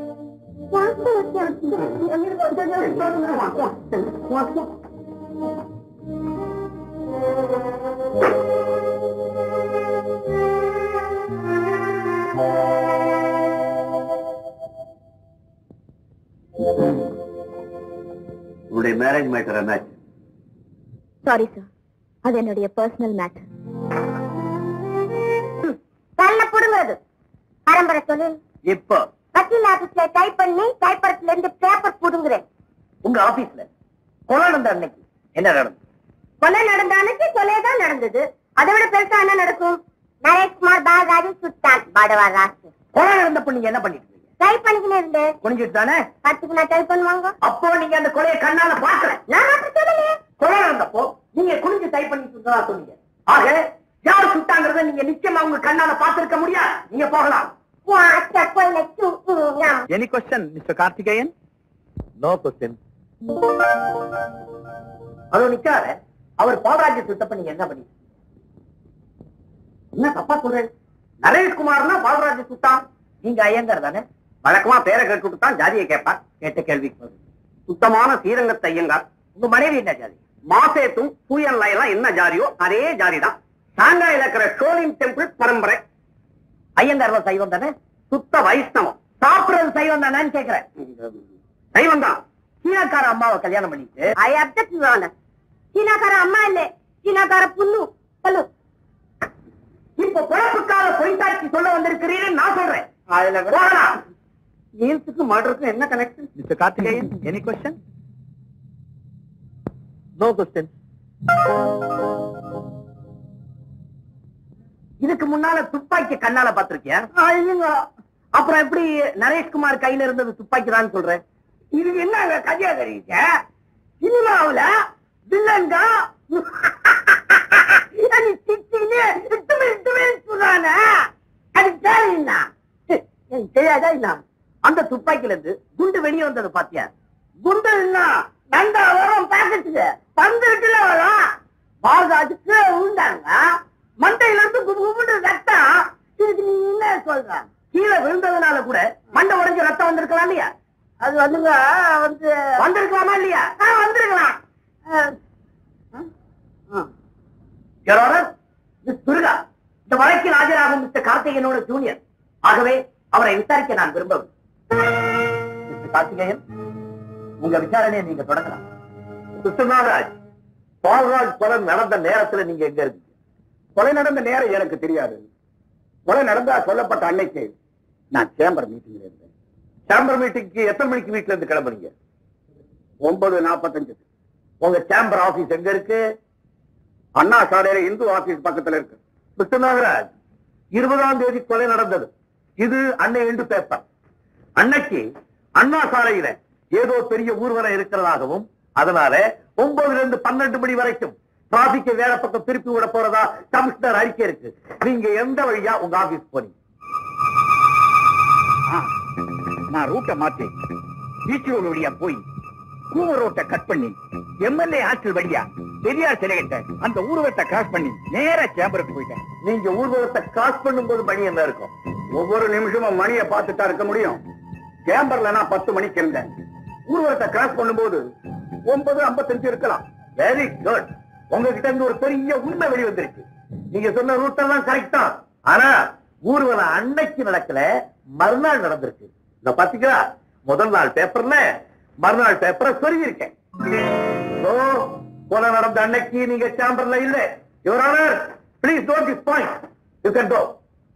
B: உங்களுடைய மேரேஜ் மேட்டர் என்னாச்சு
H: சாரி சார் அது என்னுடைய பர்சனல் மேட்டர்
I: கல்ல புடுங்கிறது பரம்பரை தொழில்
B: இப்போ
I: வக்கீல் ஆபீஸ்ல டைப் பண்ணி டைப்பரத்துல இருந்து பேப்பர் புடுங்குறேன்
B: உங்க ஆபீஸ்ல கொலை நடந்த அன்னைக்கு என்ன நடந்தது
I: கொலை நடந்த அன்னைக்கு கொலை தான் நடந்தது அதை விட பெருசா என்ன நடக்கும் நரேஷ்குமார் பாலராஜு சுத்தான் படவா ராசு
B: கொலை நடந்தப்ப நீங்க என்ன பண்ணிட்டு இருக்கீங்க
I: டைப் பண்ணிக்கினே இருந்தேன்
B: குனிஞ்சிட்டு தானே
I: பத்துக்கு நான் டைப் பண்ணுவாங்க
B: அப்போ நீங்க அந்த கொலையை கண்ணால பாக்கல
I: நான் அப்படி சொல்லலையே
B: கொலை நடந்தப்போ நீங்க குனிஞ்சு டைப் பண்ணிட்டு இருந்ததா சொன்னீங்க ஆக யார் சுட்டாங்கிறத நீங்க நிச்சயமா உங்க கண்ணால பாத்திருக்க முடியாது நீங்க போகலாம்
I: உன் அத்தை கொலை சு- ம், ஞாம்.
G: Any question mister Karthikeyan
D: no question
B: அதோ நிக்காத அவர் பாவராஜ்ய சுட்டப்ப நீங்க என்ன பண்ணீங்க என்ன தப்பா சொல்றேன் நரேஷ்குமார்னா பாவராஜ்ய சுட்டான் நீங்க ஐயங்கார் தானே வழக்கமா பேரை கேட்டுட்டு தான் ஜாதியை கேட்பார் கேட்ட கேள்விக்கு பதில். சுத்தமான ஸ்ரீரங்கத்து ஐயங்கார் உங்க மனைவி என்ன ஜாதி மாசேத்தும் சூயன்ல எல்லாம் என்ன ஜாதியோ அதே ஜாதி தான் ஷாங்காயில இருக்கிற ஷோலின் டெம்பிள் பரம்பரை ஐயங்கார்ல சைவம் தானே சுத்த வைஷ்ணவம் சாப்பிடுறது சைவம் தானேன்னு கேக்குறேன் சைவம் தான் சீனாக்கார அம்மாவை கல்யாணம் பண்ணிட்டு
I: I object, Your Honor. சீனாக்கார அம்மா இல்ல சீனாக்கார புல்லு பல்லு
B: இப்போ பிறப்புக்காக பொய் சாட்சி சொல்ல வந்திருக்கிறீர்கள் நான் சொல்றேன் அதுல போகலாம் ஈல்ஸுக்கு மர்டருக்கும் என்ன connection
G: mister Karthikeyan any question
D: no question
B: இதுக்கு முன்னால துப்பாக்கி கண்ணால பாத்திருக்கியா இல்லைங்க அப்புறம் எப்படி நரேஷ்குமார் கையில இருந்தது துப்பாக்கி தான் சொல்றேன் இது என்ன கதையா தெரியுங்க சினிமாவுல வில்லங்க அது திட்டின்னு இட்டுமே இட்டுமே சொல்றானே அது தேவையில்ல ஏய், தெரியாதா இல்ல அந்த துப்பாக்கில இருந்து குண்டு வெளியே வந்தது பாத்தியா குண்டு என்ன நண்டா வரும் பாக்கெட்டுக்கு பந்துட்டுல வரும் பால்ராஜுக்கு விழுந்தாங்க மண்டையில இருந்து குபு குபுன்னு ரத்தம் இதுக்கு நீ என்ன சொல்ற கீழே விழுந்ததுனால கூட மண்டை உடைஞ்சு ரத்தம் வந்திருக்கலாம் இல்லையா அது வந்துங்க வந்து வந்திருக்கலாமா இல்லையா ஆ, வந்திருக்கலாம் ஆ. ஆ. Your Honor, மிஸ் துர்கா இந்த வழக்கில் ஆஜராகும் மிஸ்டர் கார்த்திகேயனோட ஜூனியர் ஆகவே அவரை விசாரிக்க நான் விரும்பவில்லை மிஸ்டர் கார்த்திகேயன் உங்க விசாரணையை நீங்க தொடங்கலாம்
D: மிஸ்டர் நாகராஜ் பால்ராஜ் கொலை நடந்த நேரத்துல நீங்க எங்க இருக்கீங்க
G: கொலை நடந்த நேரம் எனக்கு தெரியாது கொலை நடந்தா சொல்லப்பட்ட அன்னைக்கு நான் சேம்பர் மீட்டிங்ல இருந்தேன்
D: சேம்பர் மீட்டிங்க்கு எத்தனை மணிக்கு வீட்டுல இருந்து கிளம்புறீங்க
G: ஒன்பது நாற்பத்தஞ்சு
D: உங்க சேம்பர் ஆபீஸ் எங்க இருக்கு
G: அண்ணா சாலையில இந்து ஆபீஸ் பக்கத்துல இருக்கு
D: மிஸ்டர் நாகராஜ் இருபதாம் தேதி கொலை நடந்தது இது அன்னை இண்டு பேப்பர் அன்னைக்கு அண்ணா சாலையில ஏதோ பெரிய ஊர்வலம் இருக்கிறதாகவும் அதனால ஒன்பதுல இருந்து பன்னெண்டு மணி வரைக்கும் டிராபிக்கை வேற பக்கம் திருப்பி விட போறதா கமிஷனர் அறிக்கை இருக்கு நீங்க எந்த வழியா உங்க ஆபீஸ் போனீங்க
G: ஆ, நான் ரூட்டை மாத்தி பீச் ரோடு வழியா போய் கூவர் ரோட்டை கட் பண்ணி எம்எல்ஏ ஆற்றல் வழியா பெரியார் சிலைகிட்ட அந்த ஊர்வலத்தை கிராஸ் பண்ணி நேரா சேம்பருக்கு போயிட்டேன்
D: நீங்க ஊர்வலத்தை கிராஸ் பண்ணும்போது மணி என்ன இருக்கும்
G: ஒவ்வொரு நிமிஷமும் மணியை பார்த்துட்டா இருக்க முடியும் சேம்பர்ல நான் பத்து மணிக்கு இருந்தேன் ஊர்வலத்தை கிராஸ் பண்ணும்போது ஒன்பது ஐம்பத்தஞ்சு இருக்கலாம்
D: வெரி குட் உங்ககிட்ட இருந்து ஒரு பெரிய உண்மை வெளி வந்திருக்கு நீங்க சொன்ன ரூட் எல்லாம் கரெக்ட் தான் ஆனா ஊர்வலம் அன்னைக்கு நடக்கல மறுநாள் நடந்திருக்கு இந்த பாத்தீங்களா முதல் நாள் பேப்பர்ல மறுநாள் பேப்பரை சொருகி இருக்கேன் So, கொலை நடந்த அன்னைக்கு நீங்க சேம்பர்ல இல்ல your honour please don't this point you can go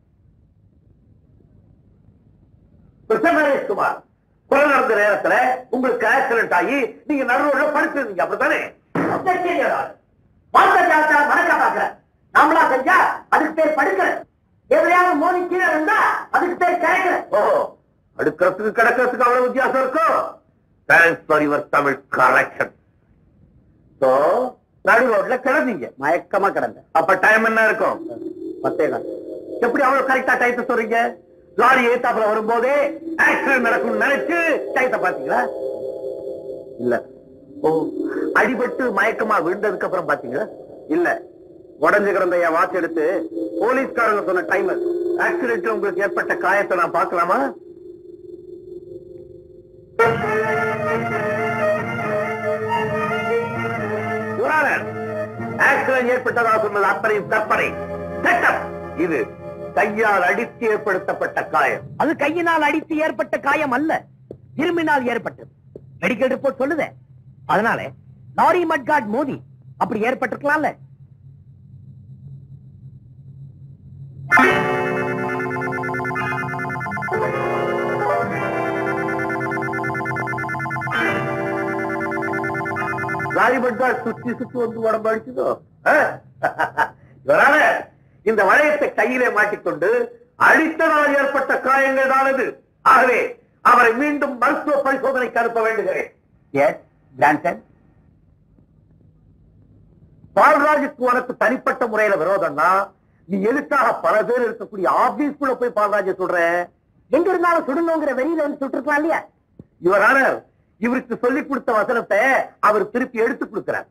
D: Naresh Kumar கொலை நடந்த நேரத்துல உங்களுக்கு ஆக்சிடென்ட் ஆகி நீங்க நடுரோட படுத்திருந்தீங்க அப்படித்தானே
B: வாழ்க்கை ஜாத்தா மறக்க பாக்குற நாமளா செஞ்சா அதுக்கு பேர் படுக்கிற எதுலையாவது மோதி கீழே இருந்தா அதுக்கு பேர் கிடைக்கிற
D: ஓ அடுக்கிறதுக்கு கிடக்கிறதுக்கு அவ்வளவு வித்தியாசம் இருக்கும் thanks for your Tamil correction so நடு ரோட்ல கிடந்தீங்க
B: மயக்கமா கிடந்த
D: அப்ப டைம் என்ன இருக்கும்
B: பத்தே கால்
D: எப்படி அவ்வளவு கரெக்டா டயத்தை சொல்றீங்க லாரி ஏத்தாப்புல வரும்போதே ஆக்சிடென்ட் நடக்கும்னு நினைச்சு டயத்தை பாத்தீங்களா
B: இல்ல ஓ அடிபட்டு மயக்கமா விழுந்ததுக்கு அப்புறம் பாத்தீங்களா இல்ல உடஞ்சு கிடந்த என் வாட்ச் எடுத்து போலீஸ்காரங்க சொன்ன டைமர் ஆக்சிடென்ட்ல உங்களுக்கு ஏற்பட்ட காயத்தை நான் பார்க்கலாமா ஆக்சிடென்ட் ஏற்பட்டதா சொன்னது அத்தனையும் கற்பனை செட்டப் இது கையால் அடித்து ஏற்படுத்தப்பட்ட காயம்
A: அது கையினால் அடித்து ஏற்பட்ட காயம் அல்ல இருமினால் ஏற்பட்டது மெடிக்கல் ரிப்போர்ட் சொல்லுதே அதனால லாரி மட்காட் மோதி அப்படி ஏற்பட்டிருக்கலாம்ல
B: லாரி பட்கால் சுத்தி சுத்தி வந்து உடம்பு அடிச்சதோ ஆ? இவரால இந்த வளையத்தை கையிலே மாட்டிக்கொண்டு அடித்ததால் ஏற்பட்ட காயங்கள் தான் இது ஆகவே அவரை மீண்டும் மருத்துவ பரிசோதனைக்கு அனுப்ப வேண்டுகிறேன்
A: எஸ் கிராண்டன்
B: பால்ராஜுக்கு உனக்கு தனிப்பட்ட முறையில விரோதம்னா நீ எதுக்காக பல பேர் இருக்கக்கூடிய ஆபீஸ்க்குள்ள போய் பால்ராஜ சொல்ற
A: எங்க இருந்தாலும் சுடணுங்கிற வெறியில வந்து சுட்டிருக்கலாம் இல்லையா
B: இவரான இவருக்கு சொல்லிக் கொடுத்த வசனத்தை அவர் திருப்பி எடுத்து கொடுக்கிறார்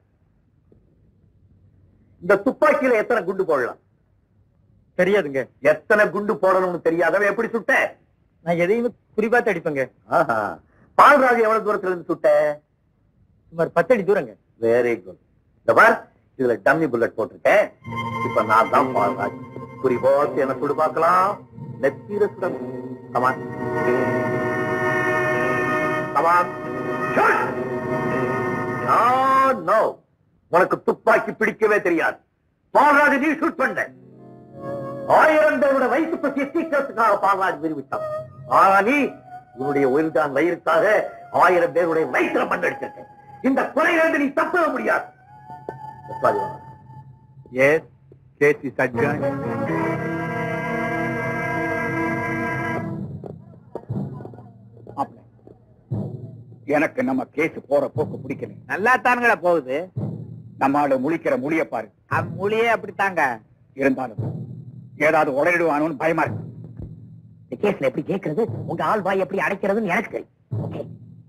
B: இந்த துப்பாக்கியில எத்தனை குண்டு போடலாம்
A: தெரியாதுங்க
B: எத்தனை குண்டு போடணும்னு தெரியாதவன் எப்படி சுட்ட
A: நான் எதையுமே குறிப்பாத்து அடிப்பேங்க
B: ஆஹா. பால்ராஜ் எவ்வளவு தூரத்துல இருந்து சுட்ட
A: சுமார் பத்தடி தூரங்க
B: வெரி குட் இந்த பார் இதுல டம்மி புல்லட் போட்டிருக்கேன் இப்ப நான் தான் பால்ராஜ் குறி போட்டு என்ன சுடு பார்க்கலாம் நெத்தியில சுடணும் கமான் கமான் நோ உனக்கு துப்பாக்கி பிடிக்கவே தெரியாது பால்ராஜ் நீ ஷூட் பண்ண ஆயிரம் பேரோட வயிற்று பற்றிய சீக்கிரத்துக்காக பால்ராஜ் விரும்பிட்டான் ஆனா நீ உன்னுடைய உயிர்தான் வயிறுக்காக ஆயிரம் பேருடைய வயிற்றுல மண்ணடிச்சிருக்க இந்த கொலையிலிருந்து நீ தப்ப முடியாது உட்காரு வா.
G: எஸ் கேஸ் இஸ் அட்ஜாயின் எனக்கு நம்ம கேஸ் போற போக்கு பிடிக்கல
E: நல்லா தானுங்களா போகுது
G: நம்ம ஆளு முழிக்கிற முழிய பாரு
E: மொழியே அப்படித்தாங்க
G: இருந்தாலும் ஏதாவது உடலிடுவானு பயமா இருக்கு
A: இந்த கேஸ்ல எப்படி கேட்கறது உங்க ஆள் வாய் எப்படி அடைக்கிறதுன்னு எனக்கு தெரியும் ஓகே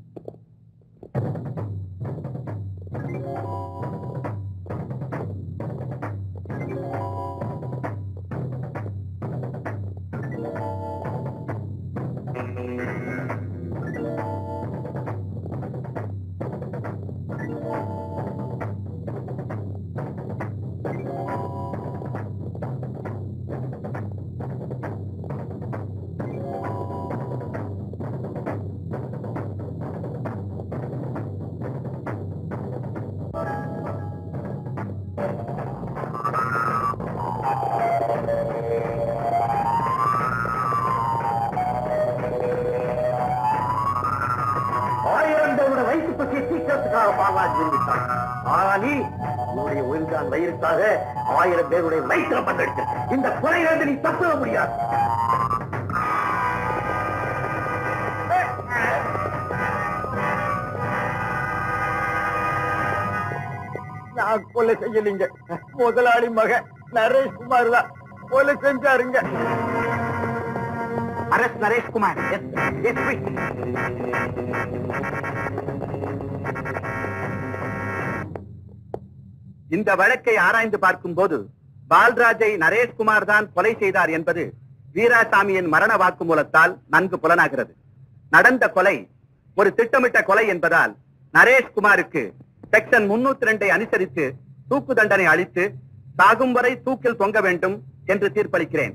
B: ஆயிரம் பேரோட வயிற்று பற்றிய சீக்கிரத்துக்காக பால்ராஜ் விரும்பிட்டான் ஆனா நீ உன்னுடைய உயிர்தான் வயிறுக்காக ஆயிரம் பேருடைய வயிற்றுல மண்ணடிச்சிருக்க இந்த கொலையிலிருந்து நீ தப்ப முடியாது
G: நான் கொலை செய்யலீங்க முதலாளி மக நரேஷ் குமார் தான் கொலை செஞ்சாருங்க
A: அரஸ் நரேஷ் குமார்
G: இந்த வழக்கை ஆராய்ந்து பார்க்கும் போது பால்ராஜை நரேஷ்குமார் தான் கொலை செய்தார் என்பது வீராசாமியின் மரண வாக்குமூலத்தால் நன்கு புலனாகிறது நடந்த கொலை ஒரு திட்டமிட்ட கொலை என்பதால் நரேஷ்குமாருக்கு செக்ஷன் முன்னூத்தி ரெண்டை அனுசரித்து தூக்கு தண்டனை அளித்து சாகும் வரை தூக்கில் தொங்க வேண்டும் என்று தீர்ப்பளிக்கிறேன்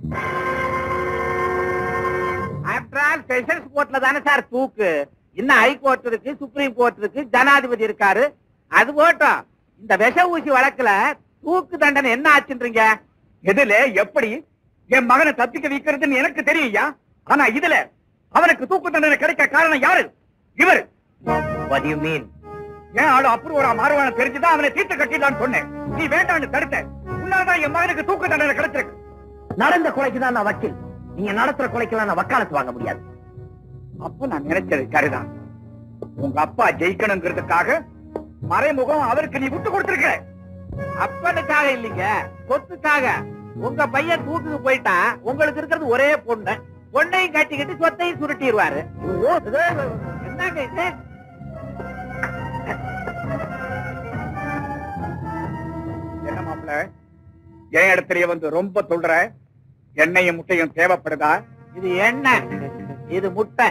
E: ஆஃப்டர் ஆல் செஷன்ஸ் கோர்ட்ல தானே சார் தூக்கு இன்னும் ஹை கோர்ட் இருக்கு சுப்ரீம் கோர்ட் இருக்கு ஜனாதிபதி இருக்காரு அது போட்டோம் இந்த விஷ ஊசி வழக்குல தூக்கு தண்டனை என்ன ஆச்சுன்றீங்க
G: எதுல எப்படி என் மகனை தப்பிக்க வைக்கிறதுன்னு எனக்கு தெரியும்யா ஆனா இதுல அவனுக்கு தூக்கு தண்டனை கிடைக்க காரணம் யாரு இவர்
A: What do you mean?
G: ஏன் ஆளு அப்ரூவரா மாறுவான தெரிஞ்சுதான் அவனை தீர்த்து கட்டிடலான்னு சொன்னேன் நீ வேண்டாம்னு தடுத்த உன்னால்தான் என் மகனுக்கு தூக்கு தண்டனை கிடைச்சிருக்கு
A: நடந்த கொலைக்கு தான் நான் வக்கீல் நீங்க நடத்துற கொலைக்கெல்லாம் நான் வக்காலத்து வாங்க முடியாது
G: அப்ப நான் நினைச்சது சரிதான் உங்க அப்பா ஜெயிக்கணுங்கிறதுக்காக மறைமுகம் அவருக்கு நீ விட்டு கொடுத்திருக்க
E: அப்பனுக்காக இல்லைங்க சொத்துக்காக உங்க பையன் தூக்குக்கு போயிட்டா உங்களுக்கு இருக்கிறது ஒரே பொண்ணு பொண்ணையும் கட்டிக்கிட்டு சொத்தையும் சுருட்டிடுவாரு என்னங்க இது
G: என் இடத்துலயே வந்து ரொம்ப துள்ளுற எண்ணெயும் முட்டையும் தேவைப்படுதா
E: இது என்ன இது முட்டை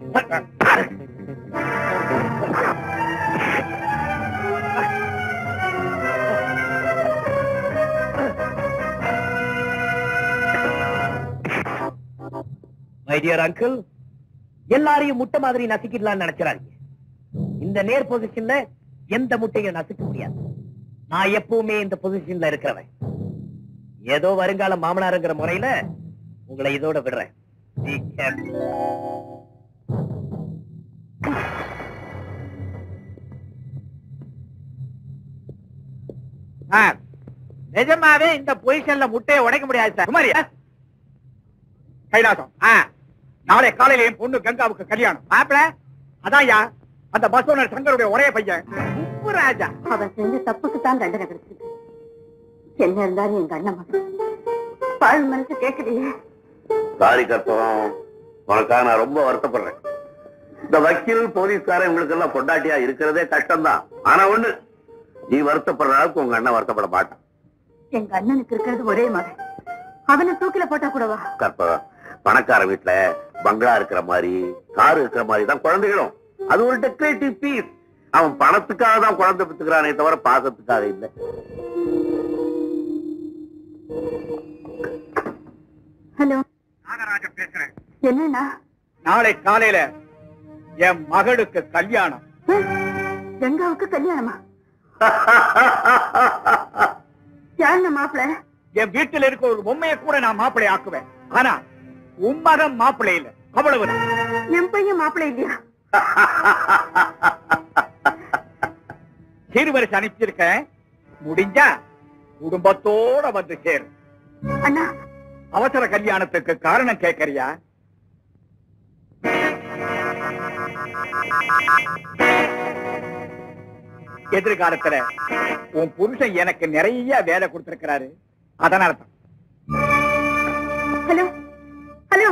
A: மை டியர் அங்கிள் எல்லாரையும் முட்டை மாதிரி நசுக்கிடலாம்னு நினைச்சிடாதீங்க இந்த நேர் பொசிஷன்ல எந்த முட்டையும் நசுக்க முடியாது நான் எப்பவுமே இந்த பொசிஷன்ல இருக்கிறவன் ஏதோ வருங்கால மாமனாருங்கிற முறையில உங்களை இதோட விடுறேன் Be careful.
G: சார் நிஜமாவே இந்த பொசிஷன்ல முட்டையை உடைக்க முடியாது சார் குமாரியா கைலாசம் ஆ நாளை காலையில என் பொண்ணு கங்காவுக்கு கல்யாணம் மாப்பிள அதான்யா அந்த பஸ் ஓனர் சங்கருடைய ஒரே பையன் உப்பு ராஜா
C: அவன் செஞ்ச தப்புக்கு தான் தண்டனை கிடைச்சிருக்கு என்ன இருந்தாலும் எங்க அண்ணன் மகன் பால் மனசு கேட்கலையே
D: சாரி கற்பகம் உனக்காக நான் ரொம்ப வருத்தப்படுறேன் இந்த வக்கீல் போலீஸ்காரன் இவங்களுக்கு எல்லாம் பொண்டாட்டியா இருக்கிறதே கஷ்டம்தான் ஆனா ஒண்ணு நீ வருத்தப்படுற அளவுக்கு உங்க அண்ணன் வருத்தப்பட மாட்டான்
C: எங்க அண்ணனுக்கு இருக்கிறது ஒரே மகன் அவனை தூக்கில போட்டா கூடவா
D: கற்பகம் பணக்கார வீட்டுல பங்களா இருக்கிற மாதிரி கார் இருக்கிற மாதிரி தான் குழந்தைகளும் அது ஒரு டெக்கரேட்டிவ் பீஸ் அவன் பணத்துக்காக தான் குழந்தை பெற்றுக்கிறானே தவிர பாசத்துக்காக இல்லை
C: ஹலோ
G: நாகராஜன் பேசுறேன்
C: என்னண்ணா
G: நாளை காலையில என் மகளுக்கு கல்யாணம்
C: கங்காவுக்கு கல்யாணமா யாருண்ணா மாப்பிள்ள
G: என் வீட்டுல இருக்க ஒரு பொம்மையை கூட நான் மாப்பிளை ஆக்குவேன் ஆனா உன் மகன் மாப்பிளை இல்ல அவ்வளவுதான்
C: என் பையன் மாப்பிள்ள இல்லையா
G: சீர்வரிசை அனுப்பிச்சிருக்கேன் முடிஞ்சா குடும்பத்தோட வந்து சேரு
C: அண்ணா
G: அவசர கல்யாணத்துக்கு காரணம் கேட்கறியா எதிர்காலத்துல உன் புருஷன் எனக்கு நிறைய வேலை கொடுத்திருக்கிறாரு அதனால தான்
C: ஹலோ ஹலோ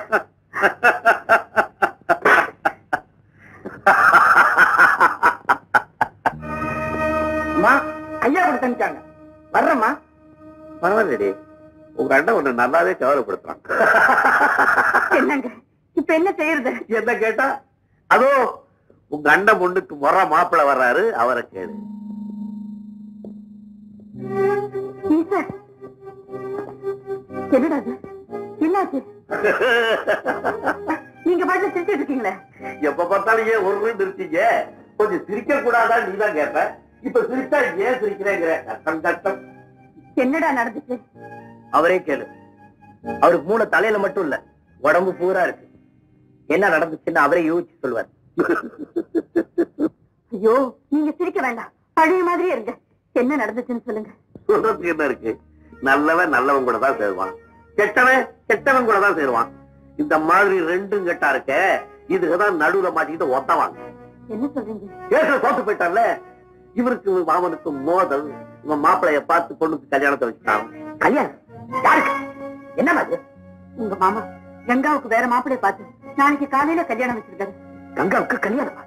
G: அம்மா ஐயா கூட தந்துட்டாங்க வர்றம்மா
D: பரவாயில்லடி உங்க அண்ணன் ஒண்ணு நல்லாவே கவலைப்படுத்துறான்
C: என்னங்க இப்ப என்ன செய்யறது
D: என்ன கேட்டா அதோ உங்க அண்ணன் பொண்ணுக்கு முறை மாப்பிள்ளை வர்றாரு அவரை கேளு
C: ஈஸ்வர் என்னடா அது என்னாச்சு நீங்க பாட்டுல சிரிச்சிட்டு இருக்கீங்களே
D: எப்ப பார்த்தாலும் ஏன் ஒரு நிறுத்தீங்க கொஞ்சம் சிரிக்க கூடாதா நீ தான் கேட்ப இப்ப சிரிச்சா ஏன் சிரிக்கிறேங்கிற கஷ்டம் கஷ்டம்
C: என்னடா நடந்துச்சு
A: அவரே கேளு அவருக்கு மூணு தலையில மட்டும் இல்ல உடம்பு பூரா இருக்கு என்ன நடந்துச்சுன்னு அவரே யோசிச்சு சொல்லுவார்
C: ஐயோ நீங்க சிரிக்க வேண்டாம் பழைய மாதிரியே இருங்க என்ன நடந்துச்சுன்னு சொல்லுங்க
D: சொல்றதுக்கு என்ன இருக்கு நல்லவன் நல்லவன் கூட தான் சேருவான் கெட்டவன் கெட்டவன் கூட தான் சேருவான் இந்த மாதிரி ரெண்டும் கெட்டா இருக்க இதுக்குதான் நடுவுல மாட்டிக்கிட்டு ஒத்தவாங்க
C: என்ன சொல்றீங்க
D: ஏற்கனவே தோத்து போயிட்டான்ல இவருக்கு மாமனுக்கு மோதல் இவன் மாப்பிளைய பார்த்து பொண்ணுக்கு கல்யாணத்தை வச்சுட்டான்
A: கல்யாணம் யாருக்கு என்ன அது
C: உங்க மாமா கங்காவுக்கு வேற மாப்பிளைய பார்த்து நாளைக்கு காலையில கல்யாணம் வச்சிருக்காரு
A: கங்காவுக்கு கல்யாணமா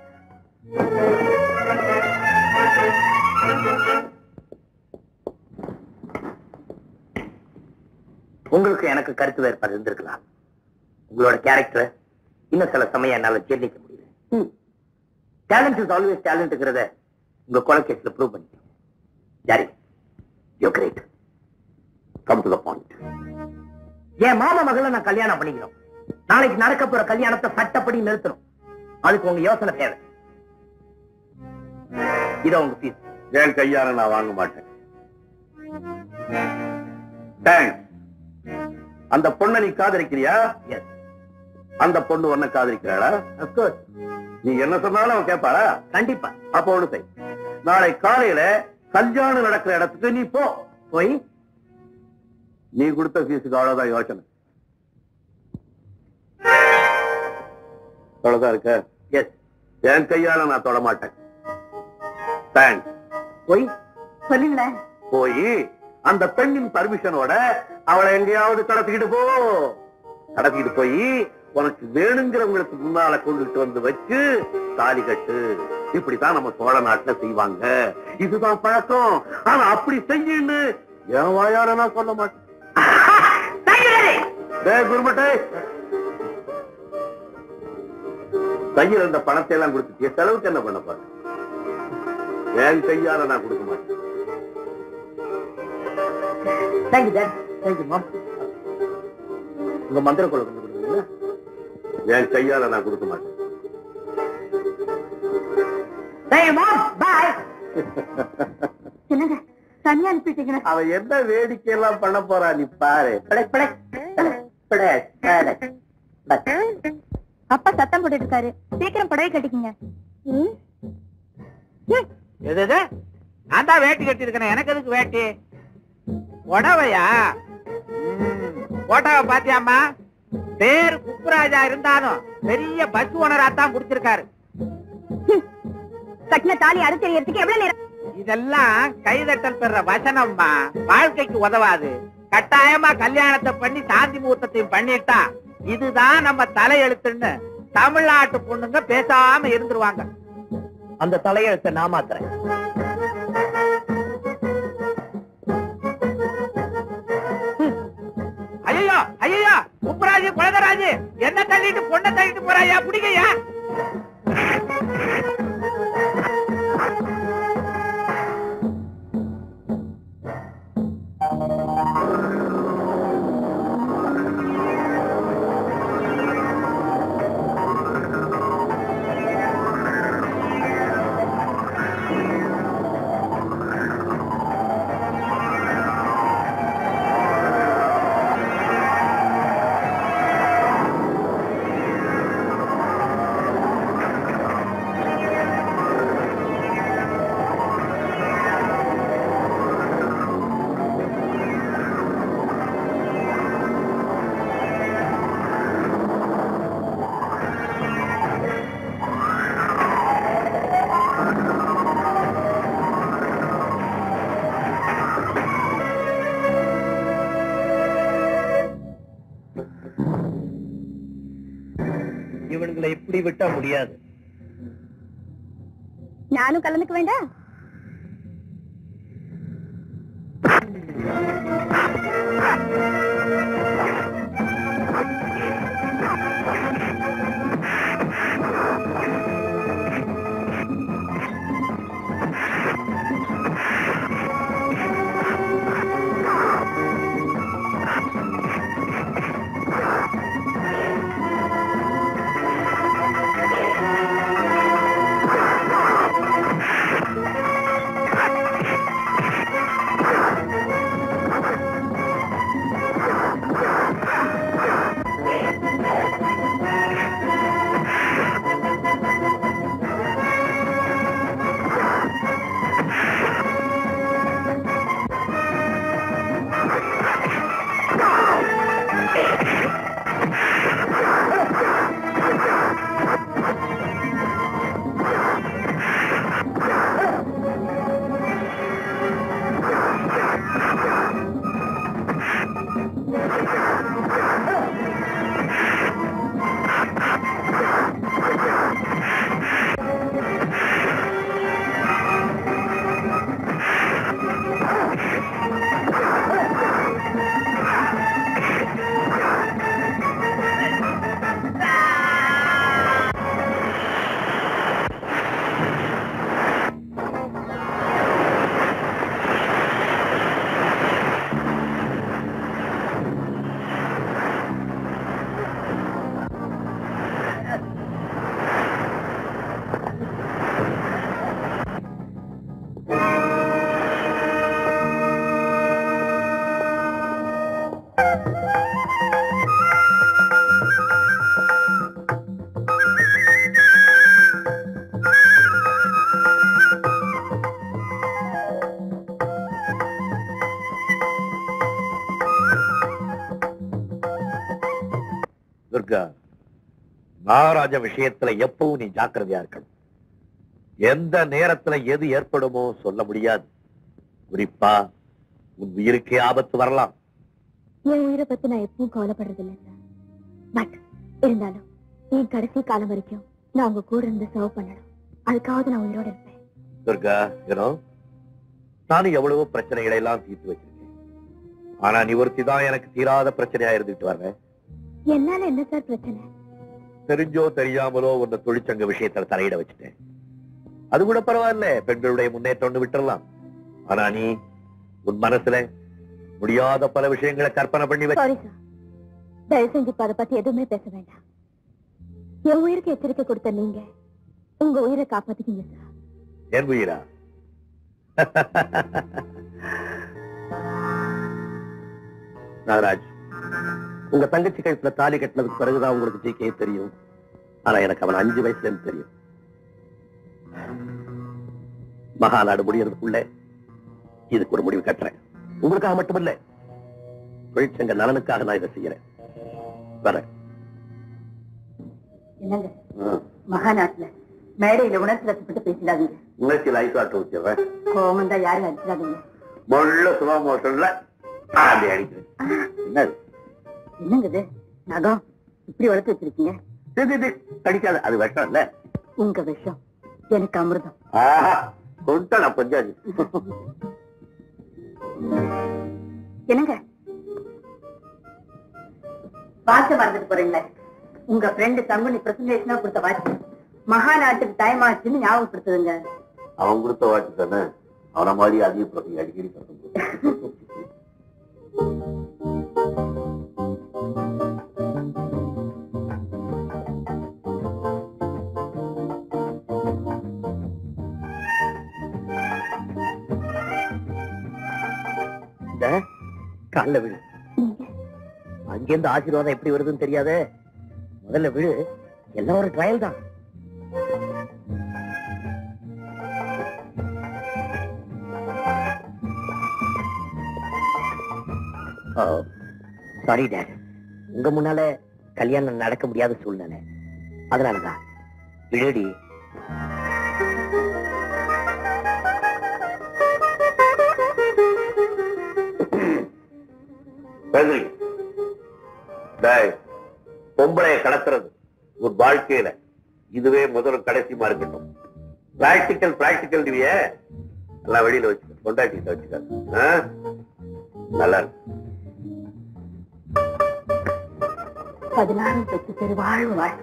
A: உங்களுக்கு எனக்கு கருத்து வேறுபாடு இருந்திருக்கலாம் உங்களோட கேரக்டர் இன்னும் சில சமயம் என்னால ஜெயிக்க முடியல டேலண்ட் இஸ் ஆல்வேஸ் டேலண்ட்ங்கிறத உங்க கொலை கேஸ்ல ப்ரூவ் பண்ணிட்டோம் யாரி யோ great
D: come to the point
A: என் மாமா மகளை நான் கல்யாணம் பண்ணிக்கணும் நாளைக்கு நடக்க போற கல்யாணத்தை சட்டப்படி நிறுத்தணும் அதுக்கு உங்க யோசனை தேவை இத உங்க ஃபீஸ்
D: என் கையால நான் வாங்க மாட்டேன் தேங்க்ஸ் அந்த பொண்ணை நீ காதலிக்கிறியா
A: எஸ்
D: அந்த பொண்ணு உன்னை காதலிக்கிறாளா
A: அப்கோர்ஸ்
D: நீ என்ன சொன்னாலும் அவன் கேட்பாளா
A: கண்டிப்பா
D: அப்ப ஒண்ணு செய் நாளை காலையில கல்யாணம் நடக்கிற இடத்துக்கு நீ போ
A: போய்
D: நீ கொடுத்த ஃபீஸுக்கு அவ்வளவுதான் யோசனை அவ்வளவுதான் இருக்க
A: எஸ்
D: என் கையால நான் தொட மாட்டேன் தேங்க்ஸ்
A: போய்
C: சொல்லுங்களேன்
D: போய் அந்த பெண்ணின் பர்மிஷனோட அவளை எங்கேயாவது கடத்திக்கிட்டு போ கடத்திக்கிட்டு போய் உனக்கு வேணுங்கிறவங்களுக்கு முன்னால கொண்டுட்டு வந்து வச்சு தாலி கட்டு இப்படித்தான் நம்ம சோழ நாட்டுல செய்வாங்க இதுதான் பழக்கம் ஆனா அப்படி செய்யுன்னு
B: என் வாயால நான் சொல்ல மாட்டேன் டேய் குருமட்டை கையில் இருந்த பணத்தை எல்லாம் கொடுத்துட்டு செலவுக்கு என்ன பண்ண போற என் கையால நான் கொடுக்க மாட்டேன்
E: தேங்க்யூ டாட் தேங்க்யூ மாம்
B: உங்க மந்திர கொலை கொண்டு கொடுக்குறீங்களா என் கையால நான் கொடுக்க மாட்டேன்
E: தேங்க்யூ மாம் பாய்
C: என்னங்க தனியா அனுப்பிட்டீங்கன்னா
B: அவன் என்ன வேடிக்கை எல்லாம் பண்ண போறா நீ பாரு
E: படக் படக் படக் படக் படக்
C: அப்பா சத்தம் போட்டுட்டு இருக்காரு சீக்கிரம் புடவை கட்டிக்கங்க ம். ம்.
G: எது எது? நான் தான் வேட்டி கட்டி இருக்கேன் எனக்கு எதுக்கு வேட்டி உடவையா போட்டோவை பாத்தியாமா பேர் குப்புராஜா இருந்தாலும் பெரிய பஸ் ஓனரா தான் குடிச்சிருக்காரு
C: கட்டின தாலி அறுத்தறியறதுக்கு எவ்வளவு நேரம்
G: இதெல்லாம் கைதட்டல் பெற வசனம்மா வாழ்க்கைக்கு உதவாது கட்டாயமா கல்யாணத்தை பண்ணி சாந்தி முகூர்த்தத்தையும் பண்ணிட்டா இதுதான் நம்ம தலையெழுத்துன்னு தமிழ்நாட்டு பொண்ணுங்க பேசாம இருந்துருவாங்க
E: அந்த தலையெழுத்தை நான் மாத்துறேன்
G: ஐயோ ஐயோ குப்புராஜு குழந்தராஜு என்ன தள்ளிட்டு பொண்ணை தள்ளிட்டு போறாயா பிடிக்கையா
E: இவனுங்களை இப்படி விட்டா முடியாது
C: நானும் கலந்துக்க வேண்டாம்
D: துர்கா மகாராஜ விஷயத்துல எப்பவும் நீ ஜாக்கிரதையா இருக்கணும் எந்த நேரத்துல எது ஏற்படுமோ சொல்ல முடியாது குறிப்பா உன் உயிருக்கே ஆபத்து வரலாம்
H: என் உயிரை பத்தி நான் எப்பவும் கவலைப்படுறது இல்லை சார் பட் இருந்தாலும் என் கடைசி காலம் வரைக்கும் நான் உங்க கூட இருந்து சர்வ் பண்ணணும் அதுக்காவது நான் உயிரோட இருப்பேன்
D: துர்கா யூனோ நானும் எவ்வளவோ பிரச்சனைகளை எல்லாம் தீர்த்து வச்சிருக்கேன் ஆனா நிவர்த்தி தான் எனக்கு தீராத பிரச்சனையா இருந்துட்டு வர்றேன்
H: என்னால என்ன சார் பிரச்சனை
D: தெரிஞ்சோ தெரியாமலோ உன்னை தொழிற்சங்க விஷயத்துல தலையிட வச்சுட்டேன் அது கூட பரவாயில்ல பெண்களுடைய முன்னேற்றம் விட்டுறலாம் ஆனா நீ உன் மனசுல முடியாத பல விஷயங்களை கற்பனை பண்ணி வச்சு
H: சாரி சார் தயவு செஞ்சு இப்ப அதை பத்தி எதுவுமே பேச வேண்டாம் என் உயிருக்கு எச்சரிக்கை கொடுத்த நீங்க உங்க உயிரை காப்பாத்திக்கிங்க சார்
D: என் உயிரா
B: நாகராஜ் உங்க தங்கச்சி கழுத்துல தாலி கட்டினதுக்கு பிறகுதான் உங்களுக்கு ஜிகே தெரியும் ஆனா எனக்கு அவன் அஞ்சு வயசுல இருந்து தெரியும் மகாநாடு முடியறதுக்குள்ள இதுக்கு ஒரு முடிவு கட்டுறேன் உங்களுக்காக மட்டுமில்ல தொழிற்சங்க நலனுக்காக நான் இதை செய்யறேன் வரேன்
C: என்னங்க
B: ம்.
C: மகாநாட்டுல மேடையில உணர்ச்சி வசப்பட்டு பேசிடாதீங்க
B: உணர்ச்சியில் ஐசாட்டு ஊத்திடுறேன்
C: கோவம் தான் யாரும் அடிச்சிடாதீங்க
B: முள்ள சுலோ மோஷன்ல அப்படி அடிக்கிறேன் என்னது
C: என்னங்க இது நகம் இப்படி வளர்த்து வச்சிருக்கீங்க
B: இது, இது, கடிக்காது அது விஷம் இல்ல
C: உங்க விஷம் எனக்கு அமிர்தம்
B: ஆஹா கொண்டா நான் பஞ்சாது
C: என்னங்க வாட்ச மறந்துட்டு போறீங்களே உங்க ஃப்ரெண்டு தங்குனி பிரசன்டேஷனா கொடுத்த வாட்ச் மகாநாட்டுக்கு டைம் ஆச்சுன்னு ஞாபகப்படுத்துதுங்க
B: அவன் கொடுத்த வாட்சி தானே அவன மாதிரி அதிக பிரசங்க அடிக்கடி பிரசங்க
A: கால்ல விழு அங்கிருந்து ஆசீர்வாதம் எப்படி வருதுன்னு தெரியாதே முதல்ல விழு எல்லாம் ஒரு ட்ரையல் தான் சாரி டேட் உங்க முன்னால கல்யாணம் நடக்க முடியாத சூழ்நிலை அதனாலதான் விழுடி
B: பேசுறீங்க டேய், பொம்பளைய கடத்துறது ஒரு வாழ்க்கையில இதுவே முதல் கடைசிமா இருக்கட்டும் பிராக்டிக்கல் பிராக்டிக்கல் நீவிய எல்லாம் வெளியில வச்சுக்க கொண்டாட்டிட்டு வச்சுக்க ஆ? நல்லா இருக்கு
C: பதினாறு பெற்று பெரு வாழ்வு வாழ்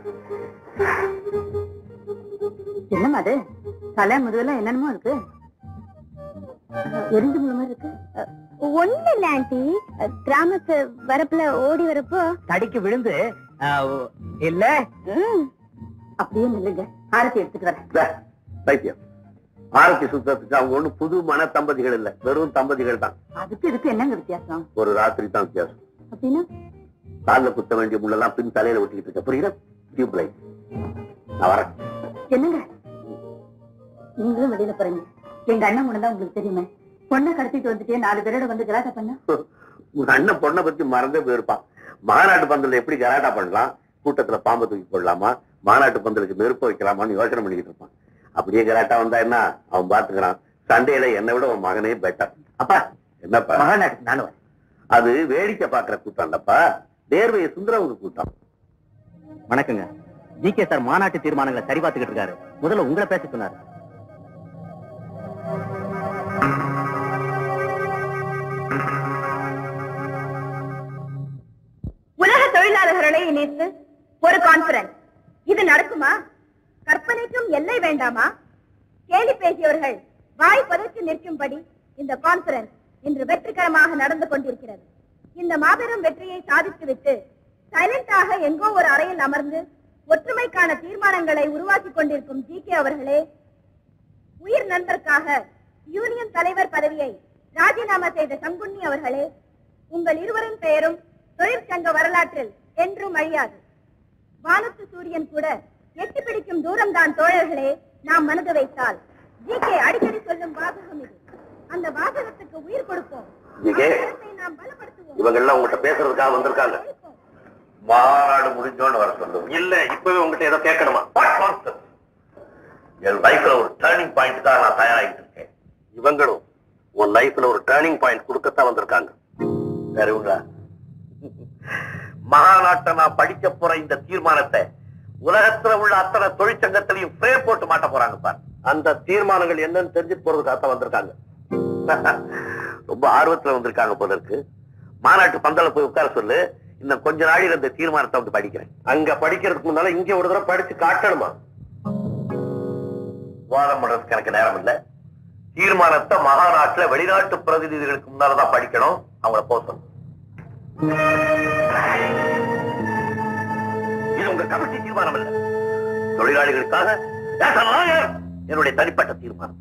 C: என்னம்மா அது தலை முதுவெல்லாம் என்னென்னமோ இருக்கு எரிஞ்சு முழு மாதிரி இருக்கு
H: ஒண்ணு இல்ல ஆண்டி கிராமத்து வரப்புல ஓடி வரப்போ
A: தடிக்கு விழுந்து இல்ல
C: அப்படியே நில்லுங்க ஆரத்தி எடுத்துட்டு வரேன்
B: டே, பைத்தியம் ஆரோக்கிய சுத்தத்துக்கு அவங்க ஒண்ணு புது மன தம்பதிகள் இல்ல வெறும் தம்பதிகள் தான்
C: அதுக்கு இதுக்கு என்னங்க வித்தியாசம்
B: ஒரு ராத்திரி தான் வித்தியாசம்
C: அப்படின்னா
B: கால்ல குத்த வேண்டிய முள்ளெல்லாம் பின் தலையில ஒட்டிக்கிட்டு இருக்க புரியுதா டியூப் லைட் நான் வரேன்
C: என்னங்க நீங்களும் வெளியில போறீங்க எங்க அண்ணன் முன்னதான் உங்களுக்கு தெரியுமே பொண்ணை கடத்திட்டு வந்துட்டே நாலு பேரோட வந்து கலாட்டா பண்ண
B: உங்க அண்ணன் பொண்ணை பத்தி மறந்தே போயிருப்பான் மாநாட்டு பந்தல்ல எப்படி கலாட்டா பண்ணலாம் கூட்டத்துல பாம்பை தூக்கி போடலாமா மாநாட்டு பந்தலுக்கு நெருப்பு வைக்கலாமான்னு யோசனை பண்ணிக்கிட்டு இருப்பான் அப்படியே கலாட்டா வந்தா என்ன அவன் பாத்துக்கிறான் சண்டையில என்னை விட உன் மகனே பெட்டர் அப்பா என்னப்பா
A: மகாநாட்டுக்கு நானும் வரேன்.
B: அது வேடிக்கை பாக்குற கூட்டம்டப்பா தேர்வையை சுந்தரவுக்கு கூட்டம்
A: வணக்கங்க ஜி கே சார் மாநாட்டு தீர்மானங்களை சரி பார்த்துக்கிட்டு இருக்காரு முதல்ல உங்களை பேச சொன்னாரு
C: உலக தொழிலாளர்களை இணைத்து ஒரு கான்பரன்ஸ் இது நடக்குமா கற்பனைக்கும் எல்லை வேண்டாமா கேலி பேசியவர்கள் வாய் பதற்றி நிற்கும்படி இந்த கான்பரன்ஸ் இன்று வெற்றிகரமாக நடந்து கொண்டிருக்கிறது இந்த மாபெரும் வெற்றியை சாதித்துவிட்டு சைலண்டாக எங்கோ ஒரு அறையில் அமர்ந்து ஒற்றுமைக்கான தீர்மானங்களை உருவாக்கி கொண்டிருக்கும் ஜி கே அவர்களே உயிர் நண்பருக்காக யூனியன் தலைவர் பதவியை ராஜினாமா செய்த சங்குன்னி அவர்களே உங்கள் இருவரின் பெயரும் தொழிற்சங்க வரலாற்றில் என்றும் அழியாது வானத்து சூரியன் கூட எட்டி பிடிக்கும் தூரம்தான் தோழர்களே நாம் மனது வைத்தால் ஜி கே அடிக்கடி சொல்லும் வாசகம் இது அந்த வாசகத்துக்கு உயிர் கொடுப்போம்
B: ஜி.கே.
C: அந்த கருத்தை நாம் பலப்படுத்துவோம்
B: இவங்க எல்லாம் உங்ககிட்ட பேசுறதுக்காக வந்திருக்காங்க
C: ஒழிப்போம்.
B: மாநாடு முடிஞ்சோன்னு வர சொல்லு இல்ல இப்பவே உங்ககிட்ட ஏதோ கேட்கணுமா What nonsense? என் லைஃப்ல ஒரு டேர்னிங் பாயிண்ட்காக நான் தயாராகிட்டு இருக்கேன் இவங்களும் உன் லைஃப்ல ஒரு டேர்னிங் பாயிண்ட் கொடுக்கத்தான் வந்திருக்காங்க வேற ஒன்றா மகாநாட்டை நான் படிக்க போற இந்த தீர்மானத்தை உலகத்துல உள்ள அத்தனை தொழிற்சங்கத்திலையும் ஃப்ரேம் போட்டு மாட்ட போறாங்க பார் அந்த தீர்மானங்கள் என்னன்னு தெரிஞ்சுட்டு போறதுக்காக தான் வந்திருக்காங்க ரொம்ப ஆர்வத்துல வந்திருக்காங்க போல இருக்கு
D: மாநாட்டு பந்தல போய் உட்கார சொல்லு இன்னும் கொஞ்ச நாளில் இந்த தீர்மானத்தை வந்து படிக்கிறேன்
B: அங்க படிக்கிறதுக்கு முன்னால இங்க ஒரு தடவை படிச்சு காட்டணுமா
D: வாதம் பண்றதுக்கு எனக்கு நேரம் இல்ல தீர்மானத்தை மகாநாட்டுல வெளிநாட்டு பிரதிநிதிகளுக்கு முன்னாலதான் படிக்கணும் அவங்கள போக சொல்லணும் இது உங்க கமிட்டி தீர்மானம் இல்ல தொழிலாளிகளுக்காக as a lawyer, என்னுடைய தனிப்பட்ட தீர்மானம்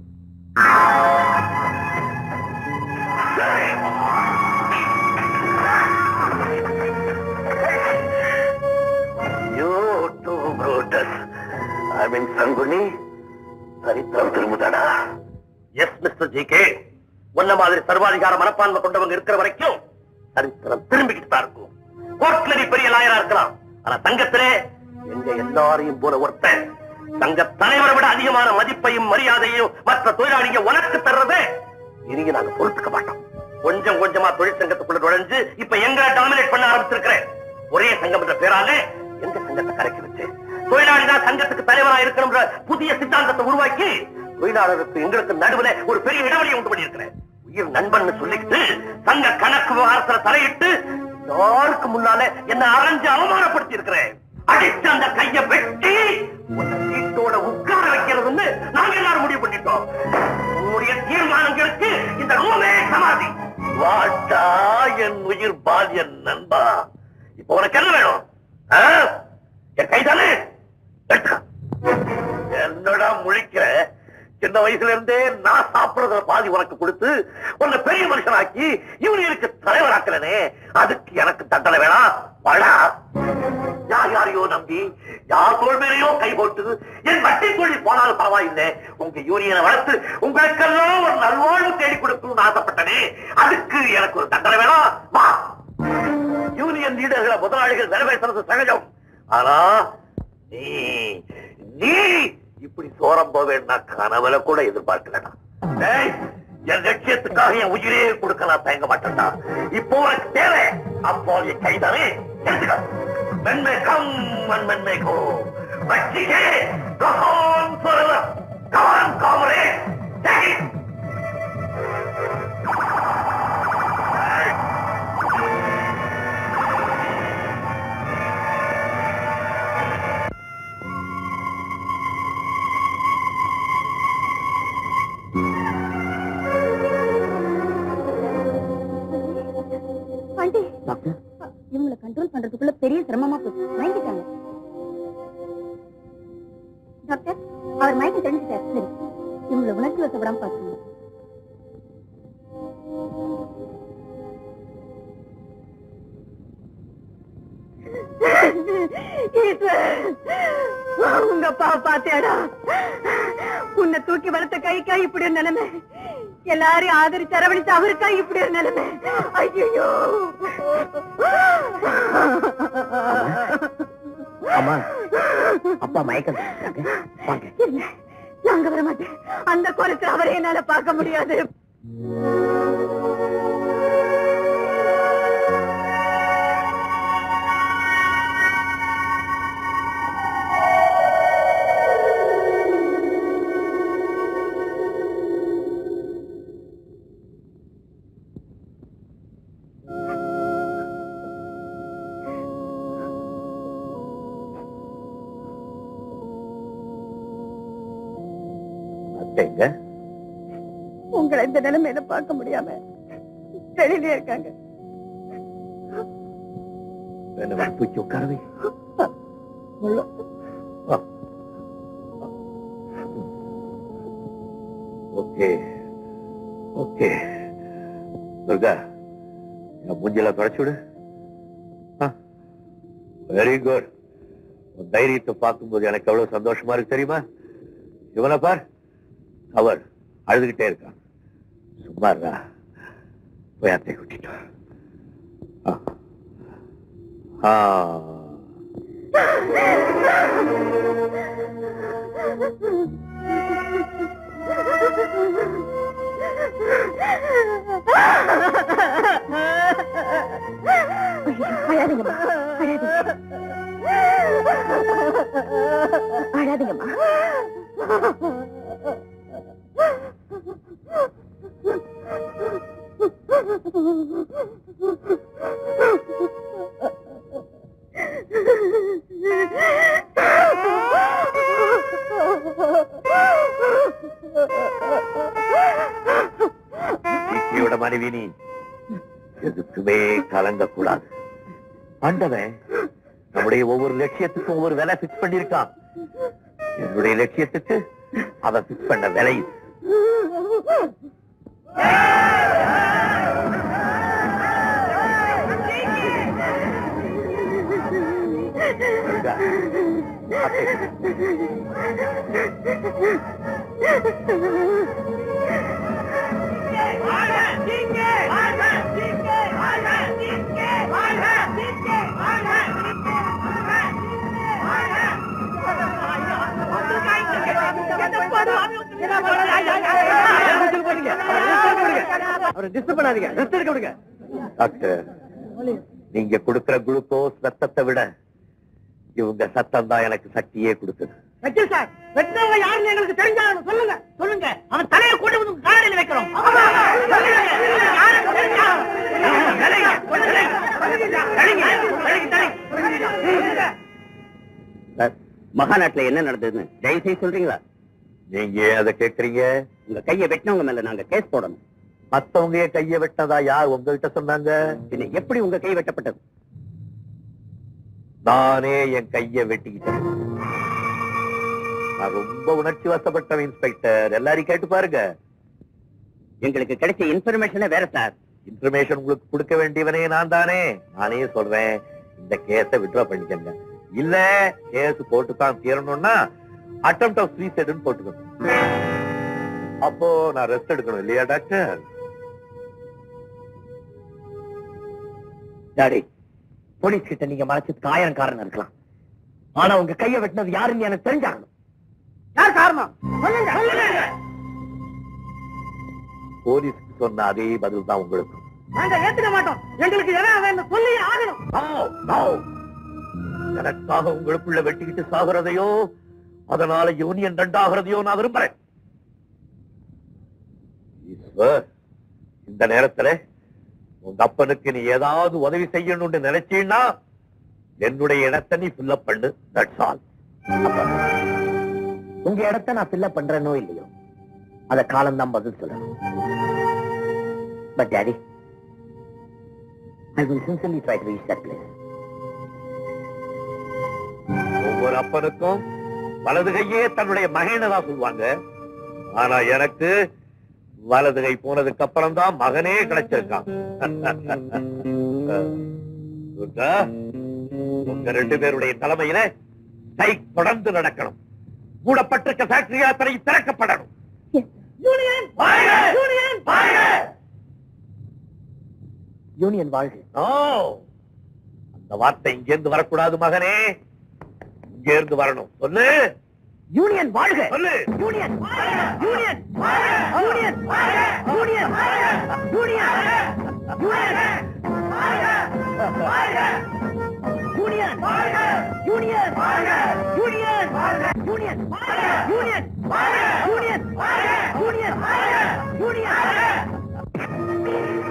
D: You too, Brutus. I mean, சங்குனி சரித்திரம் திரும்புதாடா எஸ் மிஸ்டர் ஜி கே உன்ன மாதிரி சர்வாதிகார மனப்பான்மை கொண்டவங்க இருக்கிற வரைக்கும் சரித்திரம் திரும்பிக்கிட்டு தான் இருக்கும் கோர்ட்ல நீ பெரிய லாயரா இருக்கலாம் ஆனா சங்கத்திலே எங்க எல்லாரையும் போல ஒருத்தன் சங்க தலைவரை விட அதிகமான மதிப்பையும் மரியாதையும் மற்ற தொழிலாளிங்க உனக்கு தர்றதே இனிங்க நாங்க பொறுத்துக்க மாட்டோம் கொஞ்சம் கொஞ்சமா தொழிற்சங்கத்துக்குள்ள நுழைஞ்சு இப்ப எங்களை டாமினேட் பண்ண ஆரம்பிச்சிருக்கிறேன் ஒரே சங்கம் என்ற பேராலே எங்க சங்கத்தை கரைக்கி வச்சு தொழிலாளி தான் சங்கத்துக்கு தலைவரா இருக்கணும்ன்ற புதிய சித்தாந்தத்தை உருவாக்கி தொழிலாளருக்கு எங்களுக்கு நடுவுல ஒரு பெரிய இடைவெளியை உண்டு பண்ணியிருக்கிறேன் உயிர் நண்பன் சொல்லிக்கிட்டு சங்க கணக்கு விவகாரத்துல தலையிட்டு யாருக்கு முன்னால என்ன அரைஞ்சு அவமானப்படுத்தி இருக்கிறேன் அடிச்சு அந்த கைய வெட்டி உன்னை வீட்டோட உட்கார வைக்கிறதுன்னு நாங்க எல்லாரும் முடிவு பண்ணிட்டோம் உன்னுடைய தீர்மானங்களுக்கு இந்த ரூமே சமாதி வாட்டா என் உயிர் பால்யன் நண்பா இப்ப உனக்கு என்ன வேணும் ஆ? என் கைதானே எடுத்துக்க என்னடா முழிக்கிற சின்ன வயசுல இருந்தே நான் சாப்பிடுறத பாதி உனக்கு கொடுத்து உன்னை பெரிய மனுஷனாக்கி யூனியனுக்கு தலைவராக்கலனே அதுக்கு எனக்கு தண்டனை வேணாம் வாடா யார் யாரையோ நம்பி யார் தோல் மேலேயோ கை போட்டு என் வட்டி தொழில் போனாலும் பரவாயில்லை உங்க யூனியனை வளர்த்து உங்களுக்கெல்லாம் ஒரு நல்வாழ்வு தேடி கொடுக்கணும்னு ஆசைப்பட்டனே அதுக்கு எனக்கு ஒரு தண்டனை வேணாம் வா யூனியன் லீடர்களை முதலாளிகள் நிறைவேற்றுறது சகஜம் ஆனா நீ நீ இப்படி சோரம் போவேன் நான் கனவுல கூட எதிர்பார்க்கலடா டேய், என் லட்சியத்துக்காக என் உயிரே கொடுக்க நான் தயங்க மாட்டேன்டா இப்போ உனக்கு தேவை அப்போ என் கைதானே எடுத்துக்க மென்மை கம் மென்மை கோ வச்சிகே கஹான் forever. Come on, comrade. Take it.
C: Aunty இவங்களை கண்ட்ரோல் பண்றதுக்குள்ள பெரிய சிரமமா போச்சு மயங்கிட்டாங்க டாக்டர் அவர் மயக்கம் தெரிஞ்சுட்டார் சரி இவங்களை உணர்ச்சி வசப்படாம பாத்துக்கணும் உங்க அப்பா பாத்தியாடா உன்னை தூக்கி வளர்த்த கைக்கா இப்படி ஒரு நிலைமை எல்லாரையும் ஆதரிச்சு அரவணைச்சு அவருக்கா இப்படி ஒரு நிலைமை ஐயோ
B: அம்மா அப்பா மயக்கம் வாங்க
C: இல்ல நாங்க வர மாட்டேன் அந்த கோலத்துல அவரை என்னால பார்க்க முடியாது
D: அத்தைங்க
C: உங்களை இந்த நிலைமையில பார்க்க முடியாம வெளியிலே இருக்காங்க
D: வேணா தூக்கி உட்காரவே ஓகே ஓகே துர்கா என் மூஞ்சில தொடச்சு விடு வெரி குட் உன் தைரியத்தை பார்க்கும்போது எனக்கு எவ்வளவு சந்தோஷமா இருக்கு தெரியுமா இவனை பார் அவர் அழுதுகிட்டே இருக்கான் சும்மா இருக்கா போய் அத்தை கூட்டிட்டு வா. ஆ. ஆ
C: அழாதீங்கம்மா அழாதீங்கம்மா அழாதீங்கம்மா
D: ஜிகேயோட மனைவி நீ எதுக்குமே கலங்க கூடாது ஆண்டவன் நம்முடைய ஒவ்வொரு லட்சியத்துக்கும் ஒவ்வொரு விலை பிக்ஸ் பண்ணிருக்கான் என்னுடைய லட்சியத்துக்கு அவன் பிக்ஸ் பண்ண விலை இது. முருகா, அத்தை.
B: அவரை டிஸ்டர்ப் பண்ணாதீங்க ரெஸ்ட் எடுக்க விடுங்க
D: டாக்டர் நீங்க கொடுக்கிற குளுக்கோஸ் ரத்தத்தை விட இவங்க சத்தம் தான் எனக்கு சக்தியே கொடுக்குது
E: வக்கீல் சார் வெட்டவங்க யாருன்னு எங்களுக்கு தெரிஞ்சாலும் சொல்லுங்க சொல்லுங்க அவன் தலையை கொண்டு வந்து காலையில் வைக்கிறோம் மகாநாட்டுல என்ன நடந்ததுன்னு தயவு செய்து சொல்றீங்களா
D: நீங்க ஏன் அதை கேக்குறீங்க
E: உங்க கையை வெட்டினவங்க மேல நாங்க கேஸ் போடணும்
D: மத்தவங்க ஏன் கைய வெட்டதா யார் உங்ககிட்ட சொன்னாங்க
E: பின்ன எப்படி உங்க கை வெட்டப்பட்டது
D: நானே என் கைய வெட்டிக்கிட்டேன் நான் ரொம்ப உணர்ச்சி வசப்பட்டவன் இன்ஸ்பெக்டர் எல்லாரையும் கேட்டு பாருங்க
E: எங்களுக்கு கிடைச்ச இன்ஃபர்மேஷனே வேற சார்
D: இன்ஃபர்மேஷன் உங்களுக்கு கொடுக்க வேண்டியவனே நான் தானே நானே சொல்றேன் இந்த கேஸ விட்ரா பண்ணிக்கங்க இல்ல கேஸ் போட்டு தான் தீரணும்னா அட்டம் ஆஃப் சூசைடுன்னு போட்டுக்கணும் அப்போ நான் ரெஸ்ட் எடுக்கணும் இல்லையா டாக்டர்
E: டாடி போலீஸ் கிட்ட நீங்க மறைச்சதுக்கு ஆயிரம் காரணம் இருக்கலாம் ஆனா உங்க கையை வெட்டினது யாருன்னு எனக்கு தெரிஞ்சாகணும் யார் காரணம் சொல்லுங்க சொல்லுங்க
D: போலீஸ்க்கு சொன்ன அதே பதில் தான் உங்களுக்கு
E: நாங்க ஏத்துக்க மாட்டோம் எங்களுக்கு எதாவது வேணும் சொல்லி ஆகணும்
D: No, no. எனக்காக உங்களுக்குள்ள வெட்டிக்கிட்டு சாகுறதையோ அதனால யூனியன் ரெண்டாகிறதையோ நான் விரும்புறேன் ஈஸ்வர், இந்த நேரத்துல உங்க அப்பனுக்கு நீ ஏதாவது உதவி செய்யணும்னு நினைச்சீன்னா என்னுடைய இடத்தை நீ ஃபில்லப் பண்ணு தட்ஸ் ஆல்
E: உங்க இடத்த நான் ஃபில்அப் பண்றேனோ இல்லையோ அத காலம் தான் பதில் சொல்லணும் but daddy I will sincerely try to reach that place
D: ஒவ்வொரு அப்பனுக்கும் வலது கையே தன்னுடைய மகனை தான் சொல்லுவாங்க ஆனா எனக்கு வலது கை போனதுக்கு அப்புறம் தான் மகனே கிடைச்சிருக்கான் துர்கா, உங்க ரெண்டு பேருடைய தலைமையில ஸ்ட்ரைக் தொடர்ந்து நடக்கணும் மூடப்பட்டிருக்க ஃபேக்டரி யாத்திரை திறக்கப்படணும் யூனியன் வாழ்க! யூனியன் வாழ்க!
E: யூனியன் வாழ்க
D: ஓ அந்த வார்த்தை இங்க இருந்து வரக்கூடாது மகனே இங்க இருந்து வரணும் சொல்லு
E: யூனியன் வாழ்க
D: சொல்லு
E: union union union union union union union union union union union union union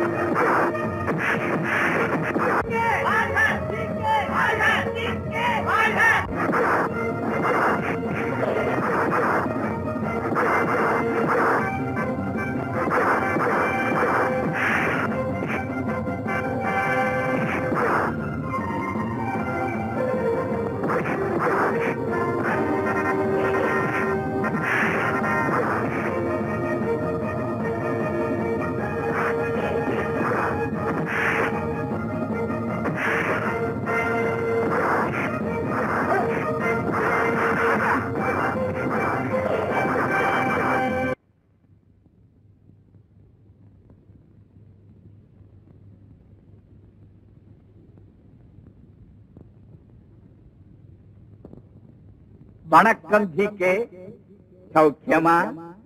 G: வணக்கம் ஜி கே சௌக்கியமா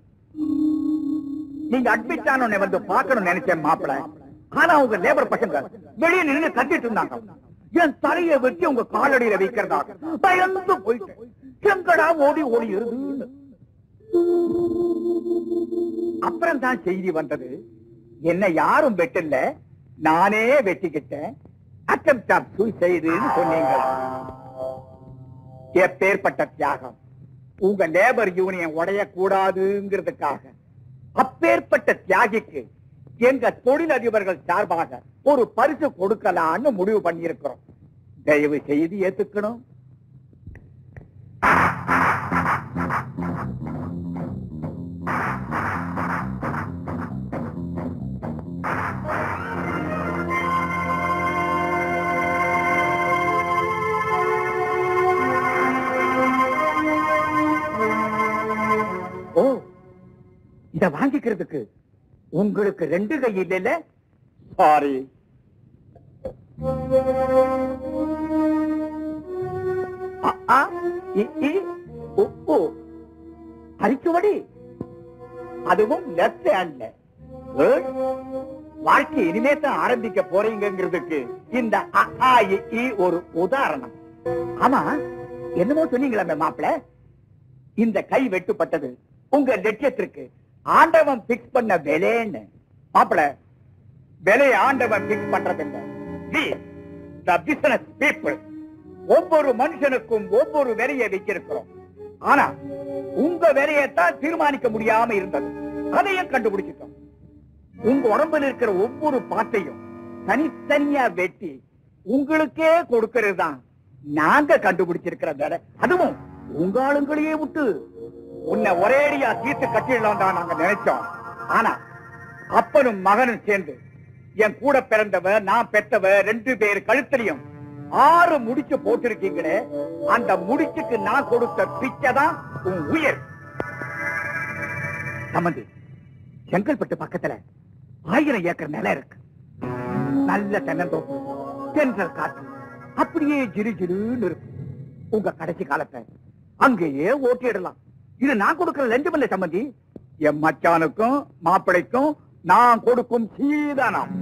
G: நீங்க அட்மிட் ஆனோடனே வந்து பார்க்கணும் நினைச்சேன் மாப்பிள ஆனா உங்க லேபர் பசங்க வெளியே நின்னு கத்திட்டு இருந்தாங்க என் தலையை வெட்டி உங்க காலடியில வைக்கிறதா பயந்து போயிட்டேன் செங்கடா ஓடி ஓடி இருந்து அப்புறம் தான் செய்தி வந்தது என்ன யாரும் வெட்டல நானே வெட்டிக்கிட்டேன் அட்டம் டாப் சூசைடுன்னு சொன்னீங்க எப்பேற்பட்ட தியாகம் உங்க லேபர் யூனியன் உடையக்கூடாதுங்கிறதுக்காக அப்பேற்பட்ட தியாகிக்கு எங்க தொழிலதிபர்கள் சார்பாக ஒரு பரிசு கொடுக்கலாம்னு முடிவு பண்ணியிருக்கிறோம் தயவு செய்து ஏத்துக்கணும் ஓ இத வாங்கிக்கிறதுக்கு உங்களுக்கு ரெண்டு கை இல்லைல்ல சாரி அரிச்சுவடி அதுவும் லெப்ட் ஹேண்ட்ல வாழ்க்கை இனிமே தான் ஆரம்பிக்க போறீங்கிறதுக்கு இந்த அ, ஆ, இ, ஈ ஒரு உதாரணம் ஆமா என்னமோ சொன்னீங்களே மாப்பிள இந்த கை வெட்டுப்பட்டது உங்க லட்சியத்திற்கு ஆண்டவன் பிக்ஸ் பண்ண விலைன்னு மாப்பிள விலையை ஆண்டவன் பிக்ஸ் பண்றதில்லை We, the business people, ஒவ்வொரு மனுஷனுக்கும் ஒவ்வொரு விலையை வச்சிருக்கிறோம் ஆனா உங்க விலையத்தான் தீர்மானிக்க முடியாம இருந்தது அதையும் கண்டுபிடிச்சிட்டோம் உங்க உடம்புல இருக்கிற ஒவ்வொரு பாட்டையும் தனித்தனியா வெட்டி உங்களுக்கே கொடுக்கிறது தான் நாங்க கண்டுபிடிச்சிருக்கிற வேலை அதுவும் உங்க ஆளுங்களையே விட்டு உன்னை ஒரேடியா தீர்த்து கட்டிடலாம் தான் நாங்க நினைச்சோம் ஆனா அப்பனும் மகனும் சேர்ந்து என் கூட பிறந்தவ நான் பெத்தவ ரெண்டு பேர் கழுத்துலயும் ஆறு முடிச்சு போட்டிருக்கீங்களே அந்த முடிச்சுக்கு நான் கொடுத்த பிச்சை தான் உன் உயிர் சம்பந்தி செங்கல்பட்டு பக்கத்துல ஆயிரம் ஏக்கர் நிலம் இருக்கு நல்ல தென்னந்தோப்பு தென்றல் காற்று அப்படியே ஜிரு ஜிருன்னு இருக்கு உங்க கடைசி காலத்தை அங்கேயே ஓட்டிடலாம் இது நான் கொடுக்கிற லஞ்சம் இல்ல சம்பந்தி என் மச்சானுக்கும் மாப்பிளைக்கும் நான் கொடுக்கும் சீதானம்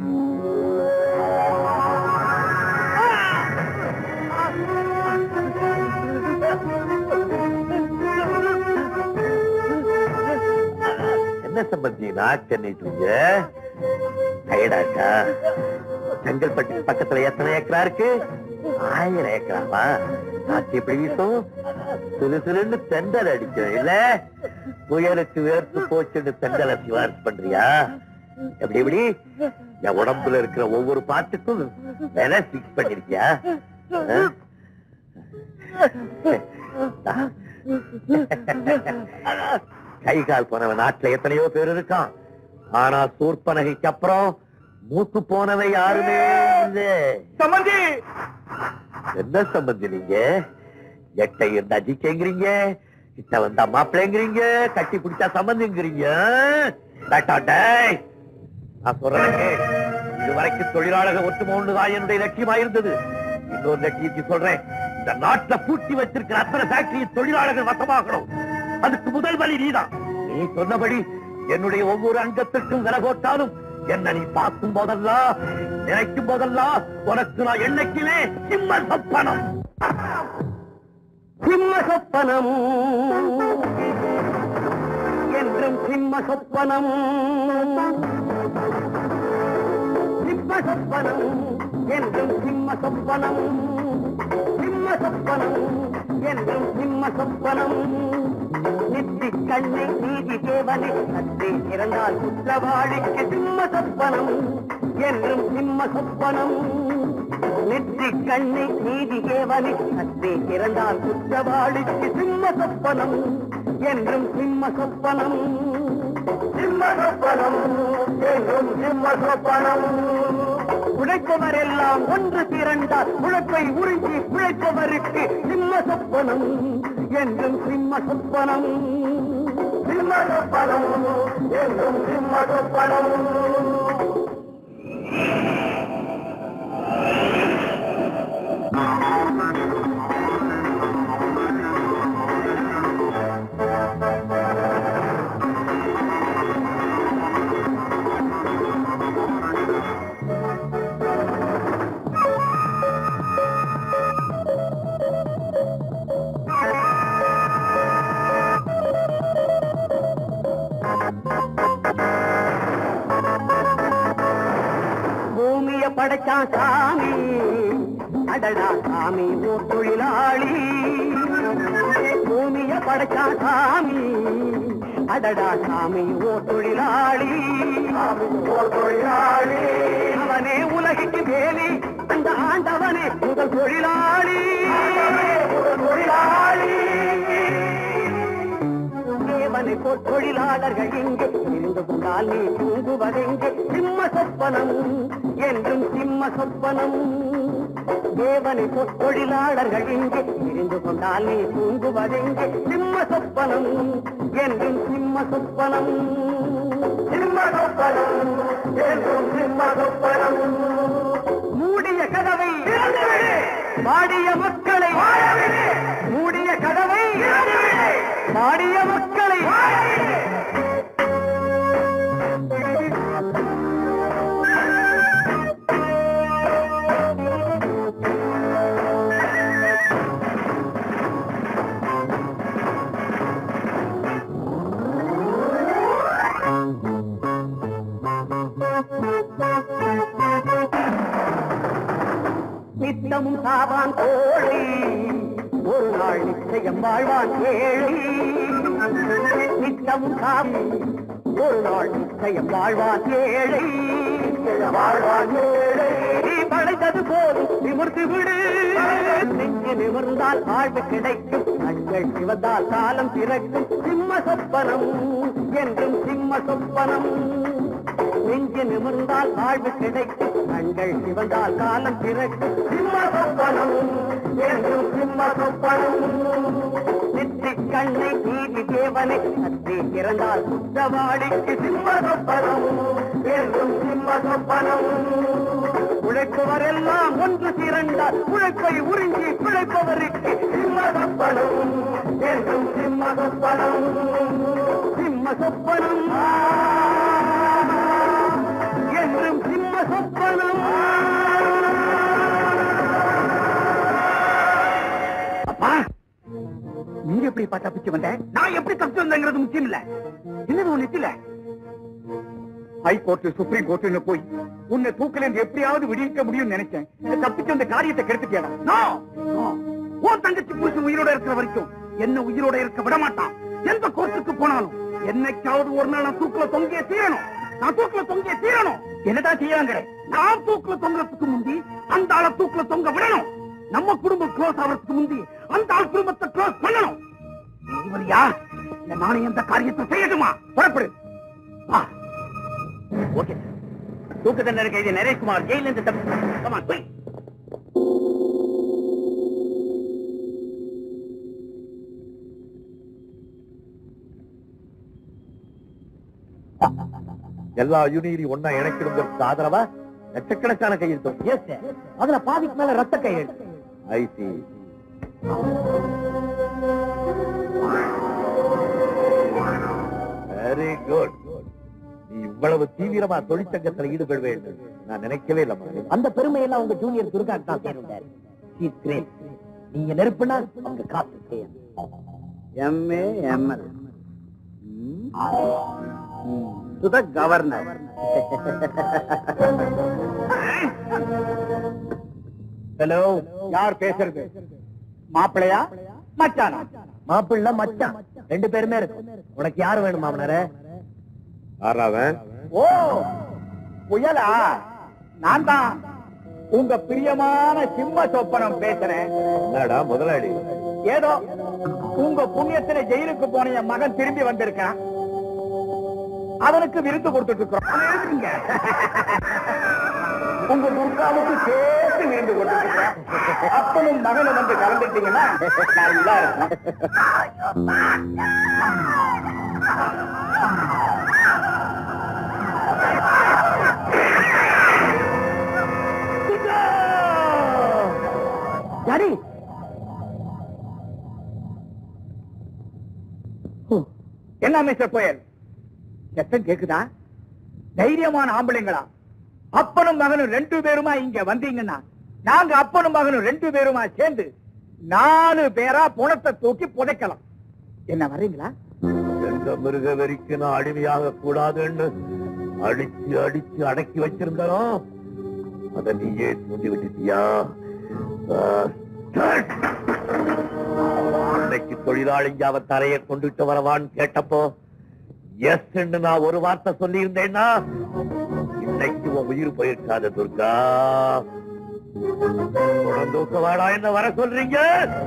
D: என்ன சம்பந்தி நாக்கு எண்ணிட்டு டயர்டாக்கா செங்கல்பட்டு பக்கத்துல எத்தனை ஏக்கரா இருக்கு ஆயிரம் ஏக்கராவா நாக்கு எப்படி வீசும் சிறு சிறுன்னு தெண்டல் அடிக்கும் இல்ல புயலுக்கு வேர்த்து போச்சுன்னு தெண்டலை சிவாரிசு பண்றியா எப்படி எப்படி என் உடம்புல இருக்கிற ஒவ்வொரு பாட்டுக்கும் விலை பிக்ஸ் பண்ணிருக்கியா கை கால் போனவன் நாட்டுல எத்தனையோ பேர் இருக்கான் ஆனா சூர்பனகைக்கு அப்புறம் மூத்து போனவன் யாருமே இல்ல
G: சம்பந்தி
D: என்ன சம்பந்தி நீங்க எட்டை இருந்தா ஜிக்கேங்கிறீங்க கிட்ட வந்தா மாப்பிள்ளைங்கிறீங்க கட்டி பிடிச்சா சம்பந்திங்கிறீங்க டாட்டா டேய். நான் சொல்றேன் கேள். இதுவரைக்கும் தொழிலாளர்கள் ஒற்றுமை ஒண்ணுதான் என்னுடைய லட்சியமா இருந்தது இன்னொரு லட்சியத்தை சொல்றேன் இந்த நாட்டுல பூட்டி வச்சிருக்கிற அத்தனை ஃபேக்டரி தொழிலாளர்கள் வசமாகணும் அதுக்கு முதல் வழி நீதான் நீ சொன்னபடி என்னுடைய ஒவ்வொரு அங்கத்திற்கும் விலை போட்டாலும் என்ன நீ பார்க்கும் போதெல்லாம் நினைக்கும் போதெல்லாம் உனக்கு நான் என்னைக்குமே சிம்ம சொப்பனம்
B: சிம்ம சொப்பனம் என்றும் சிம்ம சொப்பனம் சிம்ம சொப்பனம் என்றும் சிம்ம சொப்பனம் சிம்ம சொப்பனம் என்றும் சிம்ம சொப்பனம் நித்தி கண்ணை நீதி தேவனை சற்றே இறந்தால் குற்றவாளிக்கு சிம்ம சொப்பனம் என்றும் சிம்ம சொப்பனம் நெற்றி கண்ணை நீதி தேவனை சற்றே இறந்தால் குற்றவாளிக்கு சிம்ம சொப்பனம் என்றும் சிம்ம சொப்பனம் சிம்ம சொப்பனம் என்றும் சிம்ம சொப்பனம் உழைப்பவர் எல்லாம் ஒன்று திரண்டால் உழைப்பை உறிஞ்சி உழைப்பவருக்கு சிம்ம சொப்பனம் என்றும் சிம்ம சொப்பனம் சிம்ம சொப்பனம் என்றும் சிம்ம சொப்பனம் பூமிய படைச்சான் சாமி அடடா சாமி ஓர் தொழிலாளி பூமி
E: பூமிய படைச்சா சாமி அடடா சாமி ஓ தொழிலாளி தொழிலாளி அவனே உலகிற்கு வேலி அந்த ஆண்டவனே முதல் தொழிலாளி தொழிலாளி தேவனை போல் தொழிலாளர்கள் இங்கே இருந்து கொண்டால் நீ தூங்குவதெங்கே சிம்ம சொப்பனம் என்றும் சிம்ம சொப்பனம் தேவனை போல் தொழிலாளர்கள் இங்கே இருந்து கொண்டால் நீ தூங்குவதெங்கே சிம்ம சொப்பனம் என்றும் சிம்ம சொப்பனம் சிம்ம சொப்பனம் என்றும் சிம்ம சொப்பனம் மூடிய கதவை வாடிய மக்களை மூடிய கதவை வாடிய மக்களை நித்தமும் சாவான் கோழி ஒரு நாள் நிச்சயம் வாழ்வான் ஏழை நித்தமும் சாவும் ஒரு நாள் நிச்சயம் வாழ்வான் ஏழை வாழ்வான் ஏழை நீ படைத்தது போதும் நிமிர்ந்து விடு நெஞ்சு நிமிர்ந்தால் வாழ்வு கிடைக்கும் கண்கள் சிவந்தால் காலம் பிறக்கும் சிம்ம சொப்பனம் என்றும் சிம்ம சொப்பனம் நெஞ்சு நிமிர்ந்தால் வாழ்வு கிடைக்கும் கண்கள் சிவந்தால் காலம் பிறக்கும் சிம்ம சொப்பனம் என்றும் சிம்ம சொப்பனம் நெற்றி கண்ணை நீதி தேவனை சற்றே திறந்தால் குற்றவாளிக்கு சிம்ம சொப்பனம் என்றும் சிம்ம சொப்பனம் உழைப்பவரெல்லாம் ஒன்று திரண்டால் உழைப்பை உறிஞ்சி பிழைப்பவருக்கு சிம்ம சொப்பனம் என்றும் சிம்ம சொப்பனம் சிம்ம சொப்பனம் என்றும் சிம்ம சொப்பனம்
G: அப்பா நீ எப்படி பா தப்பிச்சு வந்த நான் எப்படி தப்பிச்சு வந்தேங்கிறது முக்கியம் இல்ல என்னது ஒண்ணு இல்ல ஹைகோர்ட் சுப்ரீம் கோர்ட்னு போய் உன்னை தூக்கில இருந்து எப்படியாவது விடுவிக்க முடியும்னு நினைச்சேன் இந்த தப்பிச்சு அந்த காரியத்தை கெடுத்துட்டியாடா No! No! உன் தங்கச்சி புருஷன் உயிரோட இருக்கிற வரைக்கும் என்ன உயிரோட இருக்க விட மாட்டான் எந்த கோர்ட்டுக்கு போனாலும் என்னைக்காவது ஒரு நாள் நான் தூக்குல தொங்கிய தீரணும் நான் தூக்குல தொங்கிய தீரணும் என்னதான் செய்யறாங்க நான் தூக்குல தொங்குறதுக்கு முந்தி அந்த ஆளை தூக்குல தொங்க விடணும் நம்ம குடும்பம் க்ளோஸ் ஆகிறதுக்கு முந்தி அந்த ஆள் குடும்பத்தை க்ளோஸ் பண்ணணும் இவர் யார் இந்த நானே எந்த காரியத்தை செய்யட்டுமா புறப்படு வா
E: ஓகே தூக்கு தண்டனை கைதி நரேஷ்குமார் ஜெயில இருந்து தப்பி கமான் போய்
D: எல்லா யூனியனையும் ஒன்னா இணைக்கணுங்கிறதுக்கு ஆதரவா லட்சக்கணக்கான கையெழுத்தம்
E: எஸ் அதுல பாதிக்கு மேல ரத்த கையெழுத்து
D: ஐ சி வெரி குட் நீ இவ்வளவு தீவிரமா தொழிற்சங்கத்தில் ஈடுபட வேண்டும் நான் நினைக்கவே இல்லை
E: அந்த பெருமையெல்லாம் உங்க ஜூனியர் துர்காக்கு தான் சேருந்தாரு She's great. நீங்க நெருப்புனா அவங்க காத்து செய்யணும் MA ML to the governor
G: hello யார் பேசுறது மாப்பிளையா மச்சானா
E: மாப்பிள்ள மச்சான் ரெண்டு பேருமே இருக்கு உனக்கு யாரு வேணும் மாமனாரே
D: ஆறாவன்
G: ஓ புயலா நான் தான் உங்க பிரியமான சிம்ம சொப்பனம் பேசுறேன்
D: என்னடா முதலாளி
G: ஏதோ உங்க புண்ணியத்துல ஜெயிலுக்கு போன என் மகன் திரும்பி வந்திருக்கான் அவனுக்கு விருந்து கொடுத்துட்டு இருக்கிறோம் அவனை எழுதுங்க. உங்க துர்காவுக்கு சேர்த்து விருந்து கொடுத்துட்டு இருக்கிறோம் அப்பனும் மகனும் வந்து கலந்துட்டீங்கன்னா நல்லா இருக்கும்
E: சரி
G: என்ன மிஸ்டர் புயல் சத்தம் கேக்குதா தைரியமான ஆம்பளைங்களா அப்பனும் மகனும் ரெண்டு பேருமா இங்க வந்தீங்கன்னா நாங்க அப்பனும் மகனும் ரெண்டு பேருமா சேர்ந்து நாலு பேரா புணத்தை தூக்கி புதைக்கலாம் என்ன வர்றீங்களா
D: எந்த மிருக வெறிக்கு நான் அடிமையாக கூடாதுன்னு அடிச்சு அடிச்சு அடக்கி வச்சிருந்தனோ அத நீயே தூண்டி விட்டுட்டியா ஆ, start. இன்னைக்கு தொழிலாளிங்க அவன் தலையை கொண்டுட்டு வரவான்னு கேட்டப்போ எஸ் நான் ஒரு வார்த்தை சொல்லி இருந்தேன்னா இன்னைக்கு உன் உயிர் போயிருக்காத துர்கா குழந்தூக்க வாடா என்ன வர சொல்றீங்க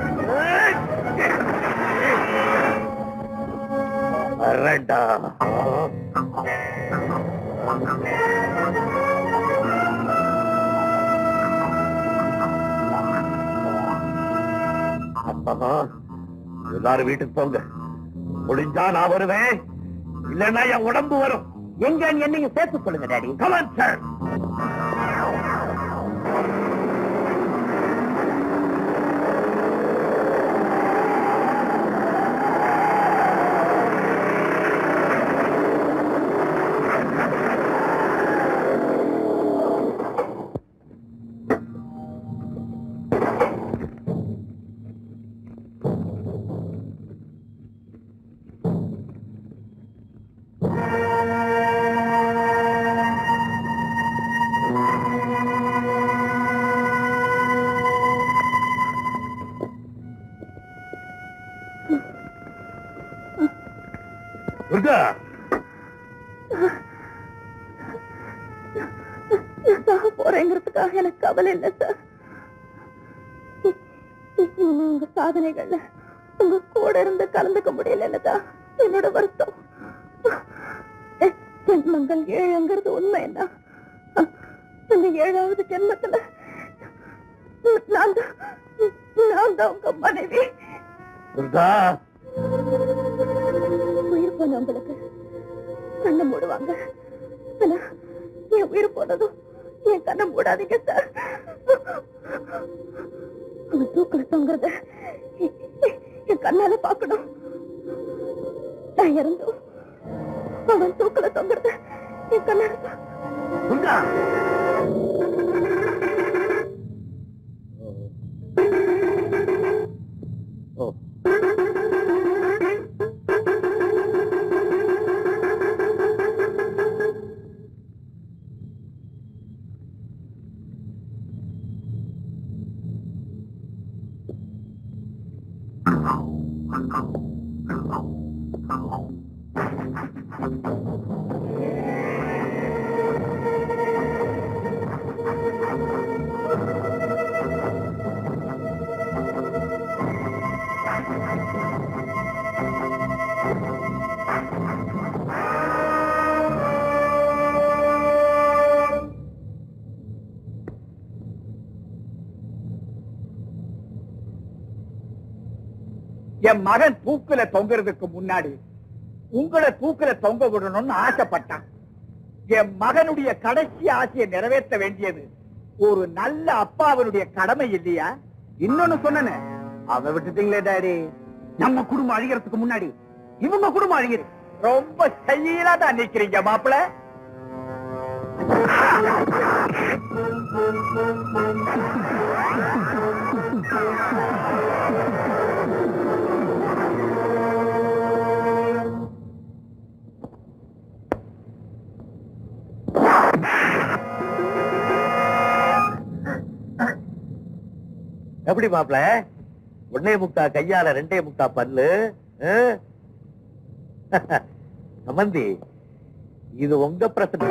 D: வரேன்டா அப்பா எல்லாரும் வீட்டுக்கு போங்க முடிஞ்சா நான் வருவேன் இல்லன்னா என் உடம்பு வரும்
E: எங்க என்னைங்க சேர்த்து சொல்லுங்க டாடி
D: கமான் சார் துர்கா
H: சாக போறேங்கிறதுக்காக எனக்கு கவலை இல்லை சார் இனிமே உங்க சாதனைகள்ல உங்க கூட இருந்து கலந்துக்க முடியலன்னுதா என்னோட வருத்தம் எ- ஜென்மங்கள் ஏழுங்கிறது உண்மைன்னா இந்த ஏழாவது ஜென்மத்துல நான் தான் நான் தான் உங்க மனைவி
D: துர்கா
H: உயிர் போனவங்களுக்கு கண்ணை மூடுவாங்க ஆனா என் உயிர் போனதும் என் கண்ணை மூடாதீங்க சார் அவன் தூக்கல தொங்குறத என் கண்ணால பாக்கணும் நான் இறந்தும் அவன் தூக்கல தொங்குறத என் கண்ணால பார்க்கணும்.
D: துர்கா ஓ
G: என் மகன் தூக்குல தொங்குறதுக்கு முன்னாடி உங்களை தூக்குல தொங்க விடணும்னு ஆசைப்பட்டான் என் மகனுடைய கடைசி ஆசையை நிறைவேற்ற வேண்டியது ஒரு நல்ல அப்பாவனுடைய கடமை இல்லையா இன்னொன்னு சொன்னனே அவ விட்டுட்டீங்களே டாடி நம்ம குடும்பம் அழிகிறதுக்கு முன்னாடி இவங்க குடும்பம் அழிகிறது ரொம்ப செயலா தான் நிக்கிறீங்க மாப்பிள
D: எப்படி மாப்ள ஒன்னே முக்கா கையால ரெண்டே முக்கா பல்லு ஆ? சம்பந்தி இது உங்க பிரச்சனை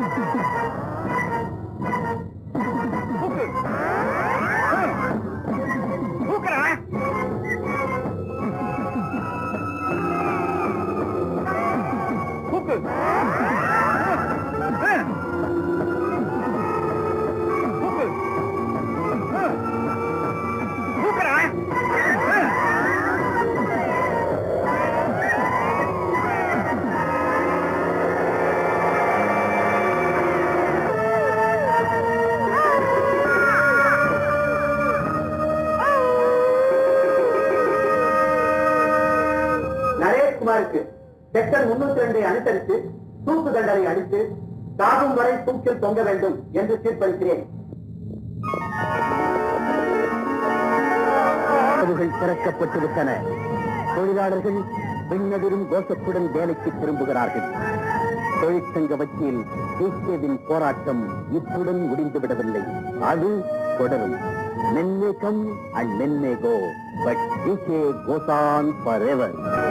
B: நரேஷ்குமாருக்கு செக்ஷன் முன்னூத்தி ரெண்டை அனுசரித்து தூக்கு தண்டனை அளித்து சாகும் வரை தூக்கில் தொங்க வேண்டும் என்று தீர்ப்பளிக்கிறேன்
A: கதவுகள் திறக்கப்பட்டு விட்டன தொழிலாளர்கள் விண்ணதிரும் கோஷத்துடன் வேலைக்கு திரும்புகிறார்கள் தொழிற்சங்க வக்கீல் டிகேவின் போராட்டம் இத்துடன் முடிந்து விடவில்லை அது தொடரும் men may come and men may go but DK goes on for ever